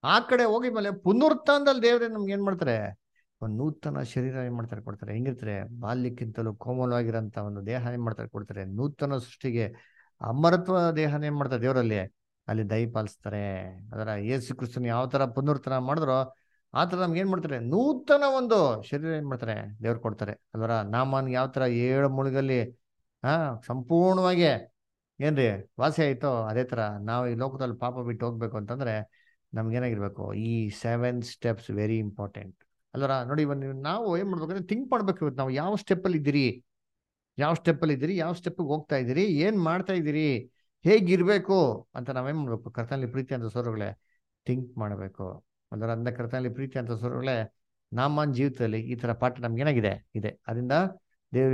ಆ ಕಡೆ ಹೋಗಿ ಮೇಲೆ ಪುನರುತ್ಥಾನದಲ್ಲಿ ದೇವ್ರೆ ನಮ್ಗೆ ಏನ್ ಮಾಡ್ತಾರೆ ಒಂದು ನೂತನ ಶರೀರ ಏನ್ ಮಾಡ್ತಾರೆ ಕೊಡ್ತಾರೆ ಹೆಂಗಿರ್ತಾರೆ ಬಾಲ್ಯಕ್ಕಿಂತಲೂ ಕೋಮಲವಾಗಿರೋಂಥ ಒಂದು ದೇಹ ಏನ್ ಮಾಡ್ತಾರೆ ಕೊಡ್ತಾರೆ ನೂತನ ಸೃಷ್ಟಿಗೆ ಅಮರತ್ವ ದೇಹನ ಏನ್ ಮಾಡ್ತಾರೆ ದೇವರಲ್ಲಿ ಅಲ್ಲಿ ದಯಪಾಲಿಸ್ತಾರೆ ಅದರ ಯೇಸು ಕ್ರಿಸ್ತನ್ ಯಾವ ತರ ಪುನರುತ್ಥಾನ ಮಾಡಿದ್ರೋ ಆ ತರ ನಮ್ಗೆ ಏನ್ ಮಾಡ್ತಾರೆ ನೂತನ ಒಂದು ಶರೀರ ಏನ್ ಮಾಡ್ತಾರೆ ದೇವ್ರು ಕೊಡ್ತಾರೆ ಅದರ ನಾಮನ್ ಯಾವ ತರ ಏಳು ಮುಳುಗಲ್ಲಿ ಹಾ ಸಂಪೂರ್ಣವಾಗಿ ಏನ್ರಿ ವಾಸಿ ಆಯ್ತೋ ಅದೇ ತರ ನಾವು ಈ ಲೋಕದಲ್ಲಿ ಪಾಪ ಬಿಟ್ಟು ಹೋಗ್ಬೇಕು ಅಂತಂದ್ರೆ ನಮ್ಗೇನಾಗಿರ್ಬೇಕು ಈ ಸೆವೆನ್ ಸ್ಟೆಪ್ಸ್ ವೆರಿ ಇಂಪಾರ್ಟೆಂಟ್ ಅಲ್ವರ ನೋಡಿ ಇವಾಗ ನೀವು ನಾವು ಏನ್ ಮಾಡ್ಬೇಕಂದ್ರೆ ಥಿಂಕ್ ಮಾಡ್ಬೇಕು ಇವತ್ತು ನಾವು ಯಾವ ಸ್ಟೆಪ್ಪಲ್ಲಿ ಇದ್ದೀರಿ ಯಾವ ಸ್ಟೆಪ್ಪಲ್ಲಿ ಇದ್ದೀರಿ ಯಾವ ಸ್ಟೆಪ್ಗೆ ಹೋಗ್ತಾ ಇದ್ದೀರಿ ಏನ್ ಮಾಡ್ತಾ ಇದ್ದೀರಿ ಹೇಗಿರ್ಬೇಕು ಅಂತ ನಾವೇನ್ ಮಾಡ್ಬೇಕು ಕರ್ತನಲ್ಲಿ ಪ್ರೀತಿ ಅಂತ ಸೋರುಗಳೇ ಥಿಂಕ್ ಮಾಡಬೇಕು ಅದರ ಅಂದ ಕರ್ತನಲ್ಲಿ ಪ್ರೀತಿ ಅಂತ ಸೋರುಗಳೇ ನಾಮನ್ ಜೀವಿತದಲ್ಲಿ ಈ ತರ ಪಾಠ ನಮ್ಗೆ ಏನಾಗಿದೆ ಇದೆ ಅದರಿಂದ ದೇವ್ರ